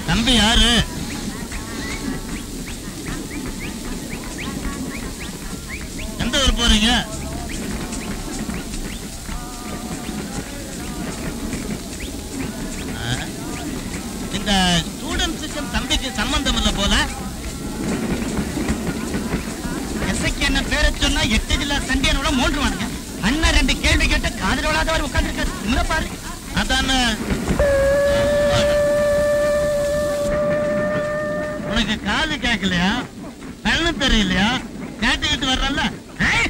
தம்பி யாரு எந்த ஊர் போறீங்க ஆ, இந்த ஸ்டூடெண்ட்ஸுக்கும் தம்பிக்கு சம்பந்தம் இல்ல போல எஸ்ஐக்கு என்ன பேரை சொன்னா எட்டு ஜில்லா சண்டியனோட மூன்று வானுங்க அண்ணன் ரெண்டு கேள்வி கேட்டு காதல் விழாதவர் உட்கார்ந்துருக்காரு இன்னும் பாரு அதானே உனக்கு காது கேட்கலையா கண்ணு தெரியலையா கேட்டுக்கிட்டு வர்றல்ல ஏய்!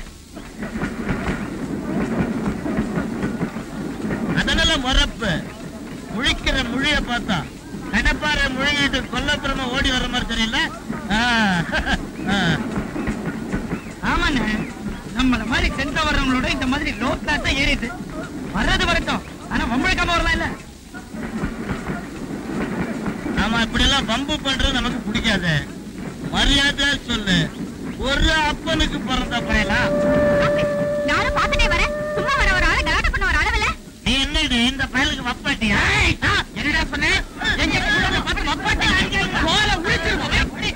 அதனால முறப்பு முழிக்கிற முழிய பார்த்தா கடப்பாறை முழுகிட்டு கொல்லப்புறமா ஓடி வர்ற மாதிரி தெரியல ஆ, ஆ. ஆமாண்ணே நம்மள மாதிரி சென்டர் வர்றவங்களோட இந்த மாதிரி லோ கிளாஸ் தான் ஏறிது வர்றது வரட்டும் ஆனா வம்பழுக்காம வரலாம் இல்ல ஆமா இப்படி எல்லாம் பம்பு பண்றது நமக்கு பிடிக்காது மரியாதையா சொல்லு ஒரு அப்பனுக்கு பிறந்த பயலா நானும் பார்த்துட்டே வரேன் சும்மா வர ஒரு ஆளை கலாட்டம் பண்ண ஒரு அளவுல நீ என்னடி இந்த பயலுக்கு வப்பாட்டியா என்னடா சொன்ன எங்க கூட பார்த்து மப்பாட்டி கோல உழிச்சிருவோம்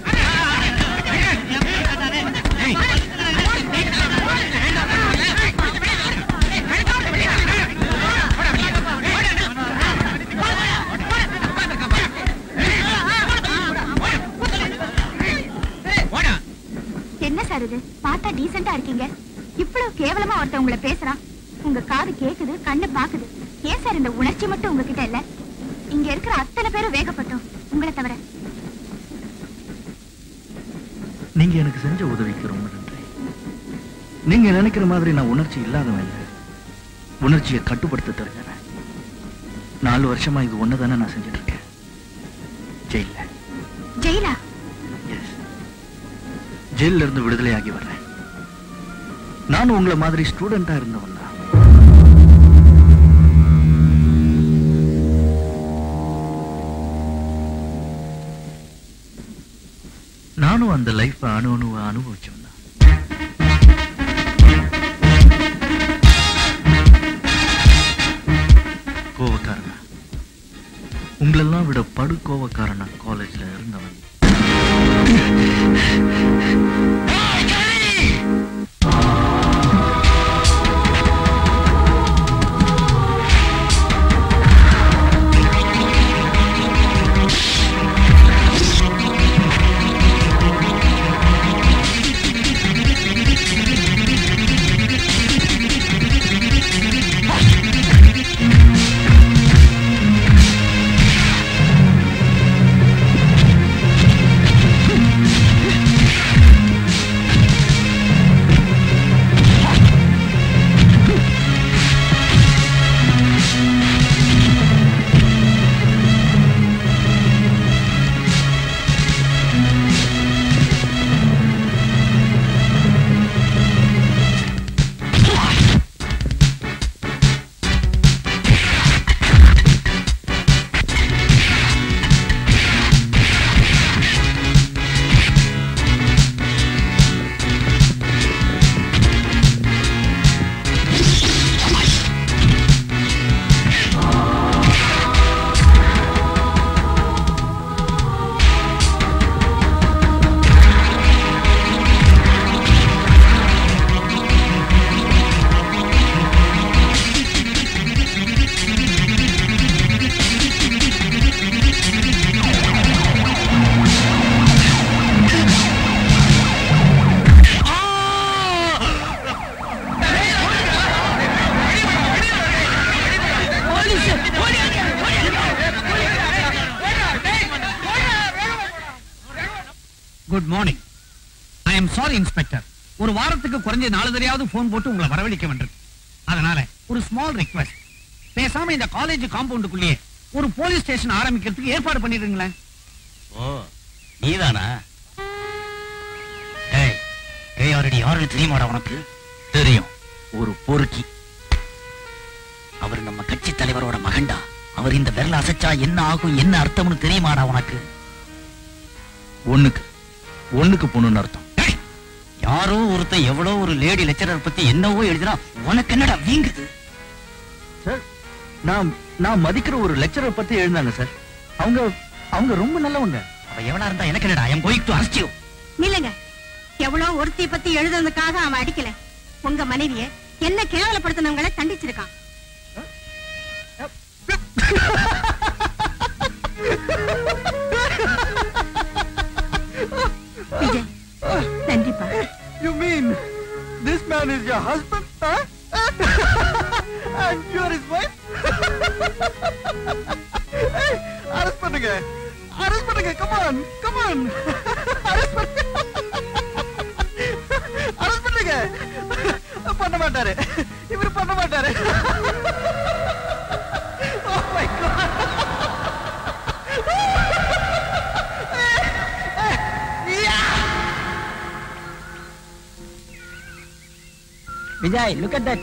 என்ன சார் இது பார்த்தா டீசெண்டா இருக்கீங்க இவ்வளவு கேவலமா ஒருத்தன் உங்களை பேசுறான் உங்க காது கேக்குது கண்ணு பாக்குது ஏன் சார் இந்த உணர்ச்சி மட்டும் உங்ககிட்ட இல்ல இங்க இருக்கிற அத்தனை பேரும் வேகப்பட்டோம் உங்களை தவிர நீங்க எனக்கு செஞ்ச உதவிக்கு ரொம்ப நன்றி நீங்க நினைக்கிற மாதிரி நான் உணர்ச்சி இல்லாதவன் இல்லை உணர்ச்சியை கட்டுப்படுத்த தெரிஞ்சவன் நாலு வருஷமா இது ஒண்ணுதானே நான் செஞ்சுட்டு இருக்கேன் ஜெயில ஜெயிலா எஸ் ஜெயில இருந்து விடுதலையாகி வர்றேன் நானும் உங்களை மாதிரி ஸ்டூடெண்டா இருந்தவன் தான் நானும் அந்த லைஃப் அணு அணுவ அனுபவிச்சவன் தான் கோவக்காரனா உங்களெல்லாம் விட படு கோவக்காரனா காலேஜ்ல இருந்தவன் good morning I am sorry inspector ஒரு வாரத்துக்கு குறைஞ்ச நாலு தடையாவது போன் போட்டு உங்களை வரவழைக்க வேண்டியிருக்கு அதனால ஒரு ஸ்மால் ரிக்வெஸ்ட் பேசாம இந்த காலேஜ் காம்பவுண்டுக்குள்ளேயே ஒரு போலீஸ் ஸ்டேஷன் ஆரம்பிக்கிறதுக்கு ஏற்பாடு பண்ணிடுங்களேன் ஓ நீதானா ஏய் ஏய் ஆல்ரெடி யாருன்னு தெரியுமாடா உனக்கு தெரியும் ஒரு பொறுக்கி அவர் நம்ம கட்சி தலைவரோட மகன்டா அவர் இந்த விரல அசைச்சா என்ன ஆகும் என்ன அர்த்தம்னு தெரியுமாடா உனக்கு ஒண்ணுக்கு ஒண்ணுக்கு பொண்ணுன்னு அர்த்தம் ஏய், யாரோ ஒருத்தன் எவ்வளோ ஒரு லேடி லெக்சரர் பத்தி என்னவோ எழுதினா உனக்கு என்னடா வீங்குது சார் நான் நான் மதிக்கிற ஒரு லெக்சரர் பத்தி எழுந்தாங்க சார் அவங்க அவங்க ரொம்ப நல்லவங்க அவ எவனா இருந்தா எனக்கு என்னடா I am going to arrest you நில்லுங்க எவ்வளவு ஒருத்தி பத்தி எழுதுனதுக்காக அவன் அடிக்கல உங்க மனைவிய என்ன கேவலப்படுத்தினவங்களை தண்டிச்சிருக்கான் விஜய் நன்றிப்பா you mean this man is your husband and you are his wife arrest பண்ணுங்க அரெஸ்ட் பண்ணுங்க come on come on arrest பண்ணுங்க அரெஸ்ட் பண்ணுங்க பண்ண மாட்டாரு இவர் பண்ண மாட்டாரு Oh my God. Vijay look at that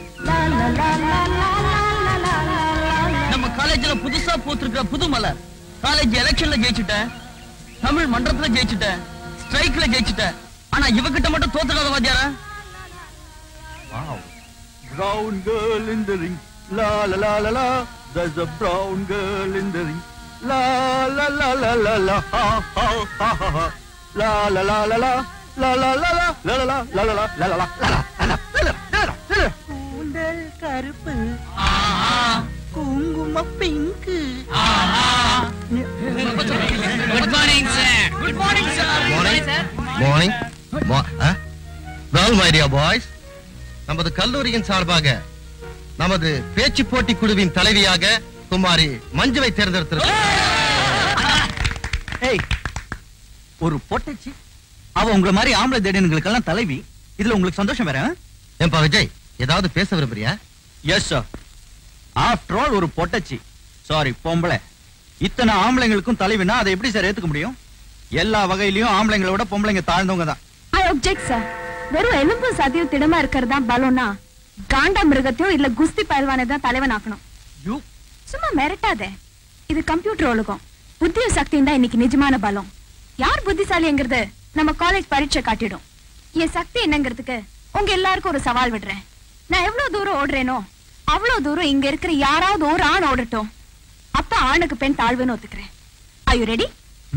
நம்ம காலேஜ்ல புதுசா பூத்திருக்கிற புது மலர் காலேஜ் எலெக்ஷன்ல ஜெயிச்சுட்டேன் தமிழ் மன்றத்துல ஜெயிச்சுட்டேன் ஸ்ட்ரைக்ல ஜெயிச்சுட்டேன் ஆனா இவகிட்ட மட்டும் தோத்துக்காத வாத்தியாரா Wow. Brown girl in the ring. La la la la la. There's a brown girl in the ring. La la la la la la. Ha ha ha ha ha. La la la la la. La la la la. La la la la la la la la la la la la la la la. கூந்தல் கருப்பு குங்கும pink good morning sir good morning sir Morning. Morning well my dear boys நமது கல்லூரியின் சார்பாக நமது பேச்சு போட்டி குழுவின் தலைவியாக குமாரி மஞ்சுவை தேர்ந்தெடுத்திருக்கிறோம் ஏய் ஒரு பொட்டச்சி அவ உங்களை மாதிரி ஆம்பளை தேடினுங்களுக்கெல்லாம் தலைவி இதுல உங்களுக்கு சந்தோஷம் வேற ஏன்பா விஜய் ஏதாவது பேச விரும்புறியா எஸ் சார் ஆஃப்டர் ஆல் ஒரு பொட்டச்சி சாரி பொம்பளை இத்தனை ஆம்பளைங்களுக்கும் தலைவினா அதை எப்படி சார் ஏத்துக்க முடியும் எல்லா வகையிலயும் ஆம்பளைங்களை விட பொம்பளைங்க தாழ்ந்தவங்க தான் ஐ ஒப்ஜெக்ட் சார் வெறும் எலும்பு சதியும் திடமா இருக்கிறது தான் பலம்னா காண்டா மிருகத்தையோ இல்ல குஸ்தி பயில்வானை தான் தலைவன் ஆக்கணும் யூ சும்மா மிரட்டாதே இது கம்ப்யூட்டர் உலகம் புத்தியும் சக்தியும் தான் இன்னைக்கு நிஜமான பலம் யார் புத்திசாலிங்கிறது நம்ம காலேஜ் பரீட்சை காட்டிடும் என் சக்தி என்னங்கிறதுக்கு உங்க எல்லாருக்கும் ஒரு சவால் விடுறேன் நான் எவ்வளவு தூரம் ஓடுறேனோ அவ்வளவு தூரம் இங்க இருக்கிற யாராவது ஒரு ஆண் ஓடட்டும் அப்ப ஆணுக்கு பெண் தாழ்வுன்னு ஒத்துக்கிறேன் ஐ யூ ரெடி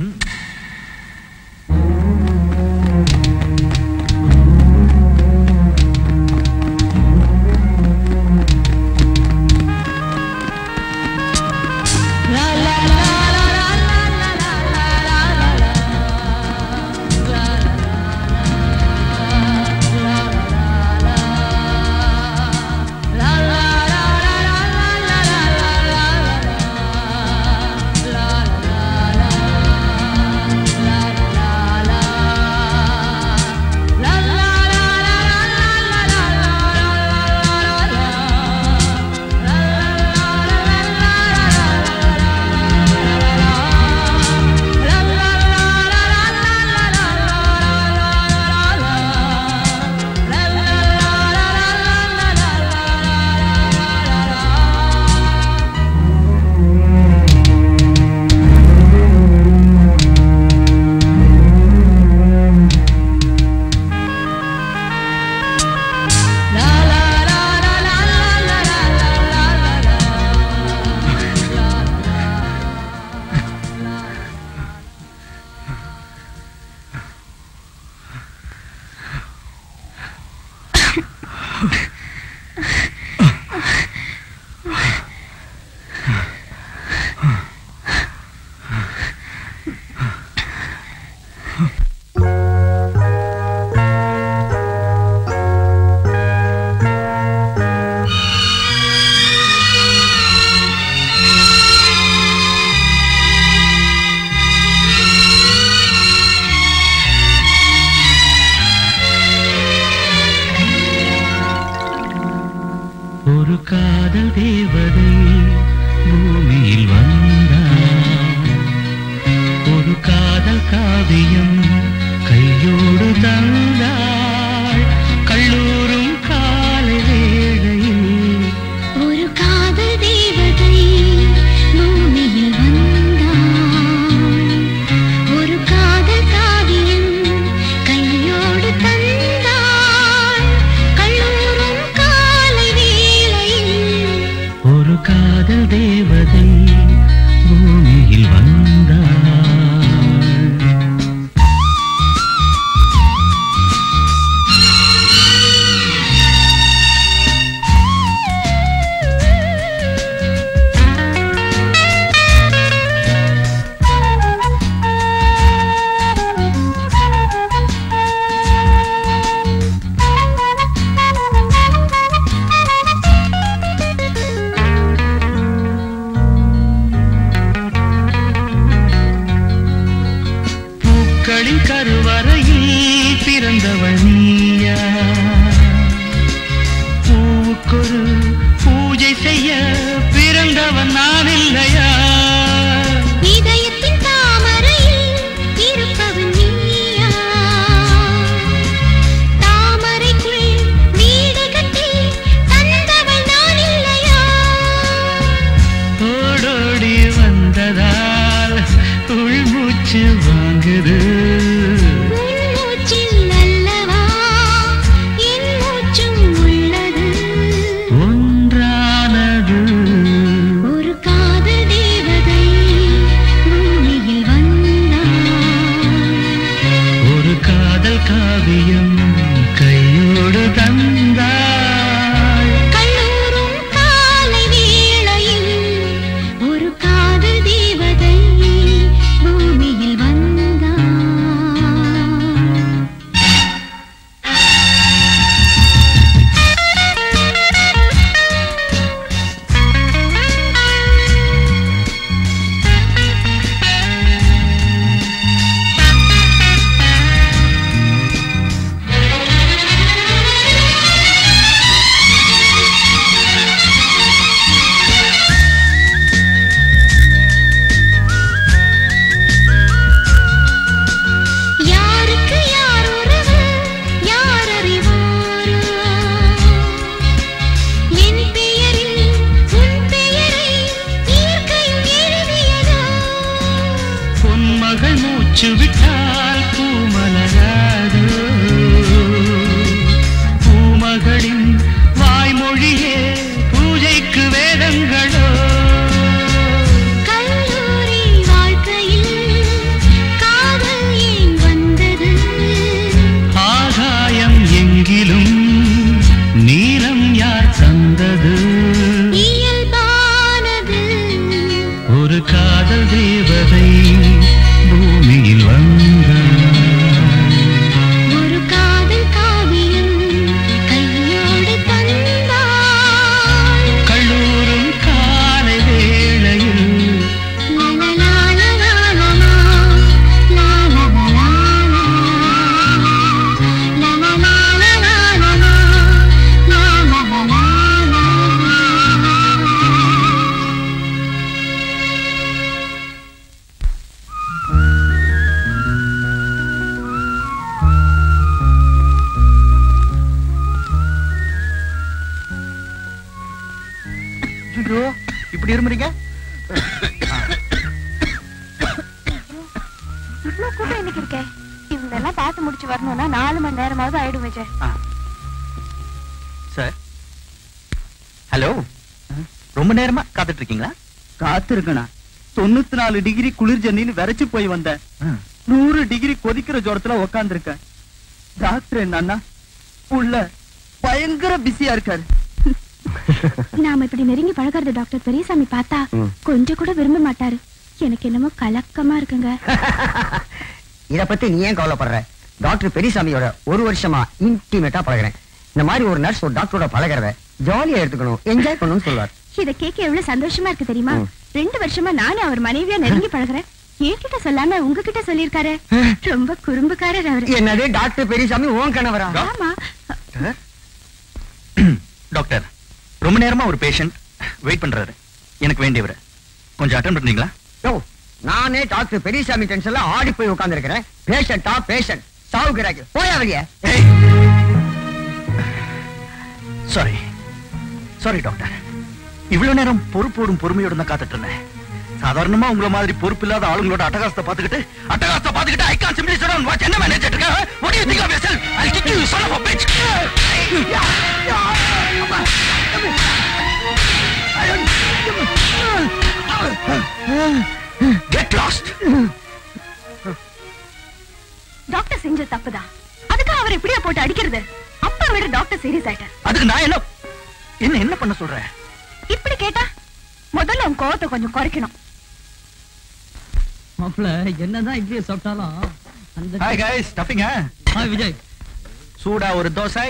ஒரு காதல் தேவதை பூமியில் வந்தார் ஒரு காதல் காவியம் கையோடு தந்தாள் கல்லூரும் காலை வேளையில் ஒரு காதல் தேவதை பூமியில் வந்தாள் ஒரு காதல் காவியம் கையோடு தந்தாள் கல்லூரும் காலை வேளையில் ஒரு காதல் தேவதை பூமியில் வந்தாள் என் கருவறையில் பிறந்தவள் நீயா பூவுக்கொரு பூஜை செய்ய பிறந்தவன் நான் இல்லையா இதயத்தின் தாமரையில் இருப்பவன் நீயா தாமரைக்குள் வீடு கட்டி தந்தவள் நான் இல்லையா ஓடோடி வந்ததால் உள்மூச்சு வாங்குது உன் மூச்சில் அல்லவா என் மூச்சும் உள்ளது ஒன்றானது ஒரு காதல் தேவதை பூமியில் வந்தாள் ஒரு காதல் காவியம் கையோடு தந்தாள் கல்லூரும் காலை வேளையில் ஒரு காதல் தேவதை பூமியில் வந்தாள் யாருக்கு யார் உறவு யார் அறிவாரோ என் பெயரில் உன் பெயரை இயற்கையும் எழுதியதோ பொன்மகள் மூச்சு விட்டால் பூமலராதோ பூமகளின் வாய்மொழியே பூஜைக்கு வேதங்களோ கல்லூரி வாழ்க்கையில் காதல் ஏன் வந்தது ஆகாயம் எங்கிலும் நீலம் யார் தந்தது இயல்பானது ஒரு காதல் தேவதை பூமியில் வந்தாள் ஒரு காதல் காவியம் கையோடு தந்தாள் கல்லூரும் காலை வேளையில் ஐயோ இப்படி இருமுறீங்க இவ்ளோ கூட்டம் இன்னைக்கு இருக்கே இவங்க எல்லாம் பார்த்து முடிச்சு வரணும்னா நாலு மணி நேரமாவது ஆயிடும் விஜய் சார் ஹலோ ரொம்ப நேரமா காத்துட்டு இருக்கீங்களா காத்திருக்கணா தொண்ணூத்தி நாலு டிகிரி குளிர் ஜன்னின்னு விரைச்சு போய் வந்தேன் நூறு டிகிரி கொதிக்கிற ஜோரத்துல உக்காந்துருக்கேன் டாக்டர் என்னன்னா உள்ள பயங்கர பிஸியா இருக்காரு நாம இப்படி நெருங்கி பழகிறது டாக்டர் பெரியசாமி பார்த்தா கொஞ்சம் கூட விரும்ப மாட்டாரு எனக்கு என்னமோ கலக்கமா இருக்குங்க இத பத்தி நீ ஏன் கவலைப்படுற டாக்டர் பெரியசாமியோட ஒரு வருஷமா இன்டிமேட்டா பழகுறேன் இந்த மாதிரி ஒரு நர்ஸ் ஒரு டாக்டரோட பழகிறத ஜாலியா எடுத்துக்கணும் என்ஜாய் பண்ணணும்னு சொல்லுவார் இத கேட்க எவ்வளவு சந்தோஷமா இருக்கு தெரியுமா ரெண்டு வருஷமா நானும் அவர் மனைவியா நெருங்கி பழகுறேன் என்கிட்ட சொல்லாம உங்ககிட்ட சொல்லியிருக்காரு ரொம்ப குறும்புக்காரர் அவரு என்னது டாக்டர் பெரியசாமி உன் கணவரா ஆமா டாக்டர் ரொம்ப நேரமா ஒரு பேஷண்ட் வெயிட் பண்றாரு எனக்கு வேண்டியவர் கொஞ்சம் அட்டன் பண்றீங்களா யோ நானே டாக்டர் பெரியசாமி டென்ஷன்ல ஆடி போய் உட்கார்ந்து இருக்கிறேன் பேஷண்டா பேஷண்ட் சாவுகிறாங்க போயா வெளியே சாரி சாரி டாக்டர் இவ்வளவு நேரம் பொறுப்போடும் பொறுமையோடும் தான் காத்துட்டு இருந்தேன் சாதாரணமா உங்கள மாதிரி பொறுப்பு இல்லாத ஆளுங்களோட அட்டகாசத்தை பாத்துக்கிட்டு அட்டகாசத்தை பாத்துக்கிட்டு I can simply surround watch என்ன மேனேஜ் இருக்க what you think of yourself I kick you son of a bitch get lost doctor செஞ்ச தப்புதான் அதுக்கு அவர் இப்படியா போட்டு அடிக்கிறது அப்பா விட டாக்டர் சீரியஸ் ஆயிட்டார் அதுக்கு நான் என்ன என்ன என்ன பண்ண சொல்றேன் இப்படி கேட்டா முதல்ல உன் கோவத்தை கொஞ்சம் குறைக்கணும் மாப்பிள என்னதான் இட்லியை சாப்பிட்டாலும் அந்த ஹாய் गाइस ஸ்டஃபிங் ஆ, விஜய் சூடா ஒரு தோசை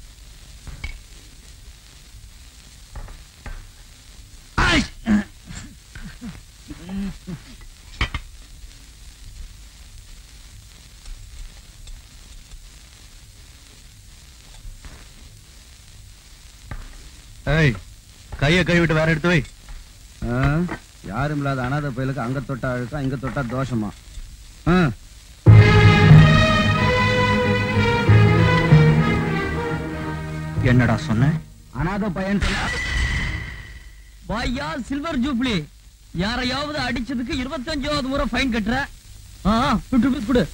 ஆய். ஏய் கைய கை விட்டு வேற எடுத்து வை யாரும் இல்லாத அனாதை பயலுக்கு அங்க தொட்டா அழுக்கா இங்க தொட்டா தோஷமா ஆ. என்னடா சொன்ன அனாதை பையன் சொன்னா வாயா சில்வர் ஜூப்ளி யாரையாவது அடிச்சதுக்கு இருபத்தஞ்சாவது முறை ஃபைன் கட்டுற ஆ ஆ, விட்டு விட்டு கொடு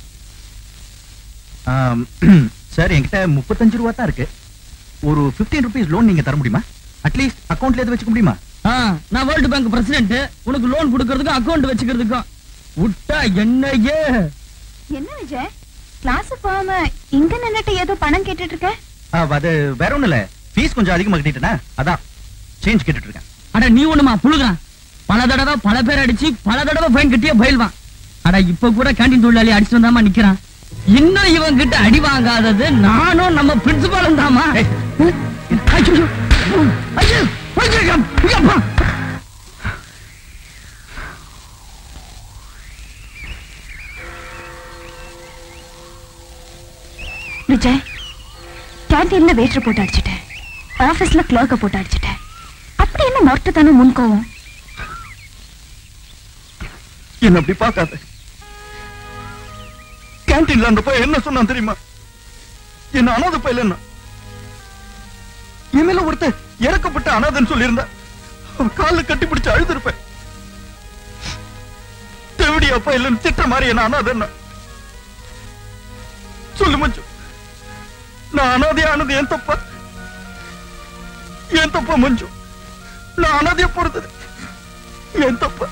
ஆம், சார் என்கிட்ட முப்பத்தஞ்சு ரூபா தான் இருக்கு ஒரு 15 ருபீஸ் லோன் நீங்க தர முடியுமா அட்லீஸ்ட் அக்கௌண்ட்ல எது வச்சுக்க முடியுமா ஆ, நான் வேர்ல்டு பேங்க் பிரசிடென்ட் உனக்கு லோன் கொடுக்கறதுக்கும் அக்கவுண்ட் வச்சுக்கிறதுக்கும் விட்டா என்னையே என்ன விஜய் கிளாஸ் போகாம இங்க நின்னுட்டு ஏதோ பணம் கேட்டுட்டு இருக்க ஆ, அது வேற ஒண்ணும் இல்ல ஃபீஸ் கொஞ்சம் அதிகமா கட்டிட்டேனா அதான் சேஞ்ச் கேட்டுட்டு இருக்கேன் அட நீ ஒண்ணுமா புழுகிறான் பல தடவை பல பேர் அடிச்சு பல தடவை ஃபைன் கட்டியே பயில்வான் அட இப்ப கூட கேண்டீன் தொழிலாளி அடிச்சு வந்தாமா நிக்கிறான் இன்னும் இவன் கிட்ட அடி வாங்காதது நானும் நம்ம பிரின்சிபாலும் தாமா ஐயோ ஐயோ ஐயோ ஐயப்பா விஜய் கேண்டீன்ல வெயிட்டர் போட்டு அடிச்சிட்டேன் ஆபீஸ்ல கிளர்க்க போட்டு அடிச்சிட்டேன் அப்படி என்ன மொரட்டுத்தனம் முன்கோவம் என்ன அப்படி பார்க்காத கேன்டீன்ல அந்த பையன் என்ன சொன்னான் தெரியுமா என்ன அனாதை பையல என்ன இனிமேல ஒருத்தர் இறக்கப்பட்ட அனாதைன்னு சொல்லியிருந்தா அவன் காலில் கட்டி பிடிச்சு அழுதுருப்பேன் தேவடி அப்பா இல்லைன்னு திட்ட மாதிரி என்ன அனாதை என்ன சொல்லு மச்சு நான் அனாதையானது ஏன் தப்பா ஏன் தப்பா மஞ்சு நான் அனாதைய பொறுத்தது ஏன் தப்பா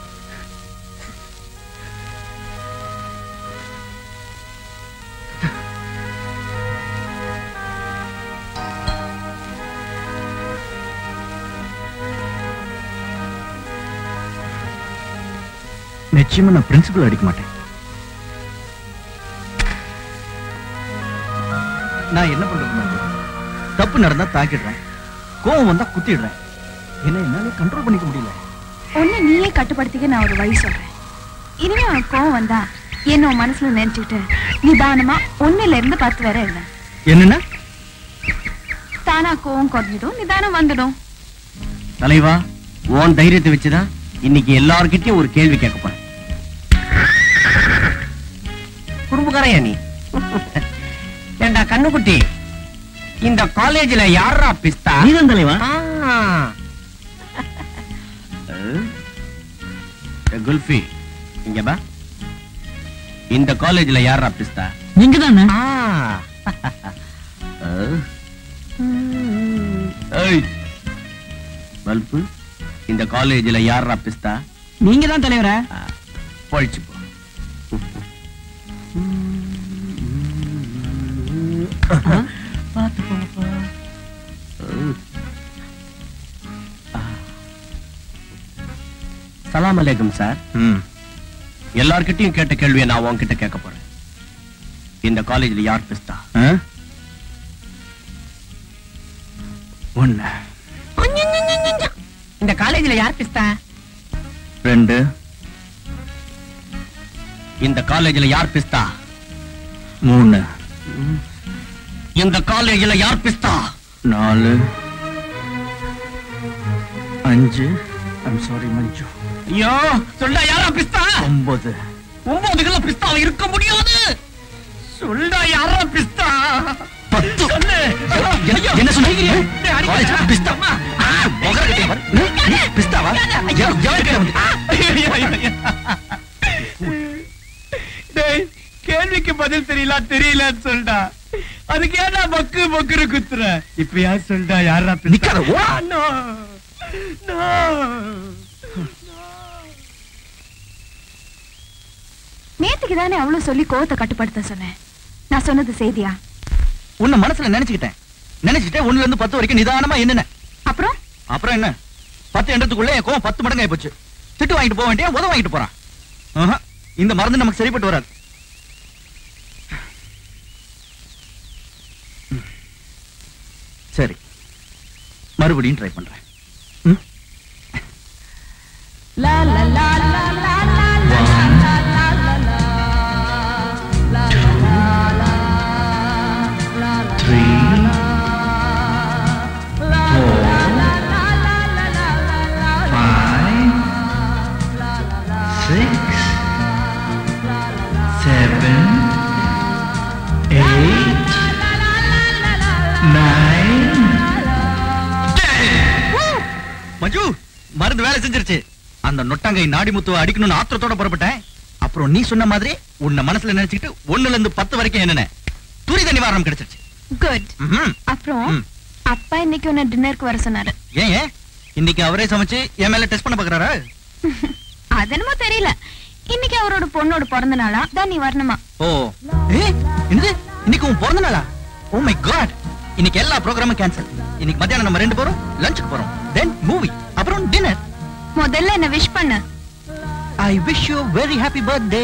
நிச்சயமா நான் பிரின்சிபல் அடிக்க மாட்டேன் நான் என்ன பண்றது மஞ்சு? தப்பு நடந்தா தாக்கிடுறேன் கோவம் வந்தா குத்திடுறேன் என்ன என்னால கண்ட்ரோல் பண்ணிக்க முடியல ஒண்ணு நீயே கட்டுப்படுத்திக்க நான் ஒரு வழி சொல்றேன் இனிமே உனக்கு கோவம் வந்தா என்ன உன் மனசுல நினைச்சுக்கிட்டு நிதானமா ஒண்ணுல இருந்து பத்து வரை இல்லை என்னன்னா தானா கோவம் குறைஞ்சிடும் நிதானம் வந்துடும் தலைவா உன் தைரியத்தை வச்சுதான் இன்னைக்கு எல்லார்கிட்டயும் ஒரு கேள்வி கேட்க போறேன் குறும்புக்காரையா நீ ஏண்டா கண்ணுக்குட்டி இந்த காலேஜ்ல யாரா பிஸ்தா நீதான் தலைவா ஆ. ஏ, குல்ஃபி இங்க பா இந்த காலேஜ்ல யாரா பிஸ்தா நீங்க தானே ஆ. ஏய் பல்பு இந்த காலேஜ்ல யாரா பிஸ்தா நீங்க தான் தலைவரா பழிச்சு போ சலாம் அலைக்கும் சார் ம் எல்லார்கிட்டயும் கேட்ட கேள்வியை நான் உன்கிட்ட கேட்க போறேன் இந்த காலேஜ்ல யார் பிஸ்தா ஆ? ஒண்ணு இந்த காலேஜ்ல யார் பிஸ்தா ரெண்டு இந்த காலேஜ்ல யார் பிஸ்தா மூணு இந்த காலேஜ்ல யார் பிஸ்தா நாலு அஞ்சு ஐம் சாரி மஞ்சு ஐயோ சொல்டா யாரா பிஸ்தா ஒன்பது ஒன்பதுக்குள்ள பிஸ்தா இருக்க முடியாது சொல்டா யாரா பிஸ்தா பத்து சொல்லு என்ன- என்ன சொன்ன? டேய், அடிக்காத. காலேஜ் பிஸ்தா. ஆ, முகர கட்டி பாரு. நீ பிஸ்தாவா? ஐயோ, எவ- எவன் கிட்ட வந்து? ஐயோ, ஐயோ, ஐயோ. டேய், கேள்விக்கு பதில் தெரியல தெரியலன்னு சொல்டா அதுக்கு ஏன்டா பக்கு பக்குன்னு குத்துற இப்ப யார் சொல்டா யாரா நிக்காத, ஓ. நோ நோ நேத்துக்கு தானே அவ்வளவு சொல்லி கோவத்தை கட்டுப்படுத்த சொன்னேன் நான் சொன்னது செய்தியா உன்னை மனசுல நினைச்சுக்கிட்டேன் நினைச்சிட்டேன் ஒண்ணுல இருந்து பத்து வரைக்கும் நிதானமா என்னென்ன அப்புறம் அப்புறம் என்ன பத்து எண்ணத்துக்குள்ள என் கோவம் பத்து மடங்கு ஆயிப்போச்சு திட்டு வாங்கிட்டு போக வேண்டிய உத வாங்கிட்டு போறான் ஆஹா, இந்த மருந்து நமக்கு சரிப்பட்டு வராது ம். சரி மறுபடியும் ட்ரை பண்றேன் ம்? Three, four, seven, eight, nine. மஞ்சு மருந்து வேலை செஞ்சிருச்சு அந்த நொட்டாங்கை நாடி முத்துவ அடிக்கணும்னு ஆத்திரத்தோட புறப்பட்டேன் அப்புறம் நீ சொன்ன மாதிரி உன்னை மனசுல நினைச்சுக்கிட்டு ஒண்ணுல இருந்து பத்து வரைக்கும் என்னென்ன துரித நிவாரணம் கிடைச்சிருச்சு குட் ம்ஹும். அப்புறம் ம். அப்பா இன்னைக்கு உன்னை டின்னருக்கு வர சொன்னாரு ஏன் ஏன் இன்னைக்கு அவரே சமைச்சு என் மேல டெஸ்ட் பண்ண பாக்குறாரா அது என்னமோ தெரியல இன்னைக்கு அவரோட பொண்ணோட பிறந்த நாளா தான் நீ வரணுமா ஓ ஏ என்னது இன்னைக்கு உன் பிறந்த நாளா ஓ மை காட் இன்னைக்கு எல்லா ப்ரோக்ராமும் கேன்சல் இன்னைக்கு மத்தியானம் நம்ம ரெண்டு பேரும் லஞ்சுக்கு போறோம் தென் மூவி அப்புறம் டின்னர் முதல்ல என்ன விஷ் பண்ணு I wish you very happy birthday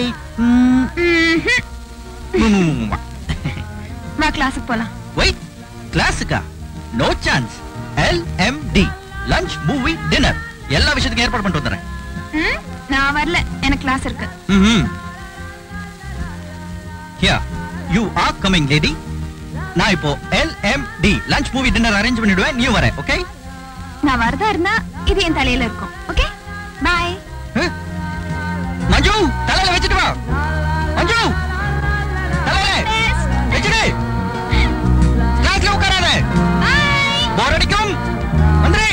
வா கிளாஸுக்கு போலாம் வெயிட் கிளாஸுக்கா no chance L M D lunch movie dinner எல்லா விஷயத்துக்கும் ஏற்பாடு பண்ணிட்டு வந்துடுறேன் ம், நான் வரல எனக்கு கிளாஸ் இருக்கு ம்ஹும். Here, you are coming, lady. நான் இப்போ LMD lunch movie dinner arrange பண்ணிடுவேன் நீ வர ஓகே நான் வரதா இருந்தா இது என் தலையில இருக்கும் ஓகே பாய் மஞ்சு தலையில வச்சுட்டு வா மஞ்சு தலையில வச்சுடு கிளாஸ்ல உட்காராத போர் அடிக்கும் வந்துரு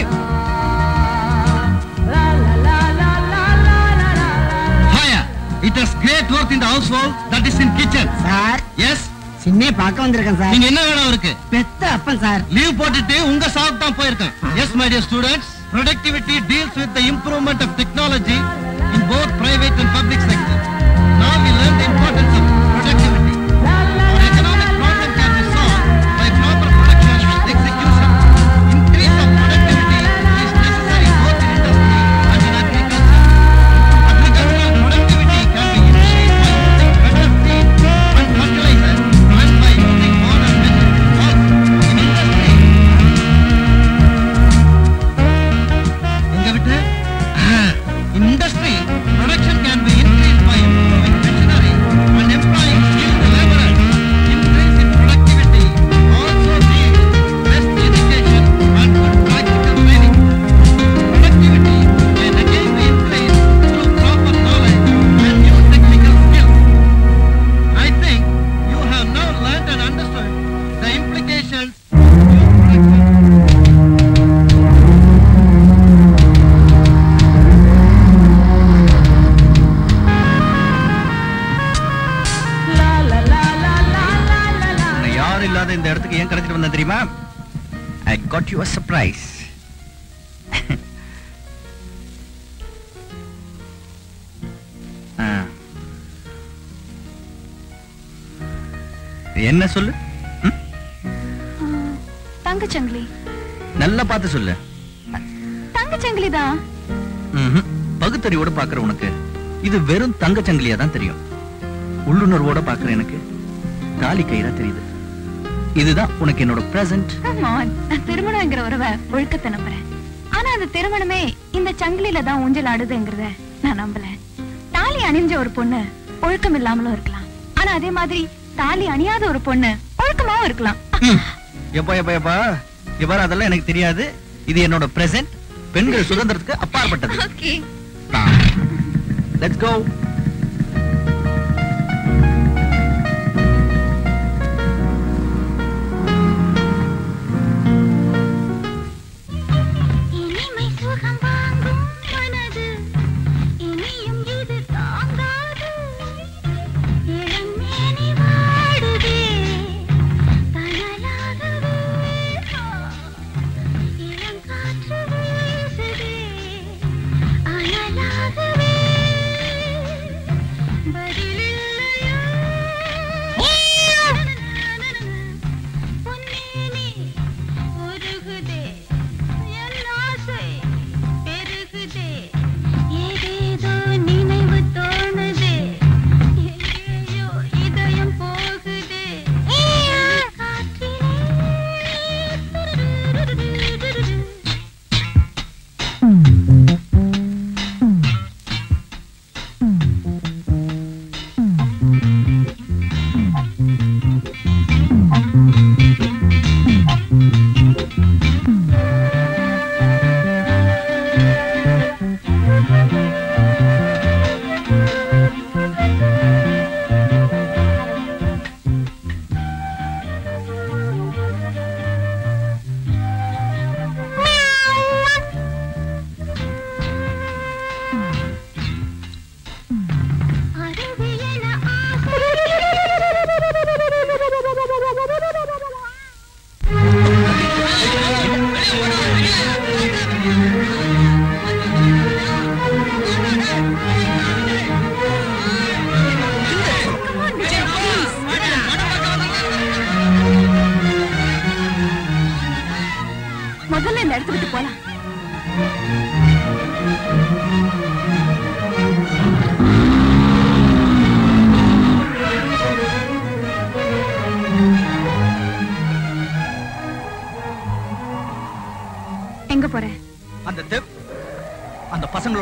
Haya, it is great work in the household that is in kitchen. Sir yes சின்ன பார்க்க வந்திருக்கேன் சார் நீங்க என்ன வேணும் அவருக்கு பெத்த அப்பன் சார் லீவ் போட்டுட்டு உங்க சாவுக்கு தான் போயிருக்கேன் yes my dear students productivity deals with the improvement of technology in both private and public sector now we learn the importance of productivity our economic problem can be solved by proper production execution increase of productivity is necessary both in industry and in agriculture agricultural productivity can be increased by using better seed and fertilizer and by using modern methods also in industry எங்க விட்டு in industry production can be increased by improving machinery and employing skilled laborers increase in productivity also needs best education and good practical training productivity can again be increased through proper knowledge and new technical skills I think you have now learned and understood the implications உன்னை யாரும் இல்லாத இந்த இடத்துக்கு ஏன் கடத்திட்டு வந்தேன் தெரியுமா I got you a surprise என்ன சொல்லு தங்கச்சங்கிலி நல்லா பார்த்து சொல்லு தங்கச்சங்கிலி தான் ம்ஹும். பகுத்தறிவோட பாக்குற உனக்கு இது வெறும் தங்கச் சங்கிலியா தான் தெரியும் உள்ளுணர்வோட பாக்குற எனக்கு தாலி கயிறா தெரியுது இதுதான் உனக்கு என்னோட பிரசன்ட் Come on. நான் திருமணங்கிற உறவை ஒழுக்கத்தை நம்புறேன் ஆனா அந்த திருமணமே இந்த சங்கிலில தான் ஊஞ்சல் ஆடுதுங்கிறத நான் நம்பல தாலி அணிஞ்ச ஒரு பொண்ணு ஒழுக்கம் இல்லாமலும் இருக்கலாம் ஆனா அதே மாதிரி தாலி அணியாத ஒரு பொண்ணு ஒழுக்கமாவும் இருக்கலாம் எப்பா எப்பா எப்பா இவ்வாறு அதெல்லாம் எனக்கு தெரியாது இது என்னோட பிரசன்ட் பெண்கள் சுதந்திரத்துக்கு அப்பாற்பட்டது ஓகே லெட்ஸ் கோ இனிமை சுகம் வாங்கும் மனது இனியும் இது தாங்காது இளமேனி வாடுதே தணலாகவே இளங்காற்று வீசுதே அனலாகவே பதிலில்லையா பொன்னேனி உருகுதே என் ஆசை பெருகுதே ஏதேதோ நினைவு தோணுதே எங்கேயோ இதயம் போகுதே காற்றிலே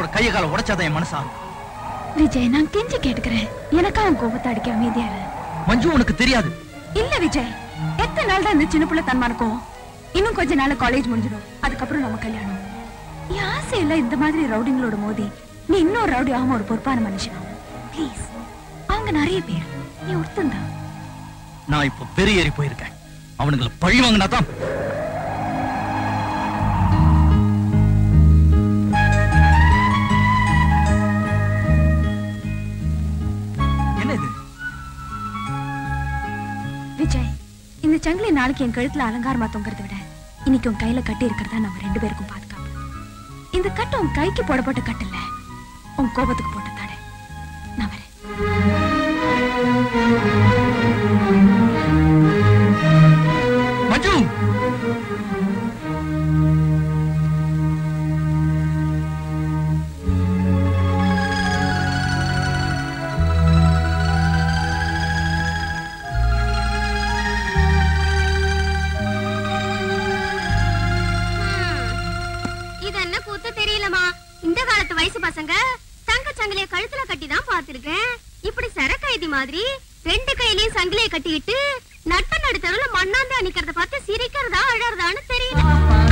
கையை காலை உடைச்சாதான் என் மனசு ஆகும் விஜய் நான் கெஞ்சி கேட்டுக்கிறேன் எனக்கா உன் கோபத்தை அடிக்க அமைதியா இரு. மஞ்சு உனக்கு தெரியாது இல்ல விஜய் எத்தனை நாள் தான் இந்த சின்ன புள்ள தன்மா இருக்கும் இன்னும் கொஞ்ச நாள்ல காலேஜ் முடிஞ்சிடும் அதுக்கப்புறம் நம்ம கல்யாணம் என் ஆசை இல்ல இந்த மாதிரி ரவுடிங்களோட மோதி நீ இன்னொரு ரவுடி ஆகாம ஒரு பொறுப்பான மனுஷன் ப்ளீஸ் அவங்க நிறைய பேர் நீ ஒருத்தந்தான் நான் இப்போ பெரிய ஏறி போயிருக்கேன் அவனுங்களை பழி வாங்கினா தான் என்ன இது விஜய் இந்த சங்கிலி நாளைக்கு என் கழுத்துல அலங்காரமா தொங்குறதை விட இன்னைக்கு உன் கையில கட்டி இருக்கிறதா நம்ம ரெண்டு பேருக்கும் பாதுகாப்பு இந்த கட்டு உன் கைக்கு போடப்பட்ட கட்டு இல்ல உன் கோபத்துக்கு போட்ட தடை நான் வரேன் மஞ்சு இது என்ன கூத்து தெரியலமா இந்த காலத்து வயசு பசங்க தங்க சங்கிலிய கழுத்துல கட்டி தான் பாத்திருக்கேன் இப்படி சரக்கைதி மாதிரி ரெண்டு கையிலயும் சங்கிலிய கட்டிக்கிட்டு நட்ட நடுத்தருல மண்ணாந்து நிக்கிறத பார்த்து சிரிக்கிறதா அழறதான்னு தெரியல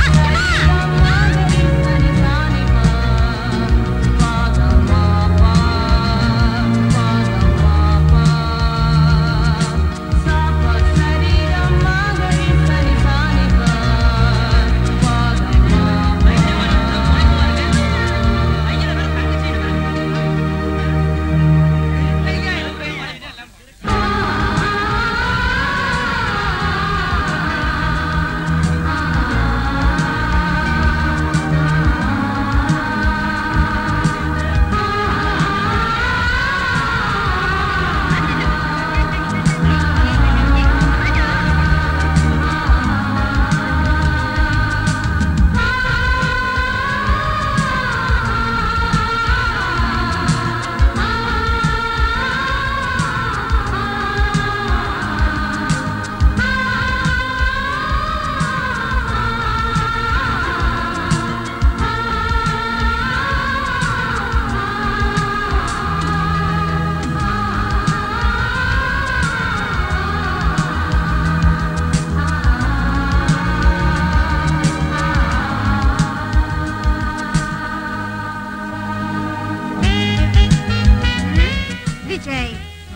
விஜய்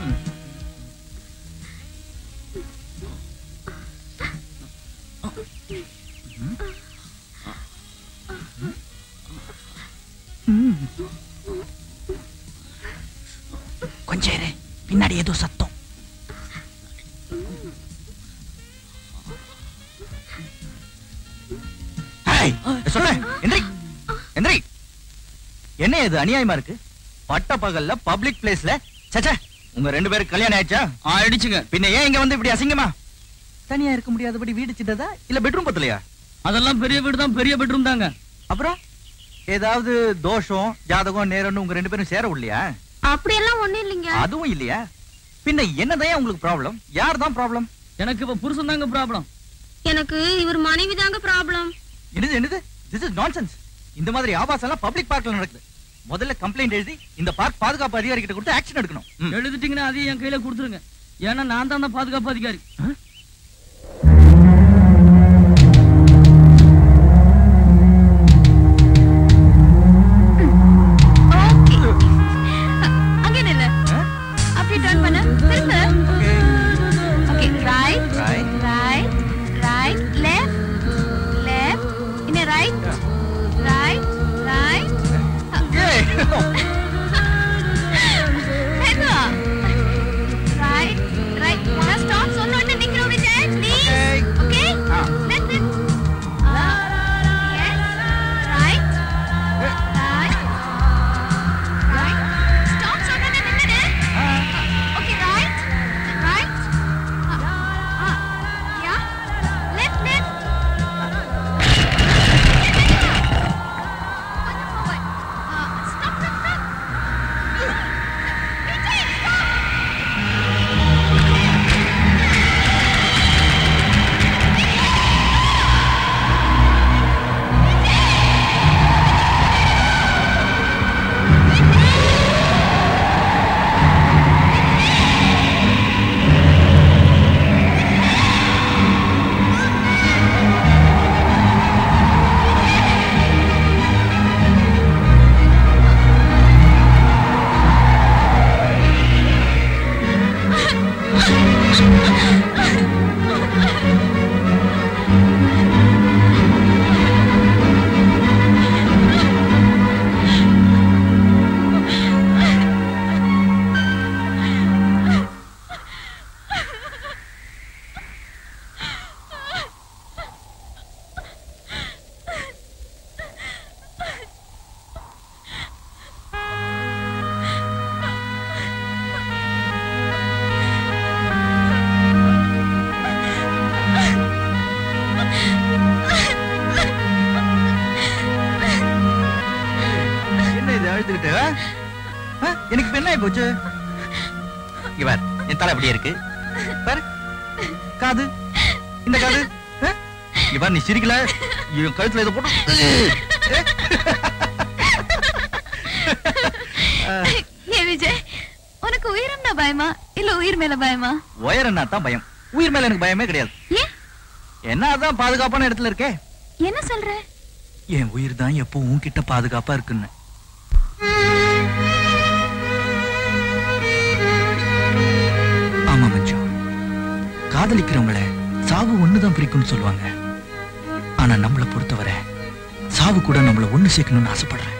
கொஞ்சம் இரு. பின்னாடி ஏதோ சத்தம் ஏய், சொல்றேன் எந்திரி எந்திரி என்ன இது அநியாயமா இருக்கு பட்ட பகல்ல பப்ளிக் பிளேஸ்ல சச்சா உங்க ரெண்டு பேருக்கு கல்யாணம் ஆயிடுச்சா ஆயிடுச்சுங்க பின்ன ஏன் இங்க வந்து இப்படி அசிங்கமா தனியா இருக்க முடியாதபடி வீடு சின்னதா இல்ல பெட்ரூம் பத்தலையா அதெல்லாம் பெரிய வீடு தான் பெரிய பெட்ரூம் தாங்க அப்புறம் ஏதாவது தோஷம் ஜாதகம் நேரம்னு உங்க ரெண்டு பேரும் சேர விடலையா அப்படியெல்லாம் ஒண்ணும் இல்லைங்க அதுவும் இல்லையா பின்ன என்னதான் உங்களுக்கு ப்ராப்ளம் யார் தான் ப்ராப்ளம் எனக்கு இப்ப புருஷன் தாங்க ப்ராப்ளம் எனக்கு இவர் மனைவி தாங்க ப்ராப்ளம் என்னது என்னது திஸ் இஸ் நான்சென்ஸ் இந்த மாதிரி ஆபாசம் எல்லாம் பப்ளிக் பார்க்ல நடக்குது முதல்ல கம்ப்ளைண்ட் எழுதி இந்த பார்க் பாதுகாப்பு அதிகாரி கிட்ட கொடுத்து ஆக்ஷன் எடுக்கணும் ம். எழுதிட்டீங்கன்னா அதையும் என் கையில கொடுத்துருங்க ஏன்னா நான் தான் அந்த பாதுகாப்பு அதிகாரி அங்க நில்லு அப்படி டர்ன் பண்ணு திரும்ப okay right Right. Right right left left இன்ன ரைட் ரைட் ரைட் ஏய், மெதுவா ரைட் ரைட் நான் ஸ்டாப் சொன்னோன்னு நிக்கிற போச்சு இங்க பார் என் தலை அப்படியே இருக்கு பாரு காது இந்த காது ஆ? இங்க பாரு நீ சிரிக்கல என் கழுத்துல இதை போட்டு ஏ விஜய் உனக்கு உயிரம்னா பயமா இல்ல உயிர் மேல பயமா உயரன்னா தான் பயம் உயிர் மேல எனக்கு பயமே கிடையாது ஏன் என்ன அதான் பாதுகாப்பான இடத்துல இருக்கே என்ன சொல்ற என் உயிர் தான் எப்போ உன்கிட்ட பாதுகாப்பா இருக்குன்னு ஆமா மஞ்சு காதலிக்கிறவங்கள சாவு ஒண்ணுதான் பிரிக்கும்னு சொல்லுவாங்க ஆனா நம்மள பொறுத்தவரை சாவு கூட நம்மள ஒண்ணு சேர்க்கணும்னு ஆசைப்படுறேன்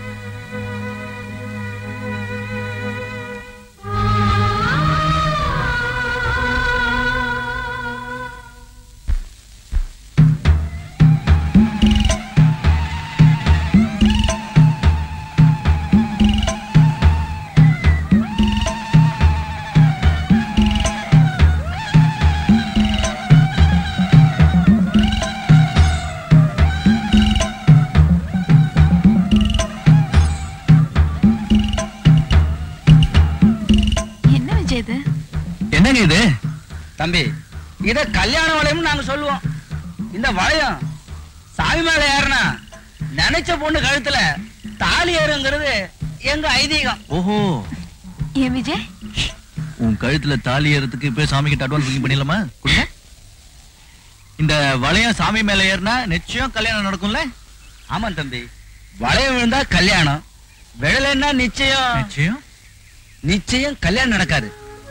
என்ன விஜய் இது என்னங்க இது தம்பி இத கல்யாண வளையம் நாங்க சொல்லுவோம் இந்த வளையம் சாமி மேல ஏறினா நினைச்ச பொண்ணு கழுத்துல தாலி ஏறுங்கிறது எங்க ஐதீகம் ஓஹோ ஏன் விஜய் உன் கழுத்துல தாலி ஏறதுக்கு இப்ப சாமி கிட்ட அட்வான்ஸ் புக்கிங் பண்ணிடலாமா கொடுங்க இந்த வளையம் சாமி மேல ஏறினா நிச்சயம் கல்யாணம் நடக்கும்ல ஆமா தம்பி வளையம் விழுந்தா கல்யாணம் விழலைன்னா நிச்சயம் நிச்சயம் நிச்சயம் கல்யாணம் நடக்காது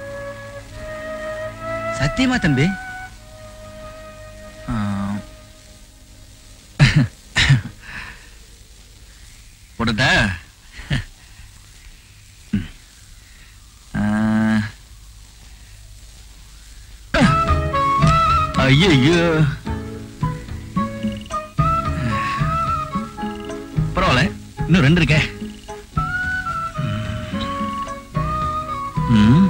சத்தியமா தம்பி போட்டுட்டா ஐயோ பரவாயில்ல இன்னும் ரெண்டு இருக்கே ம்.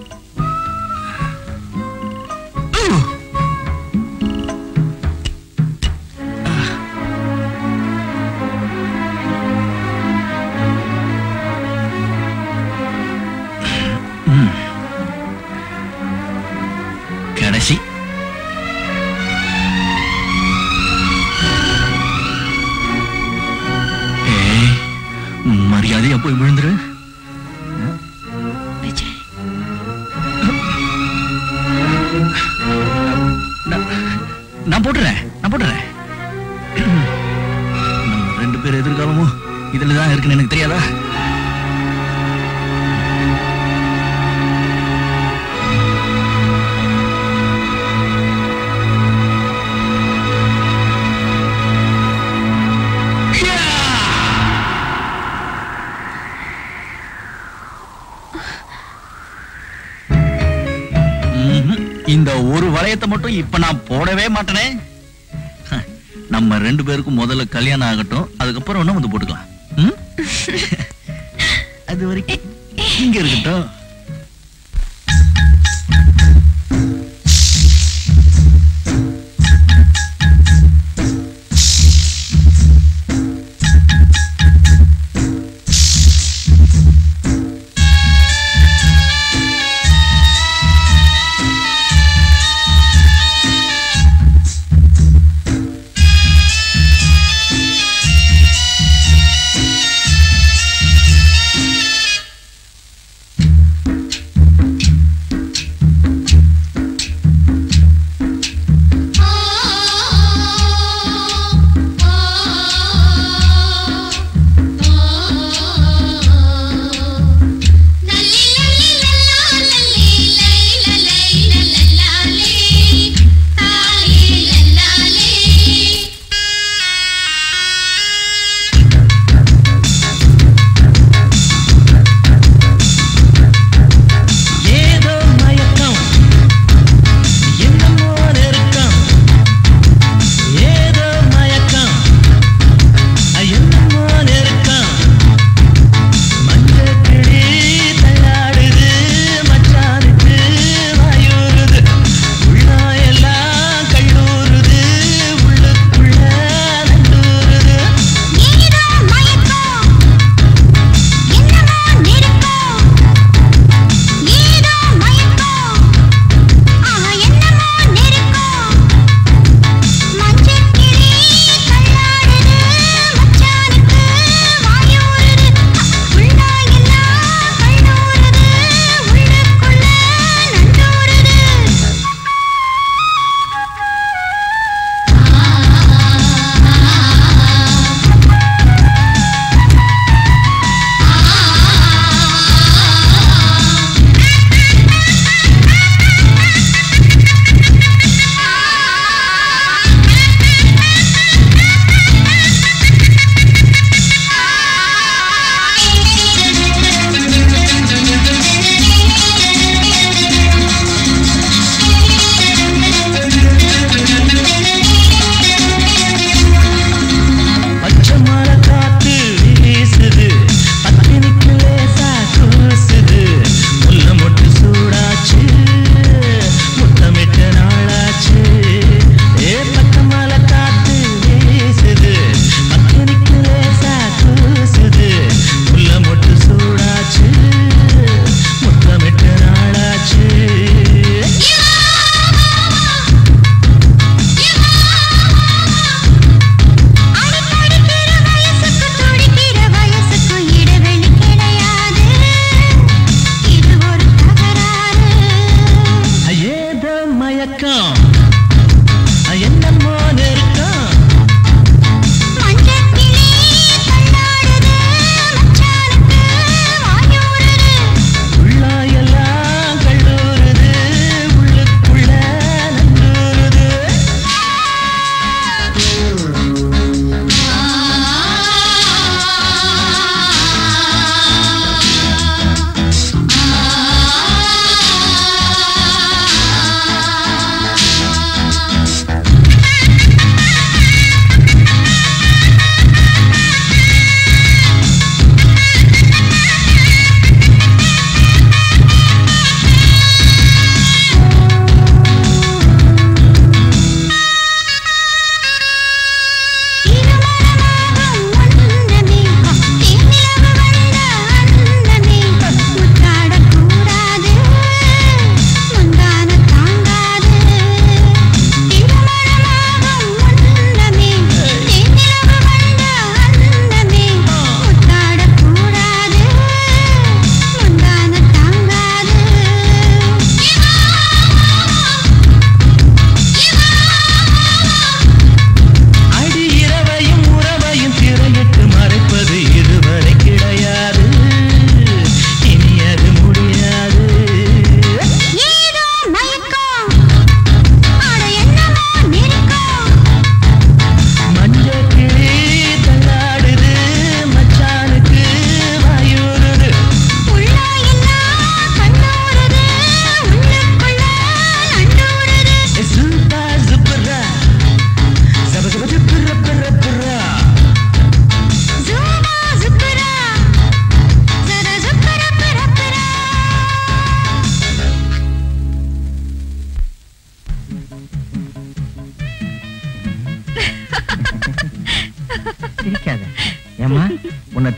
ம். கடைசி ஏய் மரியாதையா போய் விழுந்துரு விஜய் நான் நான் போட்டுறேன் நான் போட்டுறேன் நம்ம ரெண்டு பேர் எதிர்காலமும் இதுல தான் இருக்குன்னு எனக்கு தெரியாதா ம்ஹும். இந்த ஒரு வளையத்தை மட்டும் இப்ப நான் போடவே மாட்டேனே ஹ, நம்ம ரெண்டு பேருக்கும் முதல்ல கல்யாணம் ஆகட்டும் அதுக்கப்புறம் ஒண்ணு வந்து போட்டுக்கலாம் ம்? அது வரைக்கும் இங்க இருக்கட்டும்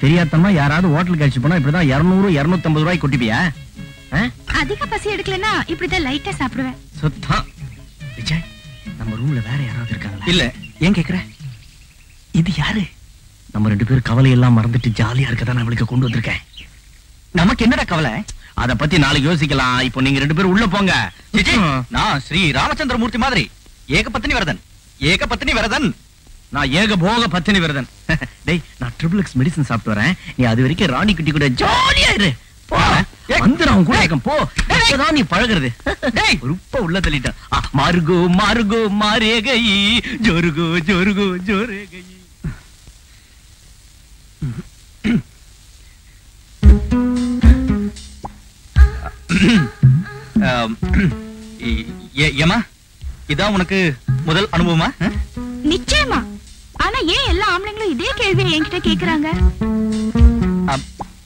தெரியாதமா யாராவது ஹோட்டலுக்கு அடிச்சு போனா இப்படிதான் இருநூறு இருநூத்தம்பது ரூபாய் கொட்டிப்பியா ஆ? அதிக பசி எடுக்கலன்னா இப்படிதான் லைட்டா சாப்பிடுவேன் சுத்தம் விஜய் நம்ம ரூம்ல வேற யாராவது இருக்காங்களா இல்ல ஏன் கேக்குற இது யாரு நம்ம ரெண்டு பேரும் கவலை எல்லாம் மறந்துட்டு ஜாலியா இருக்கதான் நான் அவளுக்கு கொண்டு வந்திருக்கேன் நமக்கு என்னடா கவலை அத பத்தி நாளைக்கு யோசிக்கலாம் இப்போ நீங்க ரெண்டு பேரும் உள்ள போங்க சிச்சி, நான் ஸ்ரீ ராமச்சந்திர மூர்த்தி மாதிரி ஏக பத்தினி வரதன் ஏக பத்தினி வரதன் நான் ஏக போக பத்தினி விரதன் டேய் நான் ட்ரிபிள் எக்ஸ் மெடிசன் சாப்பிட்டு வரேன் நீ அது வரைக்கும் ராணி குட்டி கூட ஜாலியா இரு போ வந்து நான் உன் கூட இருக்கேன் போ இப்பதான் நீ பழகுறது டேய் உப்ப உள்ள தள்ளிட்டேன் ஆ, மார்கோ மார்கோ மாரேகை ஜோருகோ ஜோருகோ ஜோரேகை ஆம், இ- ஏ- ஏம்மா இதான் உனக்கு முதல் அனுபவமா ஆ? நிச்சயமா ஆனா ஏன் எல்லா ஆம்பளைங்களும் இதே கேள்வியை என்கிட்ட கேக்குறாங்க அப்-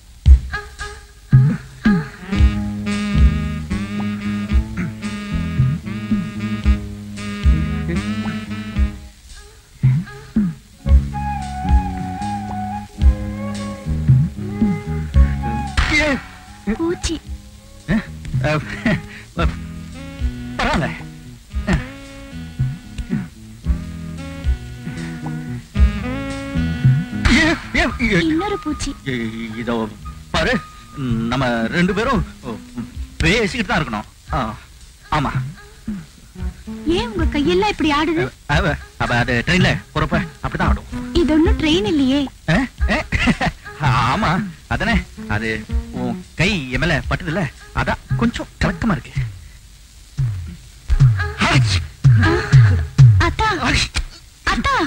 பூச்சி அஹ், பரவாயில்ல ஏ, ஏ, ஏ, இன்னொரு பூச்சி இ- இதோ பாரு நம்ம ரெண்டு பேரும் பேசிக்கிட்டு தான் இருக்கணும் ஆ, ஆமா ஏன் உங்க கையெல்லாம் இப்படி ஆடுது அவ அவ அது ட்ரெயின்ல போறப்ப அப்படிதான் ஆடும் இது ஒண்ணும் ட்ரெயின் இல்லையே ஆமா அதானே அது உன் கை என் மேல பட்டதுல அதான் கொஞ்சம் கலக்கமா இருக்கு அத்தா அத்தா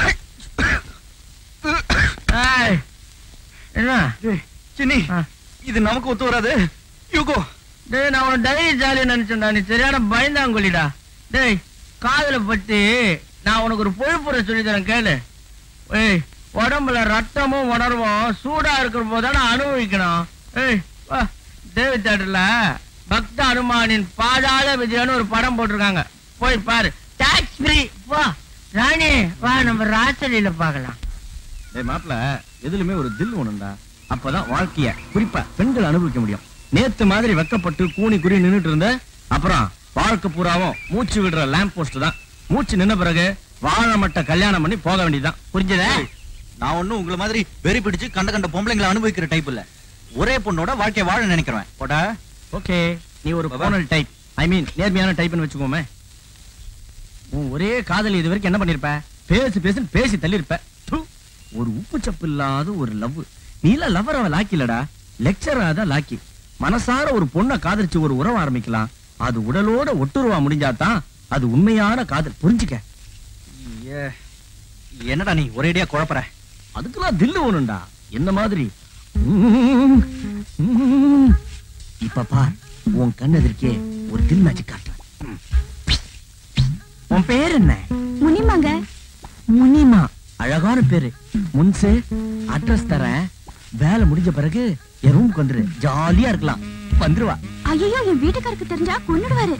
என்ன சின்னி இது நமக்கு ஒத்து வராது யூகோ டேய் நான் உன டைரி ஜாலியா நினைச்சேன்டா நீ சரியான பயந்தாங்கொல்லிடா டேய் காதுல பட்டு நான் உனக்கு ஒரு பொழுப்புற சொல்லி தரேன் கேளு ஏய் உடம்புல ரத்தமும் உணர்வும் சூடா இருக்கிற போதானே அனுபவிக்கணும் ஏய் வா தேவி தேட்டர்ல பக்த அனுமானின் பாதாள விஜயன்னு ஒரு படம் போட்டிருக்காங்க போய் பாரு டாக்ஸ் ஃப்ரீ வா ராணி வா நம்ம ராசலியில பார்க்கலாம் டேய் மாப்ள எதுலயுமே ஒரு தில் ஒண்ணுண்டா அப்பதான் வாழ்க்கைய குறிப்பா பெண்கள் அனுபவிக்க முடியும் நேத்து மாதிரி வெக்கப்பட்டு கூனி குறி நின்னுட்டு இருந்த அப்புறம் வாழ்க்கை பூராவும் மூச்சு விடுற லேம்ப் போஸ்ட் தான் மூச்சு நின்ன பிறகு வாழ மட்ட கல்யாணம் பண்ணி போக வேண்டியதுதான் புரிஞ்சதே நான் ஒண்ணும் உங்களை மாதிரி வெறி பிடிச்சு கண்ட கண்ட பொம்பளைங்களை அனுபவிக்கிற டைப் இல்ல ஒரே பொண்ணோட வாழ்க்கைய வாழ நினைக்கிறேன் போட்டா ஓகே நீ ஒரு கோனல் டைப் ஐ மீன் நேர்மையான டைப்னு வச்சுக்கோமே உன் ஒரே காதலி இது வரைக்கும் என்ன பண்ணிருப்ப பேசு பேசுன்னு பேசி தள்ளிருப்ப து. ஒரு உப்பு சப்பு இல்லாத ஒரு லவ் நீல லவர் அவ லாக்கிலடா லெக்சரா தான் லாக்கி மனசார ஒரு பொண்ணை காதலிச்சு ஒரு உறவு ஆரம்பிக்கலாம் அது உடலோட ஒட்டுருவா முடிஞ்சாதான் அது உண்மையான காதல் புரிஞ்சுக்க ஏ, என்னடா நீ ஒரேடியா குழப்பற அதுக்கெல்லாம் தில்லு ஒண்ணுண்டா என்ன மாதிரி உம், உம். இப்ப பார் உன் கண்ணெதிர்க்கே ஒரு தில் மேஜிக் காட்டுறேன் உம். உன் பேர் என்ன முனிமாங்க முனிமா அழகான பேரு முன்சு அட்ரஸ் தரேன் வேலை முடிஞ்ச பிறகு என் ரூமுக்கு வந்துரு ஜாலியா இருக்கலாம் வந்துருவா ஐயோ என் வீட்டுக்காருக்கு தெரிஞ்சா கொன்னுடுவாரு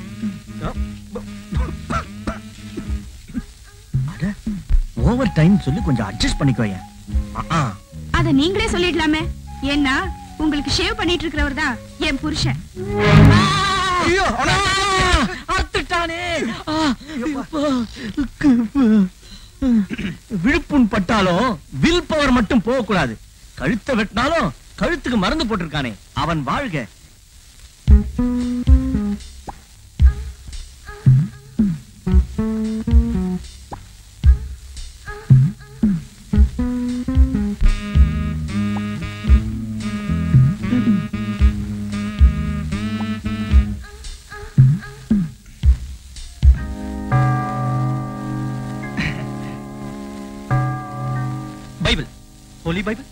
ஓவர் டைம் சொல்லி கொஞ்சம் அட்ஜஸ்ட் பண்ணிக்கோயேன் ஆ அத நீங்களே சொல்லிடலாமே ஏன்னா உங்களுக்கு ஷேவ் பண்ணிட்டு இருக்கிறவர் தான் என் புருஷன் அத்துட்டானே விழுப்புண் பட்டாலும் வில் பவர் மட்டும் போக கூடாது கழுத்தை வெட்டினாலும் கழுத்துக்கு மருந்து போட்டிருக்கானே அவன் வாழ்க பைபிள் ஹோலி பைபிள்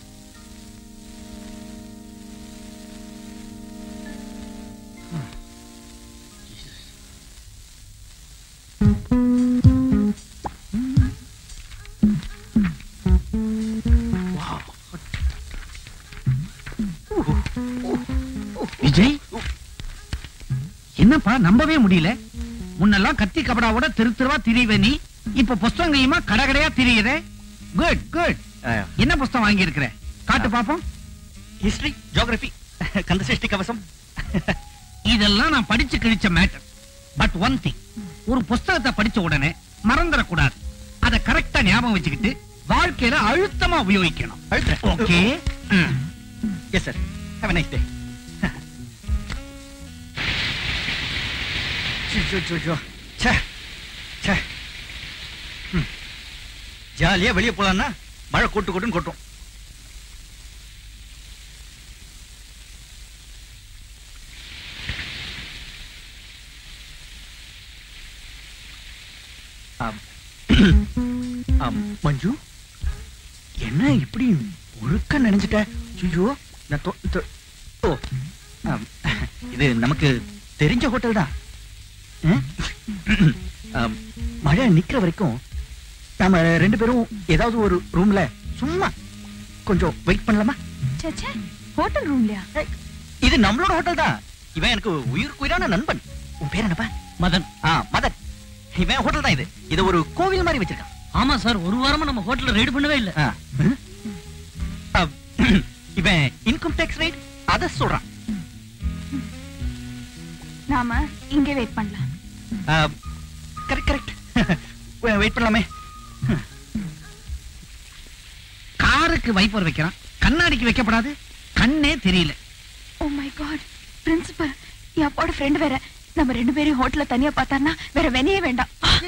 விஜய் என்னப்பா நம்பவே முடியல முன்னெல்லாம் கத்தி கபடாவோட தெரு தெருவா திரிவே நீ இப்ப புஸ்தகம் கையுமா கடகடையா திரியுற குட் குட் என்ன புஸ்தகம் வாங்கி இருக்கிற காட்டு பாப்போம் ஹிஸ்டரி ஜியோகிராபி கந்தசஷ்டி கவசம் இதெல்லாம் நான் படிச்சு கிழிச்ச மேட்டர் பட் ஒன் திங் ஒரு புஸ்தகத்தை படிச்ச உடனே மறந்துடக்கூடாது அதை கரெக்டா ஞாபகம் வச்சுக்கிட்டு வாழ்க்கையில அழுத்தமா உபயோகிக்கணும் okay yes sir have nice day ஜாலியா வெளியே போலாம்னா மழை கொட்டு கொட்டுன்னு கொட்டும் ஆம். ஆம், மஞ்சு என்ன இப்படி ஒழுக்க நினைச்சிட்ட ஐயோ நான் தொ- தொ- ஓ ஆம், இது நமக்கு தெரிஞ்ச ஹோட்டல் தான் ம்? ஆம், மழை நிக்கிற வரைக்கும் நாம ரெண்டு பேரும் ஏதாவது ஒரு ரூம்ல சும்மா கொஞ்சம் வெயிட் பண்ணலாமா சச்சே ஹோட்டல் ரூம்லயா இது நம்மளோட ஹோட்டல் தான் இவன் எனக்கு உயிருக்கு உயிரான நண்பன் உன் பேர் என்னப்பா மதன் ஆ மதன் இவன் ஹோட்டல் தான் இது இது ஒரு கோவில் மாதிரி வச்சிருக்கான் ஆமா சார் ஒரு வாரமா நம்ம ஹோட்டல்ல ரைடு பண்ணவே இல்ல ஆ. ஆ, இவன் இன்கம் டேக்ஸ் ரைட் அத சொல்றான் நாம இங்க வெயிட் பண்ணலாம் கரெக்ட் கரெக்ட் வெயிட் பண்ணலாமே காருக்கு வைப்பர் வைக்கிறான் கண்ணாடிக்கு வைக்கப்படாது கண்ணே தெரியல ஓ மை காட் பிரின்சிபல் என் அப்பாவோட ஃப்ரெண்ட் வேற நம்ம ரெண்டு பேரும் ஹோட்டல்ல தனியா பார்த்தாருன்னா வேற வெனையே வேண்டாம்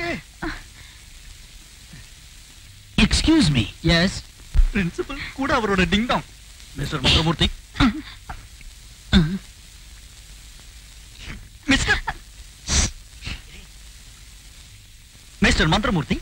எக்ஸ்கியூஸ் மீ எஸ் பிரின்சிபல் கூட அவரோட ding dong mister Manthiramoorthy mister mister Manthiramoorthy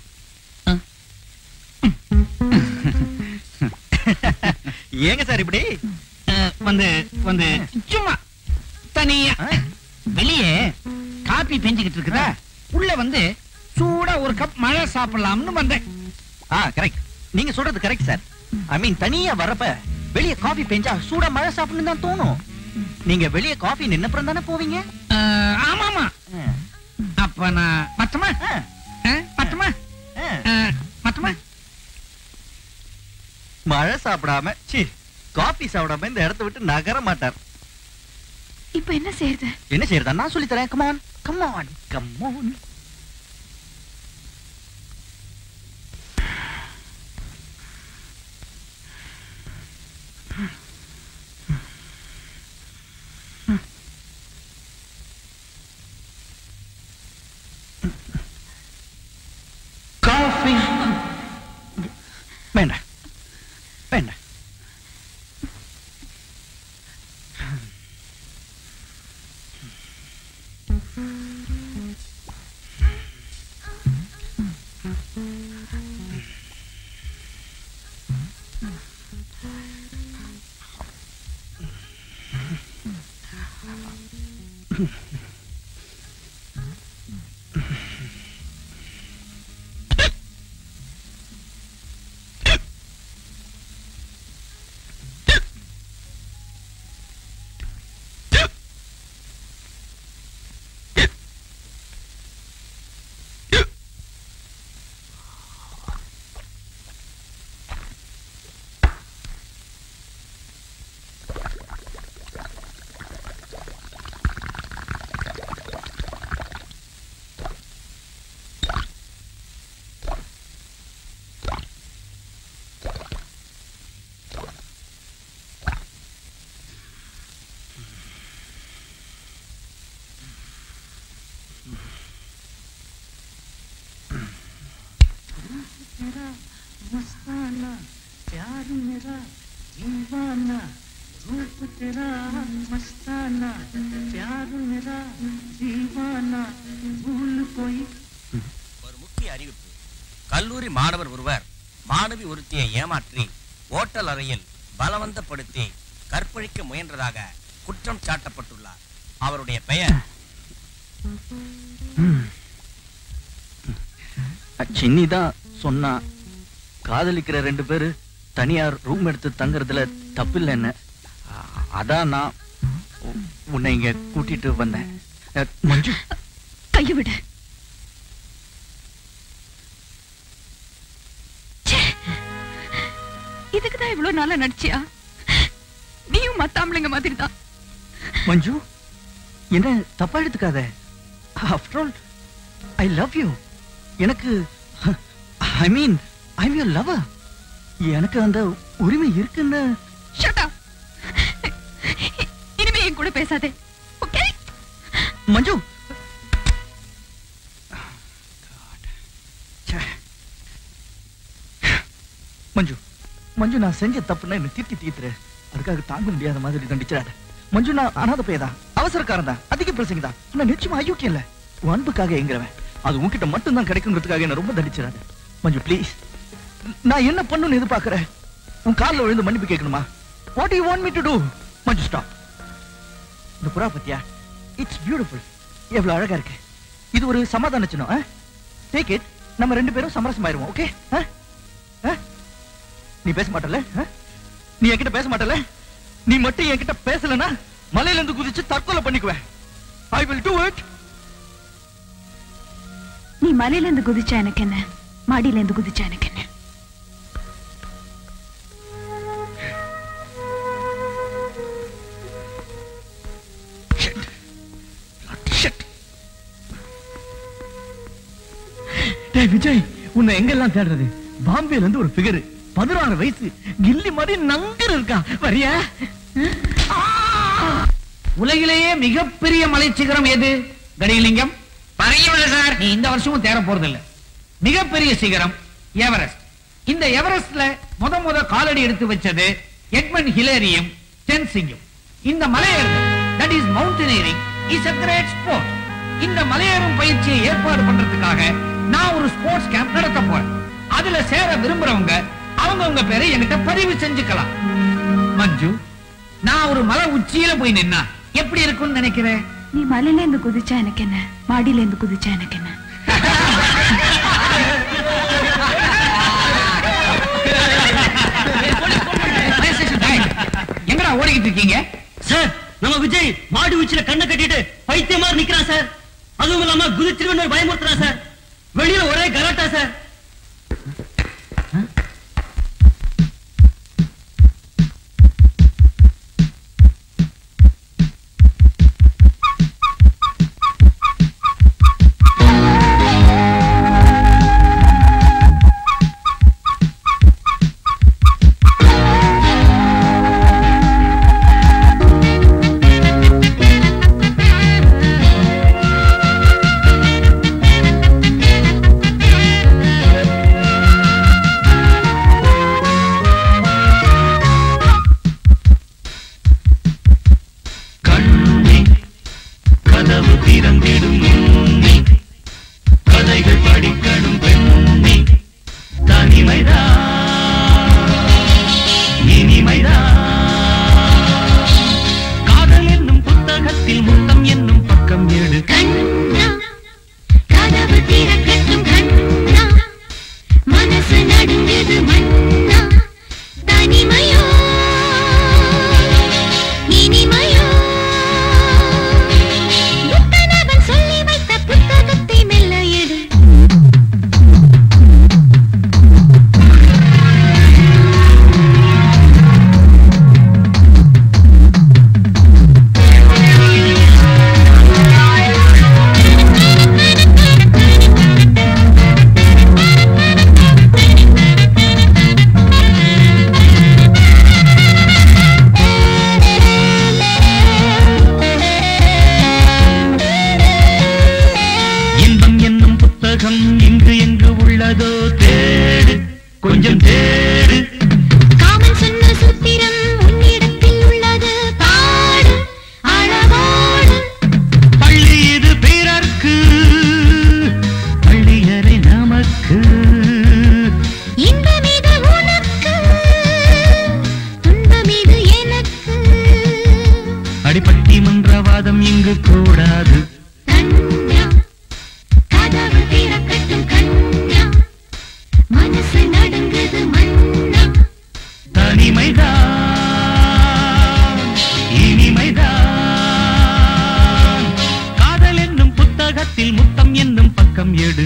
ஏங்க சார் இப்படி வந்து வந்து சும்மா தனியா வெளியே காபி பெஞ்சுக்கிட்டு இருக்குதா உள்ள வந்து சூடா ஒரு கப் மழை சாப்பிடலாம்னு வந்தேன் ஆ கரெக்ட் நீங்க சொல்றது கரெக்ட் சார் ஐ மீன் தனியா வரப்ப வெளிய காபி பெஞ்சா சூடா மழை சாப்பிடணும் தான் தோணும் நீங்க வெளிய காபி நின்னப்புறம் தானே போவீங்க அஹ், ஆமாமா அப்ப நான் பத்துமா பத்துமா பத்துமா மழை சாப்பிடாம சி காபி சாப்பிடாம இந்த இடத்த விட்டு நகர மாட்டார் இப்ப என்ன செய்யறது என்ன செய்யறதா நான் சொல்லி தரேன் கமான் கமான் கமான் காஃபி வேண்டாம் வேண்டாம் तेरा मस्ताना प्यार मेरा दीवाना रूप तेरा मस्ताना प्यार मेरा दीवाना भूल कोई ஒரு முக்கிய அறிவிப்பு கல்லூரி மாணவர் ஒருவர் மாணவி ஒருத்தியை ஏமாற்றி ஓட்டல் அறையில் பலவந்தப்படுத்தி கற்பழிக்க முயன்றதாக குற்றம் சாட்டப்பட்டுள்ளார் அவருடைய பெயர் சின்னி தான் சொன்னா காதலிக்கிற ரெண்டு பேரு தனியா ரூம் எடுத்து தங்குறதுல தப்பில்லைன்னு அ- அதான் நான் உ- உன்னை இங்க கூட்டிட்டு வந்தேன் அ, மஞ்சு கைய விடு ச்சே! இதுக்குதான் தான் இவ்வளவு நாளா நடிச்சியா நீயும் மத்த ஆம்பளைங்க மாதிரி தான் மஞ்சு என்ன தப்பா எடுத்துக்காத after all I love you எனக்கு I mean I am your lover எனக்கு அந்த உரிமை இருக்குன்னு ஷட் அப் இனிமே என் கூட பேசாதே ஓகே மஞ்சு மஞ்சு மஞ்சு நான் செஞ்ச தப்புன்னா என்ன திட்டி தீத்துரு அதுக்காக தாங்க முடியாத மாதிரி தண்டிச்சிடாத மஞ்சு நான் அனாத பையதான் அவசரக்காரன் தான் அதிக பிரசங்க தான் ஆனா நிச்சயமா அயோக்கியம் இல்ல உன் அன்புக்காக எங்கிறவன் அது உன்கிட்ட மட்டும் தான் கிடைக்குங்கிறதுக்காக என்ன ரொம்ப தண்டிச்சிடாத மஞ்சு ப்ளீஸ் நான் என்ன பண்ணுன்னு எதிர்பார்க்கற உன் கால்ல விழுந்து மன்னிப்பு கேட்கணுமா what you want me to do Manju stop இந்த புறா பத்தியா இட்ஸ் பியூட்டிஃபுல் எவ்வளவு அழகா இருக்கு இது ஒரு சமாதான சின்னம் டேக் இட் நம்ம ரெண்டு பேரும் சமரசமாயிருவோம் ஓகே நீ பேச மாட்டல நீ என்கிட்ட பேச மாட்டல நீ மட்டும் என்கிட்ட பேசலனா மலையில இருந்து குதிச்சு தற்கொலை பண்ணிக்குவேன் ஐ வில் டு இட் நீ மலையில இருந்து குதிச்சா எனக்கு என்ன மாடியில இருந்து குதிச்சா எனக்கு என்ன டேய் விஜய் உன்னை எங்கெல்லாம் தேடுறது பாம்பேல இருந்து ஒரு ஃபிகர் பதினாறு வயசு கில்லி மாதிரி நங்கர் இருக்கா வரியா உலகிலேயே மிகப்பெரிய மலைச்சிகரம் எது கடிலிங்கம் பரையவில்லை சார் நீ இந்த வருஷமும் தேர போறது இல்ல மிகப்பெரிய சிகரம் எவரெஸ்ட் இந்த எவரெஸ்ட்ல முத முத காலடி எடுத்து வச்சது எட்மன் ஹிலேரியும் டென்சிங்கும் இந்த மலையேறுதல் that is mountaineering is a great sport இந்த மலையேறும் பயிற்சியை ஏற்பாடு பண்றதுக்காக நான் ஒரு ஸ்போர்ட்ஸ் கேம்ப் நடத்த போறேன் அதுல சேர விரும்புறவங்க அவங்க உங்க பேரை என்கிட்ட பதிவு செஞ்சுக்கலாம் மஞ்சு நான் ஒரு மலை உச்சியில போய் நின்னா எப்படி இருக்கும்னு நினைக்கிறேன் நீ மலையில இருந்து குதிச்சா எனக்கு என்ன மாடியில இருந்து குதிச்சா எனக்கு என்ன எங்கடா ஓடிக்கிட்டு இருக்கீங்க சார் நம்ம விஜய் மாடு உச்சில கண்ணை கட்டிட்டு பைத்திய மாதிரி நிக்கிறான் சார் அதுவும் இல்லாம குதிச்சிருவன் பயமுறுத்துறான் சார் வெளியில ஒரே கலாட்டா சார் கண்ணே கதவு திறந்திடும் முன்னே கதைகள் படிக்கணும் பெண்ணே தனிமைதான் இனிமைதான் காதல் என்னும் புத்தகத்தில் முத்தம் என்னும் பக்கம் எடு கதவு திறக்கட்டும் கண்ணா மனசு நடுங்குது மண்ணா தனிமையோ இனிமையோ புத்தனவன் சொல்லி வைத்த புத்தகத்தை மெல்ல எடு இன்பம் என்னும் புத்தகம் இங்கு எங்கு உள்ளதோ தேடு கொஞ்சம் தேடு காமன் சொன்ன சூத்திரம் உன்னிடத்தில் உள்ளது பாடு அழகோடு பள்ளி இது பிறர்க்கு பள்ளியறை நமக்கு இன்பம் இது உனக்கு துன்பம் இது எனக்கு அடிப்பட்டி மன்றவாதம் இங்கு கூடாது கண்ணா கதவு திறக்கட்டும் கண்ணா மனசு நடுங்குது மண்ணா தனிமைதான் இனிமைதான் காதல் என்னும் புத்தகத்தில் முத்தம் என்னும் பக்கம் எடு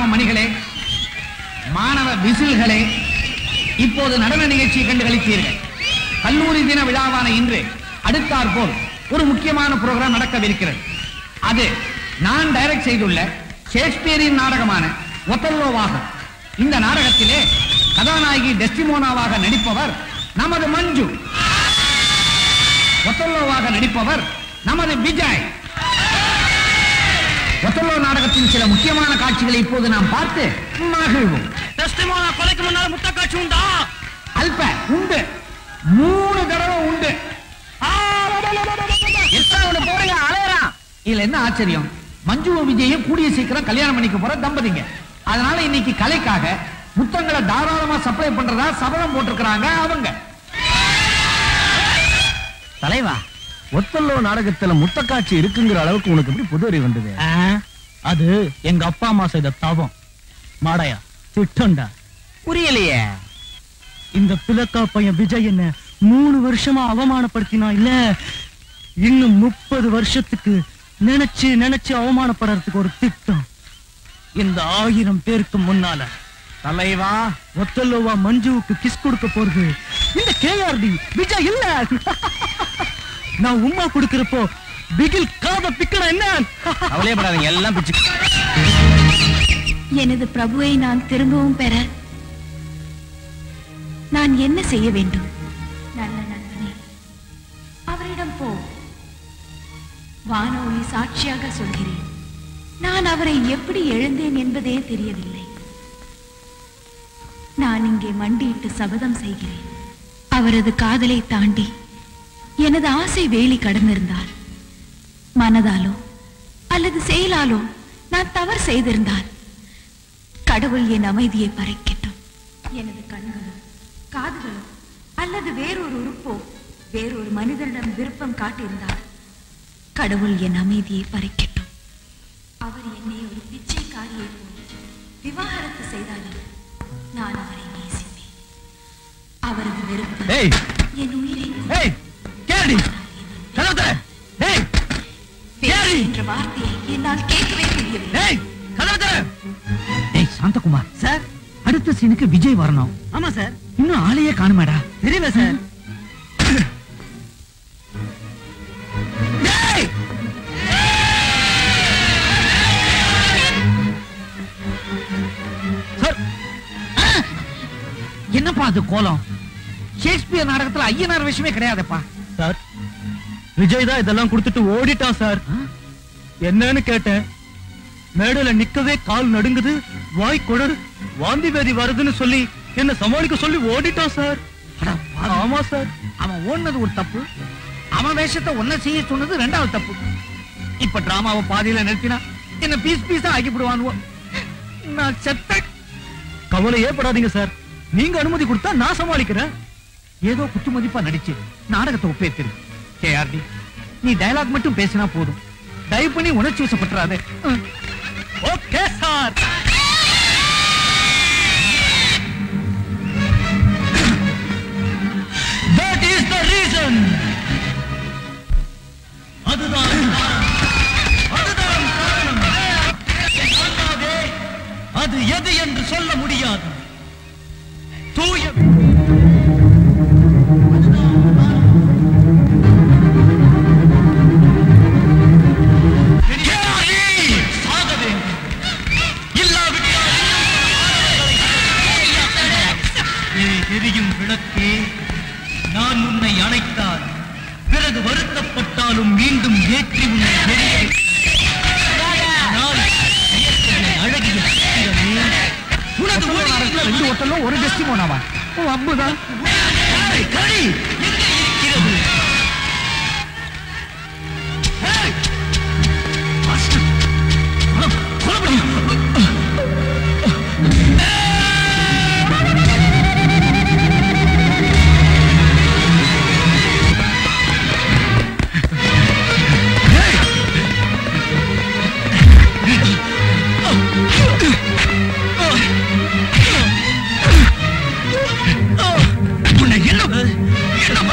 மணிகளே மாணவ விசில்களே இப்போது நடன நிகழ்ச்சியை கண்டு களித்தீர்கள் கல்லூரி தின விழாவான இன்று அடுத்தாற் போல் ஒரு முக்கியமான புரோகிராம் நடக்கவிருக்கிறது அது நான் டைரக்ட் செய்துள்ள ஷேக்ஸ்பியரின் நாடகமான ஒத்தல்லோவாகும் இந்த நாடகத்திலே கதாநாயகி டெஸ்டிமோனாவாக நடிப்பவர் நமது மஞ்சு ஒத்தல்லோவாக நடிப்பவர் நமது விஜய் ஒத்தல்லோ நாடகத்தின் சில முக்கியமான காட்சிகளை இப்போது நாம் பார்த்து மகிழ்வோம் டெஸ்டிமோனா கொலைக்கு முன்னால முட்டை காட்சி உண்டா அல்ப உண்டு மூணு தடவை உண்டு போறீங்க அலையறான் இதுல என்ன ஆச்சரியம் மஞ்சுவும் விஜயும் கூடிய சீக்கிரம் கல்யாணம் பண்ணிக்க போற தம்பதிங்க அதனால இன்னைக்கு கலைக்காக முத்தங்களை தாராளமா சப்ளை பண்றதா சபதம் போட்டிருக்கிறாங்க அவங்க தலைவா ஒத்தல்லோ நாடகத்துல முத்தக்காட்சி இருக்குங்கிற அளவுக்கு உனக்கு எப்படி புது அறிவு வந்தது அது எங்க அப்பா அம்மா செய்த தவம் மாடையா திட்டம்டா புரியலையே இந்த பிளக்கா பையன் விஜய் என்ன மூணு வருஷமா அவமானப்படுத்தினா இல்ல இன்னும் முப்பது வருஷத்துக்கு நினைச்சு நினைச்சு அவமானப்படுறதுக்கு ஒரு திட்டம் இந்த ஆயிரம் பேருக்கு முன்னால தலைவா ஒத்தல்லோவா மஞ்சுவுக்கு கிஸ் கொடுக்க போறது இந்த கேஆர்டி விஜய் இல்ல நான் உம்மா கொடுக்கிறப்போ பிகில் காத பிக்கணும் என்ன அவளையப்படாதீங்க எல்லாம் பிச்சு எனது பிரபுவை நான் திரும்பவும் பெற நான் என்ன செய்ய வேண்டும் நல்ல நண்பனே அவரிடம் போ வானொலி சாட்சியாக சொல்கிறேன் நான் அவரை எப்படி எழுந்தேன் என்பதே தெரியவில்லை நான் இங்கே மண்டியிட்டு சபதம் செய்கிறேன் அவரது காதலை தாண்டி எனது ஆசை வேலி கடந்திருந்தால் மனதாலோ அல்லது செயலாலோ நான் தவறு செய்திருந்தால் கடவுள் என் அமைதியை பறிக்கட்டும் எனது கண்களோ காதுகளோ அல்லது வேறொரு உறுப்போ வேறொரு மனிதனிடம் விருப்பம் காட்டியிருந்தால் கடவுள் என் அமைதியை பறிக்கட்டும் அவர் என்னை ஒரு பிச்சைக்காரியை போல் விவாகரத்து செய்தாலும் நான் அவரை நேசிப்பேன் அவரது விருப்பம் ஏய் என் உயிரை ஏய் கேடி கதவு ஏய் பேசு என்ற வார்த்தையை என்னால் கேட்கவே முடியவில்லை ஏய் கதவு ஏய் சாந்தகுமார் சார் அடுத்த சீனுக்கு விஜய் வரணும் ஆமா சார் இன்னும் ஆளையே காணுமேடா தெரியல சார் என்னப்பா அது கோலம் ஷேக்ஸ்பியர் நாடகத்துல ஐயனார் விஷயமே கிடையாதுப்பா சார் விஜய் தான் இதெல்லாம் கொடுத்துட்டு ஓடிட்டான் சார் என்னன்னு கேட்டேன் மேடையில நிக்கவே கால் நடுங்குது வாய் குடரு வாந்தி வேதி வருதுன்னு சொல்லி என்ன சமாளிக்க சொல்லி ஓடிட்டான் சார் ஆமா சார் அவன் ஓடுனது ஒரு தப்பு அவன் வேஷத்தை ஒன்ன செய்ய சொன்னது ரெண்டாவது தப்பு இப்ப டிராமாவை பாதியில நிறுத்தினா என்ன பீஸ் பீஸா ஆக்கி விடுவானுவோ நான் செத்த கவலையே படாதீங்க சார் நீங்க அனுமதி கொடுத்தா நான் சமாளிக்கிறேன் ஏதோ குத்து மதிப்பா நடிச்சு நாடகத்தை ஒப்பேத்திரு கேஆர்டி நீ டயலாக் மட்டும் பேசினா போதும் தயவு பண்ணி உணர்ச்சி வசப்பட்டுறாதே okay sir That is the reason. அதுதான் அதுதான் காரணம் அல்லாதே அது எது என்று சொல்ல முடியாது தூய சாக வேண்டும் இல்லாவிட்டால் ஏய், எரியும் விளக்கே நான் உன்னை அணைத்தால் பிறகு வருத்தப்பட்டாலும் மீண்டும் ஏற்றி உன்னை எரிய ஆனால் இயற்கையின் அழகிய சித்திரமே உனது நாடகத்துல ரெண்டு ஒட்டலும் ஒரு டெஸ்டிமோனாவா ஓ அம்புதான் ஏய், கடி எங்கே இருக்கிறது ஏய், மாஸ்டர், கொலை- கொலை பண்ணு. உன்னை என்ன என்ன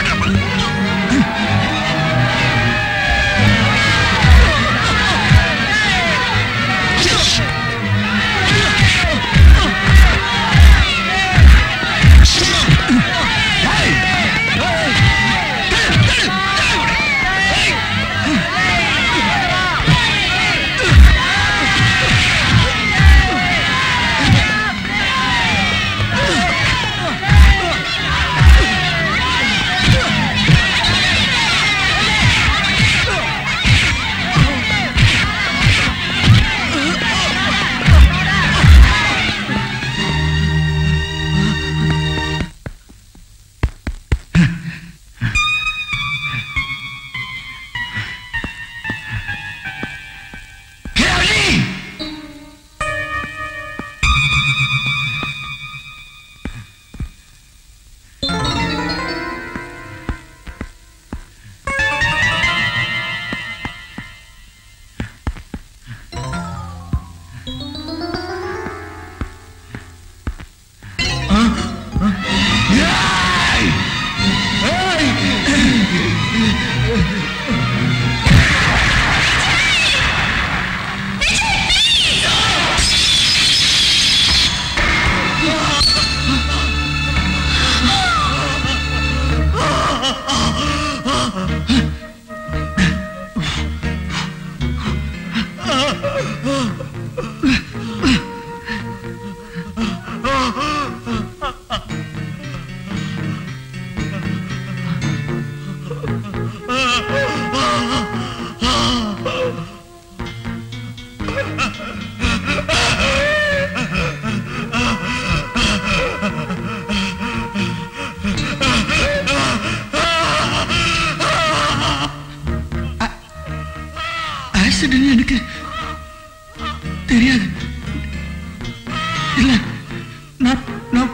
ஆக்சிடென்ட் எனக்கு தெரியாது இல்ல நான் நான்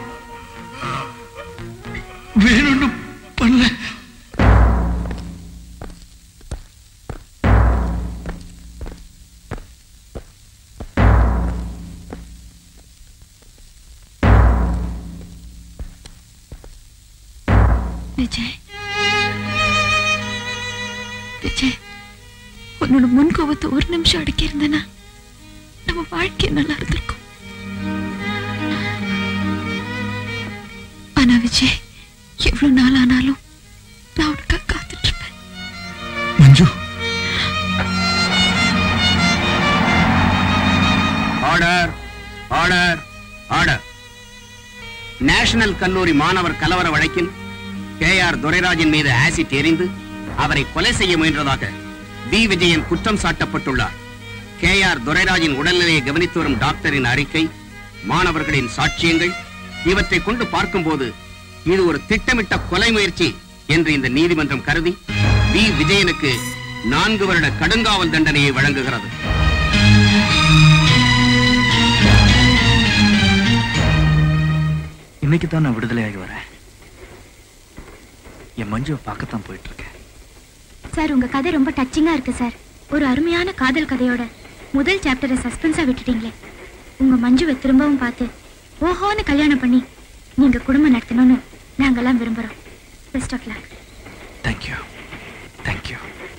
வேணும்னு பண்ணல விஜய் விஜய் உன்னோட முன் கோபத்தை ஒரு நிமிஷம் அடக்கி இருந்தேன்னா நம்ம வாழ்க்கை நல்லா இருந்திருக்கும் ஆனா விஜய் எவ்வளவு நாள் ஆனாலும் நான் உனக்காக காத்துட்டு இருப்பேன் Manju order order order national கல்லூரி மாணவர் கலவர வழக்கில் கே ஆர் துரைராஜின் மீது ஆசிட் எறிந்து அவரை கொலை செய்ய முயன்றதாக வி விஜயன் குற்றம் சாட்டப்பட்டுள்ளார் கே ஆர் துரைராஜின் உடல்நிலையை கவனித்து வரும் டாக்டரின் அறிக்கை மாணவர்களின் சாட்சியங்கள் இவற்றை கொண்டு பார்க்கும்போது இது ஒரு திட்டமிட்ட கொலை முயற்சி என்று இந்த நீதிமன்றம் கருதி வி விஜயனுக்கு நான்கு வருட கடுங்காவல் தண்டனையை வழங்குகிறது இன்னைக்கு தான் நான் விடுதலையாகி வரேன் என் மஞ்சுவை பார்க்கத்தான் போயிட்டு இருக்கேன் சார் உங்க கதை ரொம்ப டச்சிங்கா இருக்கு சார் ஒரு அருமையான காதல் கதையோட முதல் சாப்டரை சஸ்பென்ஸா விட்டுட்டீங்களே உங்க மஞ்சுவை திரும்பவும் பார்த்து ஓஹோன்னு கல்யாணம் பண்ணி நீங்க குடும்பம் நடத்தணும்னு நாங்கெல்லாம் விரும்புறோம் best of luck thank you thank you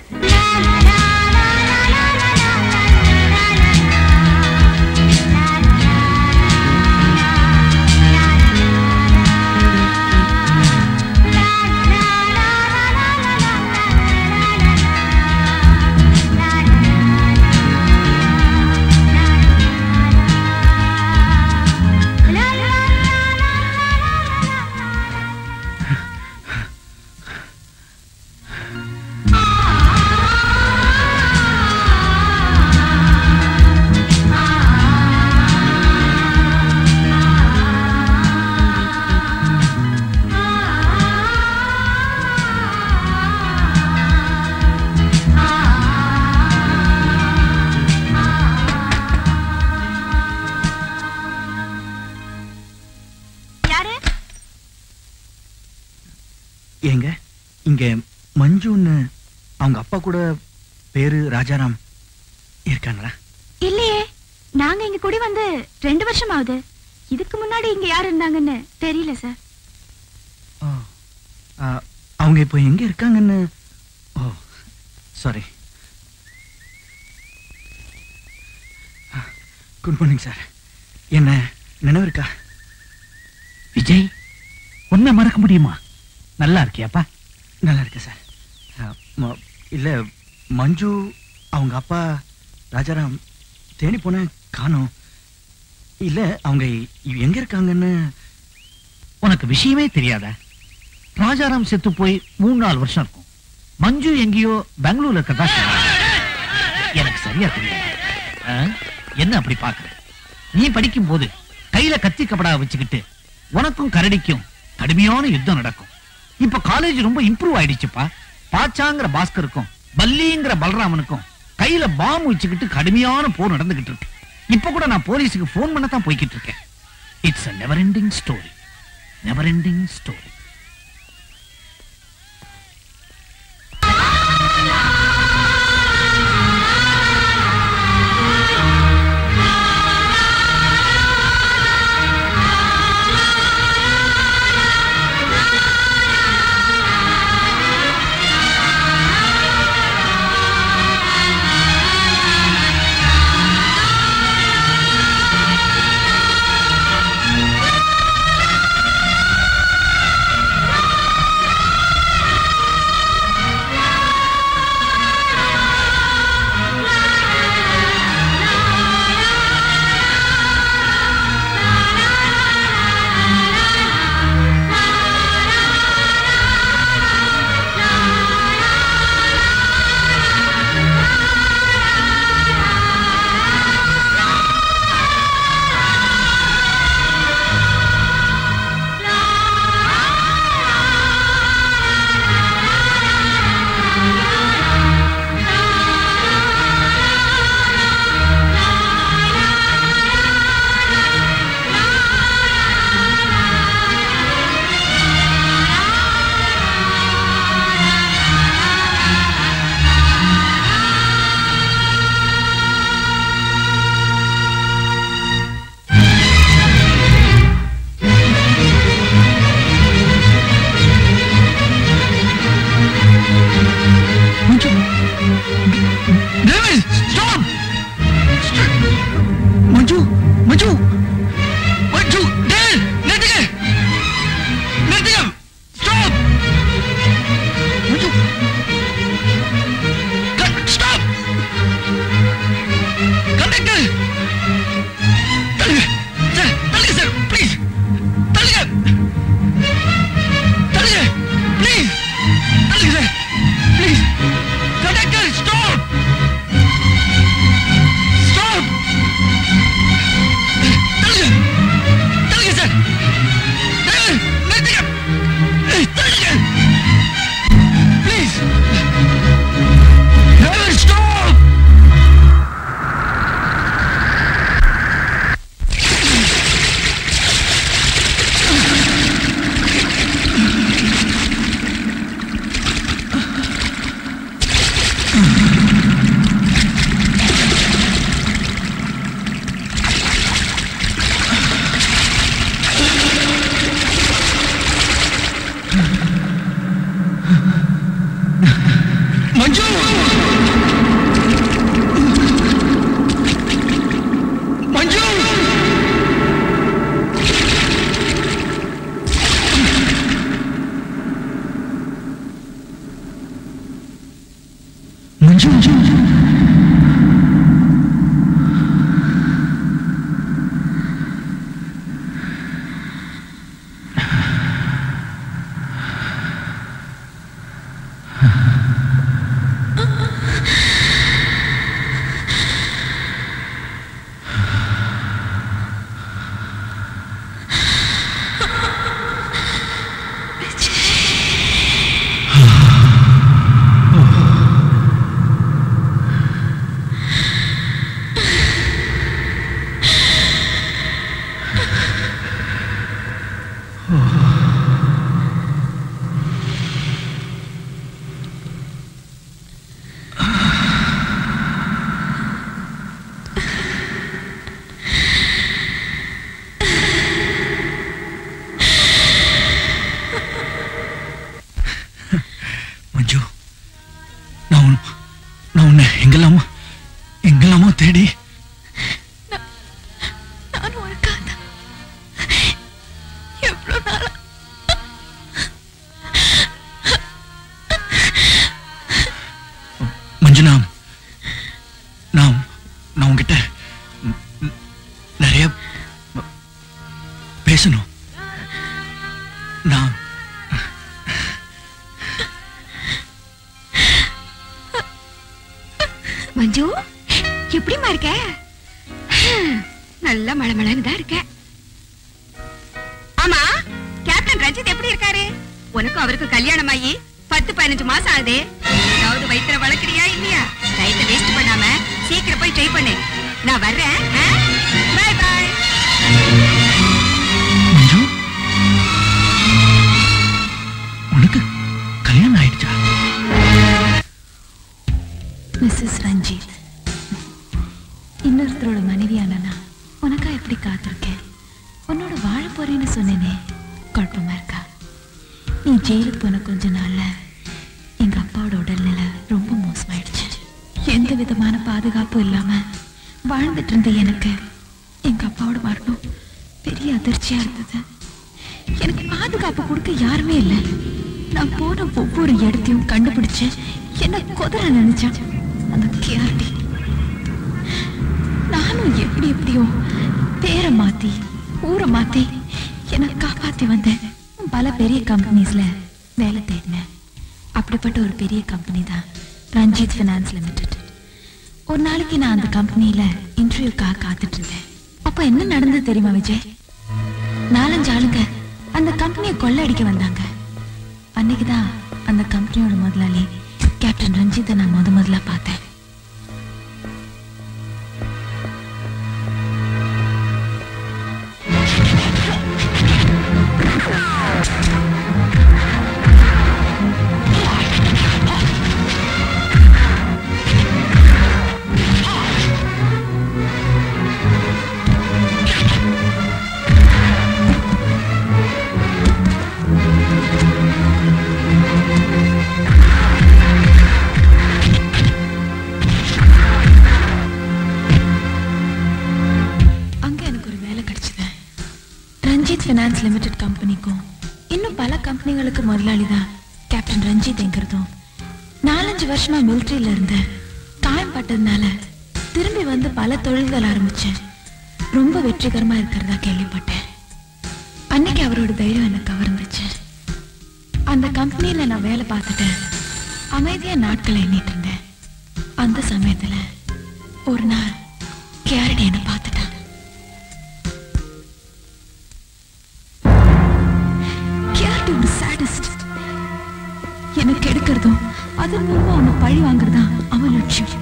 யாரு ஏங்க இங்க மஞ்சுன்னு அவங்க அப்பா கூட பேரு ராஜாராம் இருக்காங்களா இல்லையே நாங்க இங்க குடி வந்து ரெண்டு வருஷம் ஆகுது இதுக்கு முன்னாடி இங்க யார் இருந்தாங்கன்னு தெரியல சார் ஆ, அவங்க இப்போ எங்க இருக்காங்கன்னு oh sorry good morning sir என்ன நினைவு இருக்கா விஜய் உன்னை மறக்க முடியுமா நல்லா இருக்கியாப்பா நல்லா இருக்கேன் சார் ஆ, ம- இல்ல மஞ்சு அவங்க அப்பா ராஜாராம் தேடி போன காணோம் இல்ல அவங்க இ- எங்க இருக்காங்கன்னு உனக்கு விஷயமே தெரியாதா ராஜாராம் செத்து போய் மூணு நாலு வருஷம் இருக்கும் மஞ்சு எங்கேயோ பெங்களூர்ல இருக்கதா சொன்னாங்க. எனக்கு சரியா தெரியாது ஆ? என்ன அப்படி பாக்குற நீ படிக்கும் போது கையில கத்தி கபடா வச்சுக்கிட்டு உனக்கும் கரடிக்கும் கடுமையான யுத்தம் நடக்கும் இப்ப காலேஜ் ரொம்ப இம்ப்ரூவ் ஆயிடுச்சுப்பா பாச்சாங்கிற பாஸ்கருக்கும் பல்லிங்கிற பலராமனுக்கும் கையில பாம்பு வச்சுக்கிட்டு கடுமையான போர் நடந்துகிட்டு இருக்கு இப்ப கூட நான் போலீஸுக்கு போன் பண்ண தான் போய்கிட்டு இருக்கேன் it's a never ending story never ending story ஆ இவ்வளவு நாளா மஞ்சுளா நான் நான் உங்ககிட்ட ந- ந- நிறைய ப- பேசணும் நான் மஞ்சு எப்படிமா இருக்க நல்ல மழமழன்னு தான் இருக்க ஆமா கேப்டன் ரஞ்சித் எப்படி இருக்காரு உனக்கும் அவருக்கும் கல்யாணம் ஆகி பத்து பதினஞ்சு மாசம் ஆகுது ஏதாவது வயித்துல வளர்க்குறியா இல்லையா டயத்தை வேஸ்ட் பண்ணாம சீக்கிரம் போய் ட்ரை பண்ணு நான் வர்றேன் பாய் பாய் மஞ்சு உனக்கு கல்யாணம் ஆயிடுச்சா மிஸ்ஸஸ் ரஞ்சித் இன்னொருத்தரோட மனைவியான நான் உனக்கா எப்படி காத்திருக்கேன் உன்னோட வாழ போறேன்னு சொன்னேனே குழப்பமா இருக்கா நீ ஜெயிலுக்கு போன கொஞ்ச நாள்ல எங்க அப்பாவோட உடல்நிலை ரொம்ப மோசமாயிடுச்சு எந்த விதமான பாதுகாப்பும் இல்லாம வாழ்ந்துட்டு இருந்த எனக்கு எங்க அப்பாவோட மரணம் பெரிய அதிர்ச்சியா இருந்தது எனக்கு பாதுகாப்பு கொடுக்க யாருமே இல்லை நான் போன ஒவ்வொரு இடத்தையும் கண்டுபிடிச்சு என்ன குதிரை நினைச்சான் அந்த கேரடி நானும் எப்படி எப்படியோ பேரை மாத்தி ஊரை மாத்தி என்னை காப்பாத்தி வந்தேன் பல பெரிய கம்பெனிஸ்ல வேலை தேடினேன் அப்படிப்பட்ட ஒரு பெரிய கம்பெனி தான் ரஞ்சித் ஃபினான்ஸ் லிமிடெட் ஒரு நாளைக்கு நான் அந்த கம்பெனியில இன்டர்வியூக்காக காத்துட்டு இருந்தேன் அப்ப என்ன நடந்தது தெரியுமா விஜய் நாலஞ்சு ஆளுங்க அந்த கம்பெனியை கொள்ளடிக்க வந்தாங்க அன்னைக்குதான் அந்த கம்பெனியோட முதலாளி கேப்டன் ரஞ்சித்தை நான் முத முதல்ல பார்த்தேன் அங்க எனக்கு ஒரு வேலை கிடைச்சது ரஞ்சித் ஃபினான்ஸ் லிமிடெட் கம்பெனிக்கும் இன்னும் பல கம்பெனிகளுக்கு முதலாளி தான் கேப்டன் ரஞ்சித்ங்கிறதும் நாலஞ்சு வருஷமா மிலிட்ரியில இருந்து காயம் பட்டதுனால திரும்பி வந்து பல தொழில்கள் ஆரம்பிச்சேன் ரொம்ப வெற்றிகரமா இருக்கிறதா கேள்விப்பட்டேன் அன்னைக்கு அவரோட தைரியம் எனக்கு கவர்ந்துச்சு அந்த கம்பெனியில நான் வேலை பார்த்துட்டேன் அமைதியா நாட்களை எண்ணிட்டு இருந்தேன் அந்த சமயத்துல ஒரு நாள் கேரடி என்ன பார்த்துட்டான் கேரடி ஒரு சாடிஸ்ட் என்னை கெடுக்கிறதும் அதன் மூலமா அவனை பழி வாங்குறதா அவன் லட்சியம்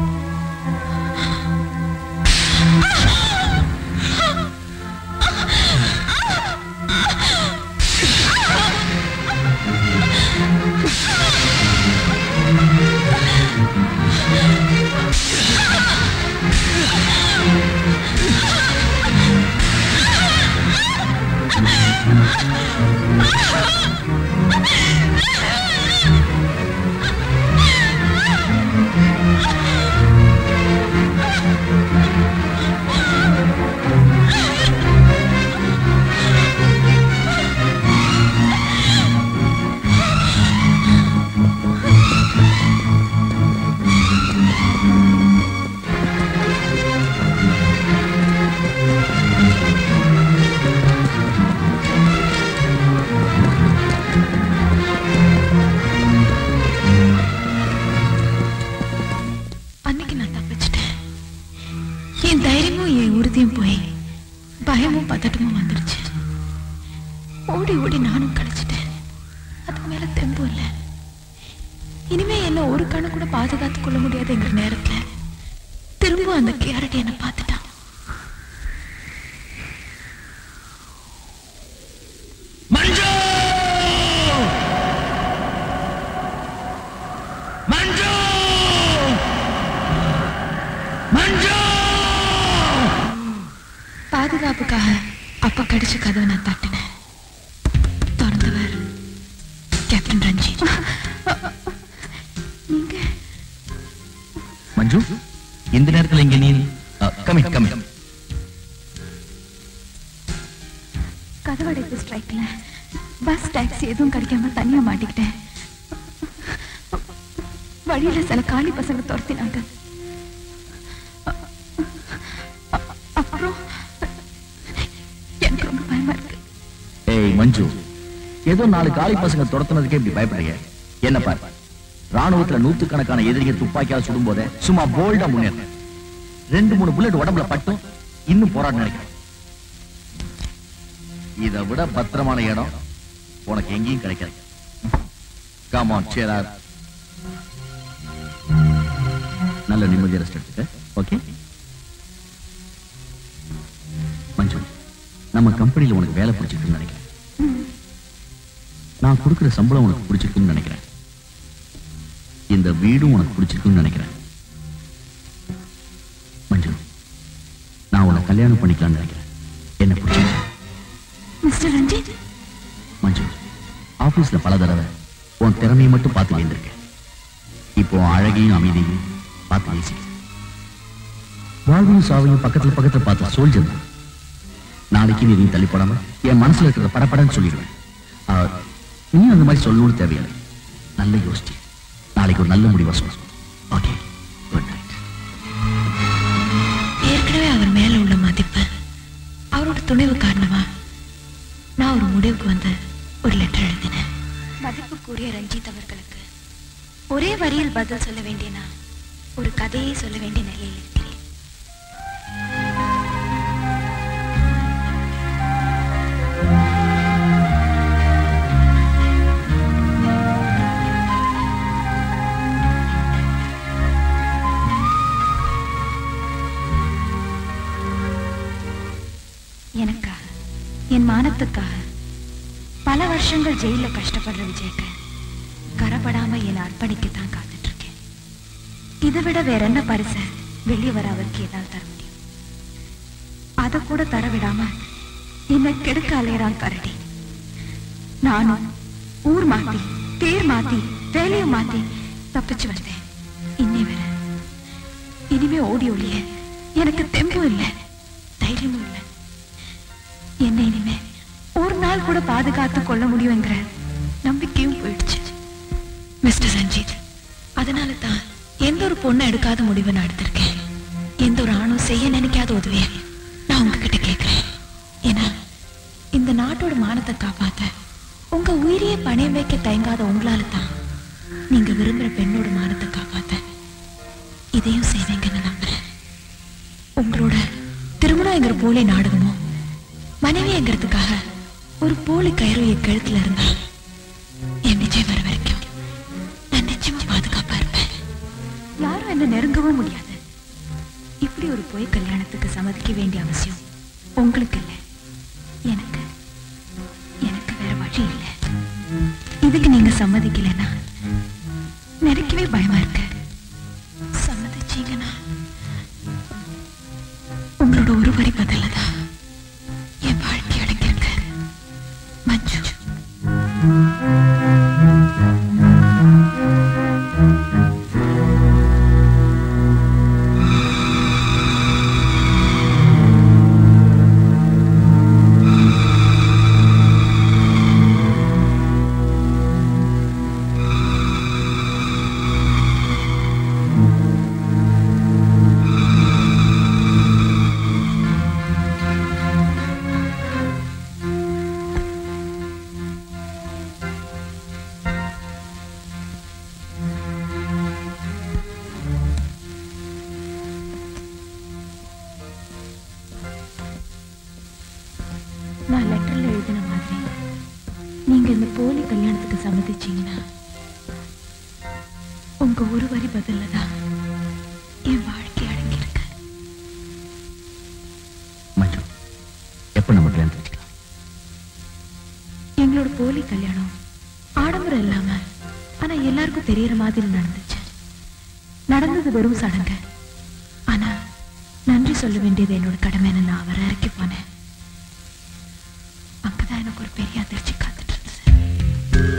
அன்னைக்கு நான் தப்பிச்சிட்டேன் என் தைரியமும் என் உறுதியும் போய் பயமும் பதட்டமும் வந்துடுச்சு ஓடி ஓடி நானும் கழிச்சிட்டேன் அதுக்கு மேல தெம்பு இல்ல இனிமே என்ன ஒரு கணு கூட பாதுகாத்துக் கொள்ள முடியாதுங்கிற நேரத்துல திரும்ப அந்த கேரட் என்ன பார்த்துட்டான் மஞ்சு மஞ்சு மஞ்சு பாதுகாப்புக்காக அப்பா கடிச்ச கதவை நான் தட்டினேன் திறந்தவர் கேப்டன் ரஞ்சித் நீங்க மஞ்சு இந்த நேரத்துல இங்க நீ கமி கமி கதவடைப்பு ஸ்ட்ரைக்ல பஸ் டாக்ஸி எதுவும் கிடைக்காம தனியா மாட்டிக்கிட்டேன் வழியில சில காலி பசங்க துரத்தினாங்க அ- அப்புறம் எனக்கு ரொம்ப பயமா இருக்கு ஏய் மஞ்சு ஏதோ நாலு காலி பசங்க துரத்துனதுக்கே இப்படி பயப்படுறீங்க என்ன பாரு ராணுவத்துல நூத்துக்கணக்கான எதிரியை துப்பாக்கியால் சுடும் போதே சும்மா போல்டா முன்னேற ரெண்டு மூணு புல்லட் உடம்புல பட்டும் இன்னும் போராட நினைக்கிறேன் இதை விட பத்திரமான இடம் உனக்கு எங்கேயும் கிடைக்காது காமான் சேரா நல்ல நிம்மதியா ரெஸ்ட் எடுத்துக்க ஓகே மஞ்சு நம்ம கம்பெனில உனக்கு வேலை பிடிச்சிருக்குன்னு நினைக்கிறேன் நான் கொடுக்கிற சம்பளம் உனக்கு பிடிச்சிருக்குன்னு நினைக்கிறேன் இந்த வீடும் உனக்கு பிடிச்சிருக்குன்னு நினைக்கிறேன் மஞ்சு நான் உன்னை கல்யாணம் பண்ணிக்கலாம்னு நினைக்கிறேன் என்ன பிடிச்சிருக்கு மிஸ்டர் ரஞ்சித் மஞ்சு ஆபீஸ்ல பல தடவை உன் திறமையை மட்டும் பார்த்து வேண்டியிருக்கேன் இப்போ உன் அழகையும் அமைதியும் பார்த்து நேசிக்கிறேன் வாழ்வையும் சாவையும் பக்கத்துல பக்கத்துல பார்த்த சோல்ஜர் தான் நாளைக்கு நீ எதையும் தள்ளிப்படாம என் மனசுல இருக்கிறத படப்படன்னு சொல்லிடுவேன் ஆ, நீ அந்த மாதிரி சொல்லணும்னு தேவையில்லை நல்ல யோசிச்சு நாளைக்கு ஒரு நல்ல முடிவா சொல்லணும் ஓகே குட் நைட் ஏற்கனவே அவர் மேல உள்ள மதிப்பு அவரோட துணிவு காரணமா நான் ஒரு முடிவுக்கு வந்து ஒரு லெட்டர் எழுதினேன் மதிப்புக்குரிய ரஞ்சித் அவர்களுக்கு ஒரே வரியில் பதில் சொல்ல வேண்டிய நான் ஒரு கதையை சொல்ல வேண்டிய நிலையில் இருக்கிறேன் எனக்காக என் மானத்துக்காக பல வருஷங்கள் ஜெயில கஷ்டப்படுற விஜய்க்கு கரப்படாம என்னை அர்ப்பணிக்கத்தான் காத்துட்டு இருக்கேன் இதை விட வேற என்ன பரிசை வெளியே வர அவருக்கு என்னால் தர முடியும் அதை கூட தர விடாம என்னை கெடுக்க அலையறான் கரடி நானும் ஊர் மாத்தி பேர் மாத்தி வேலையை மாத்தி தப்பிச்சு வந்தேன் இன்னை வர இனிமே ஓடி ஒளிய எனக்கு தெம்பும் இல்லை தைரியமும் இல்லை என்னை இனிமே ஒரு நாள் கூட பாதுகாத்து கொள்ள முடியுங்கிற நம்பிக்கையும் போயிடுச்சு மிஸ்டர் ரஞ்சித் அதனால தான் எந்த ஒரு பொண்ணை எடுக்காத முடிவை நான் எடுத்திருக்கேன் எந்த ஒரு ஆணும் செய்ய நினைக்காத உதவிய நான் உங்ககிட்ட கேட்கிறேன் ஏன்னா இந்த நாட்டோட மானத்தை காப்பாத்த உங்க உயிரையே பணயம் வைக்க தயங்காத உங்களால தான் நீங்க விரும்புற பெண்ணோட மானத்தை காப்பாத்த இதையும் செய்வீங்கன்னு நம்புறேன் உங்களோட திருமணங்கிற போலி நாடகமும் மனைவிங்கிறதுக்காக ஒரு போலி கயிறு என் கழுத்துல இருந்தா என் விஜய் வர வரைக்கும் நான் நிச்சயமா பாதுகாப்பா இருப்பேன் யாரும் என்ன நெருங்கவும் முடியாது இப்படி ஒரு பொய் கல்யாணத்துக்கு சம்மதிக்க வேண்டிய அவசியம் உங்களுக்கு இல்லை எனக்கு எனக்கு வேற வழி இல்லை இதுக்கு நீங்க சம்மதிக்கலைன்னா நினைக்கவே பயமா இருக்கு சம்மதிச்சீங்கன்னா உங்களோட ஒரு வரி பதில தான் என் வாழ்க்கை அடங்கியிருக்கு மஞ்சு நான் லெட்டர்ல எழுதின மாதிரி நீங்க இந்த போலி கல்யாணத்துக்கு சம்மதிச்சீங்கன்னா உங்க ஒரு வரி பதில்ல தான் என் வாழ்க்கை அடங்கியிருக்கு மஞ்சு எப்ப நம்ம கல்யாணம் வச்சுக்கலாம் எங்களோட போலி கல்யாணம் ஆடம்பரம் இல்லாம ஆனா எல்லாருக்கும் தெரியற மாதிரி நடந்துச்சு நடந்தது வெறும் சடங்கு ஆனா நன்றி சொல்ல வேண்டியது என்னோட கடமைன்னு நான் அவரை இறக்கி போனேன் அங்கதான் எனக்கு ஒரு பெரிய அதிர்ச்சி காத்துட்டு இருந்தது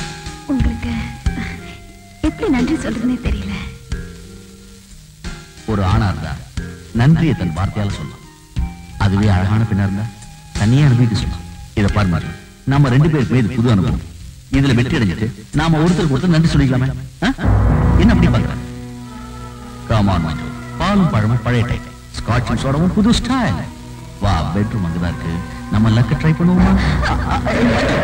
உங்களுக்கு எப்படி நன்றி சொல்றதுனே தெரியல ஒரு ஆணா இருந்தா நன்றியை தன் வார்த்தையால சொல்லலாம் அதுவே அழகான பெண்ணா இருந்தா தனியா அனுபவிக்க சொல்லலாம் இதை பாருங்க நாம ரெண்டு பேருக்கு இது புது அனுபவம் இதுல வெற்றி அடைஞ்சிட்டு நாம ஒருத்தருக்கு ஒருத்தர் நன்றி சொல்லிக்கலாமே ஆ? என்ன அப்படி பாக்குற காமான் மஞ்சு பாலும் பழமும் பழைய டைப் ஸ்காட்சும் சோடவும் புது ஸ்டைல் வா பெட்ரூம் அங்கதான் இருக்கு நம்ம லக்க ட்ரை பண்ணுவோமா ஆ, ஆ, ஏய், மஞ்சு.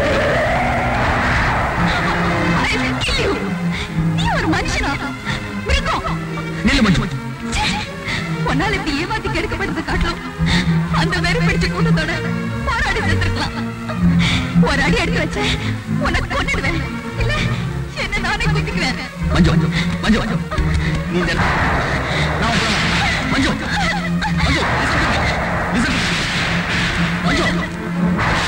நீ ஒரு மனுஷனா மிருகம் நில்லு மஞ்சு ச்சே, உன்னால இப்படி ஏமாத்தி கெடுக்கப்படுறது காட்டலாம் அந்த வெறி பிடிச்ச கூட்டத்தோட போராடி செத்துருக்கலாம் ஒரு அடி அடிக்க வச்ச உனக்கு கொண்டுடுவேன் இல்ல என்ன நானே குத்திக்குவேன் மஞ்சு மஞ்சு மஞ்சு மஞ்சு நீ இந்த இடத்துல- நான் உன் கூட வரேன். மஞ்சு மஞ்சு listen to me. Listen to me. மஞ்சு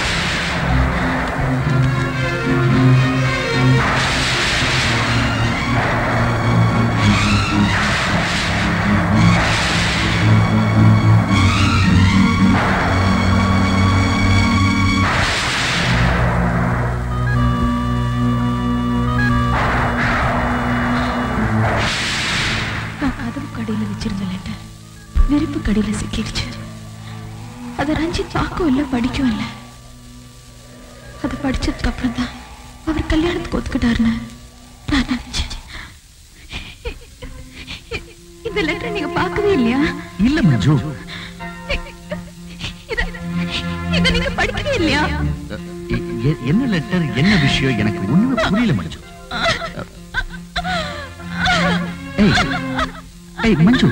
நான் கதவு கடையில வச்சிருந்த லெட்டர் நெருப்பு கடையில சிக்கிடுச்சு அதை ரஞ்சித் பார்க்கவும் இல்லை படிக்கவும் இல்லை அதை படிச்சதுக்கு அப்புறம் தான் அவர் கல்யாணத்துக்கு ஒத்துக்கிட்டாருன்னு நான் நினைச்சேன் இந்த லெட்டர் நீங்க பார்க்கவே இல்லையா இல்ல மஞ்சு இத இத நீங்க படிக்கவே இல்லையா எ- எ- என்ன லெட்டர் என்ன விஷயம் எனக்கு ஒண்ணுமே புரியல மஞ்சு ஏய் ஏய் மஞ்சு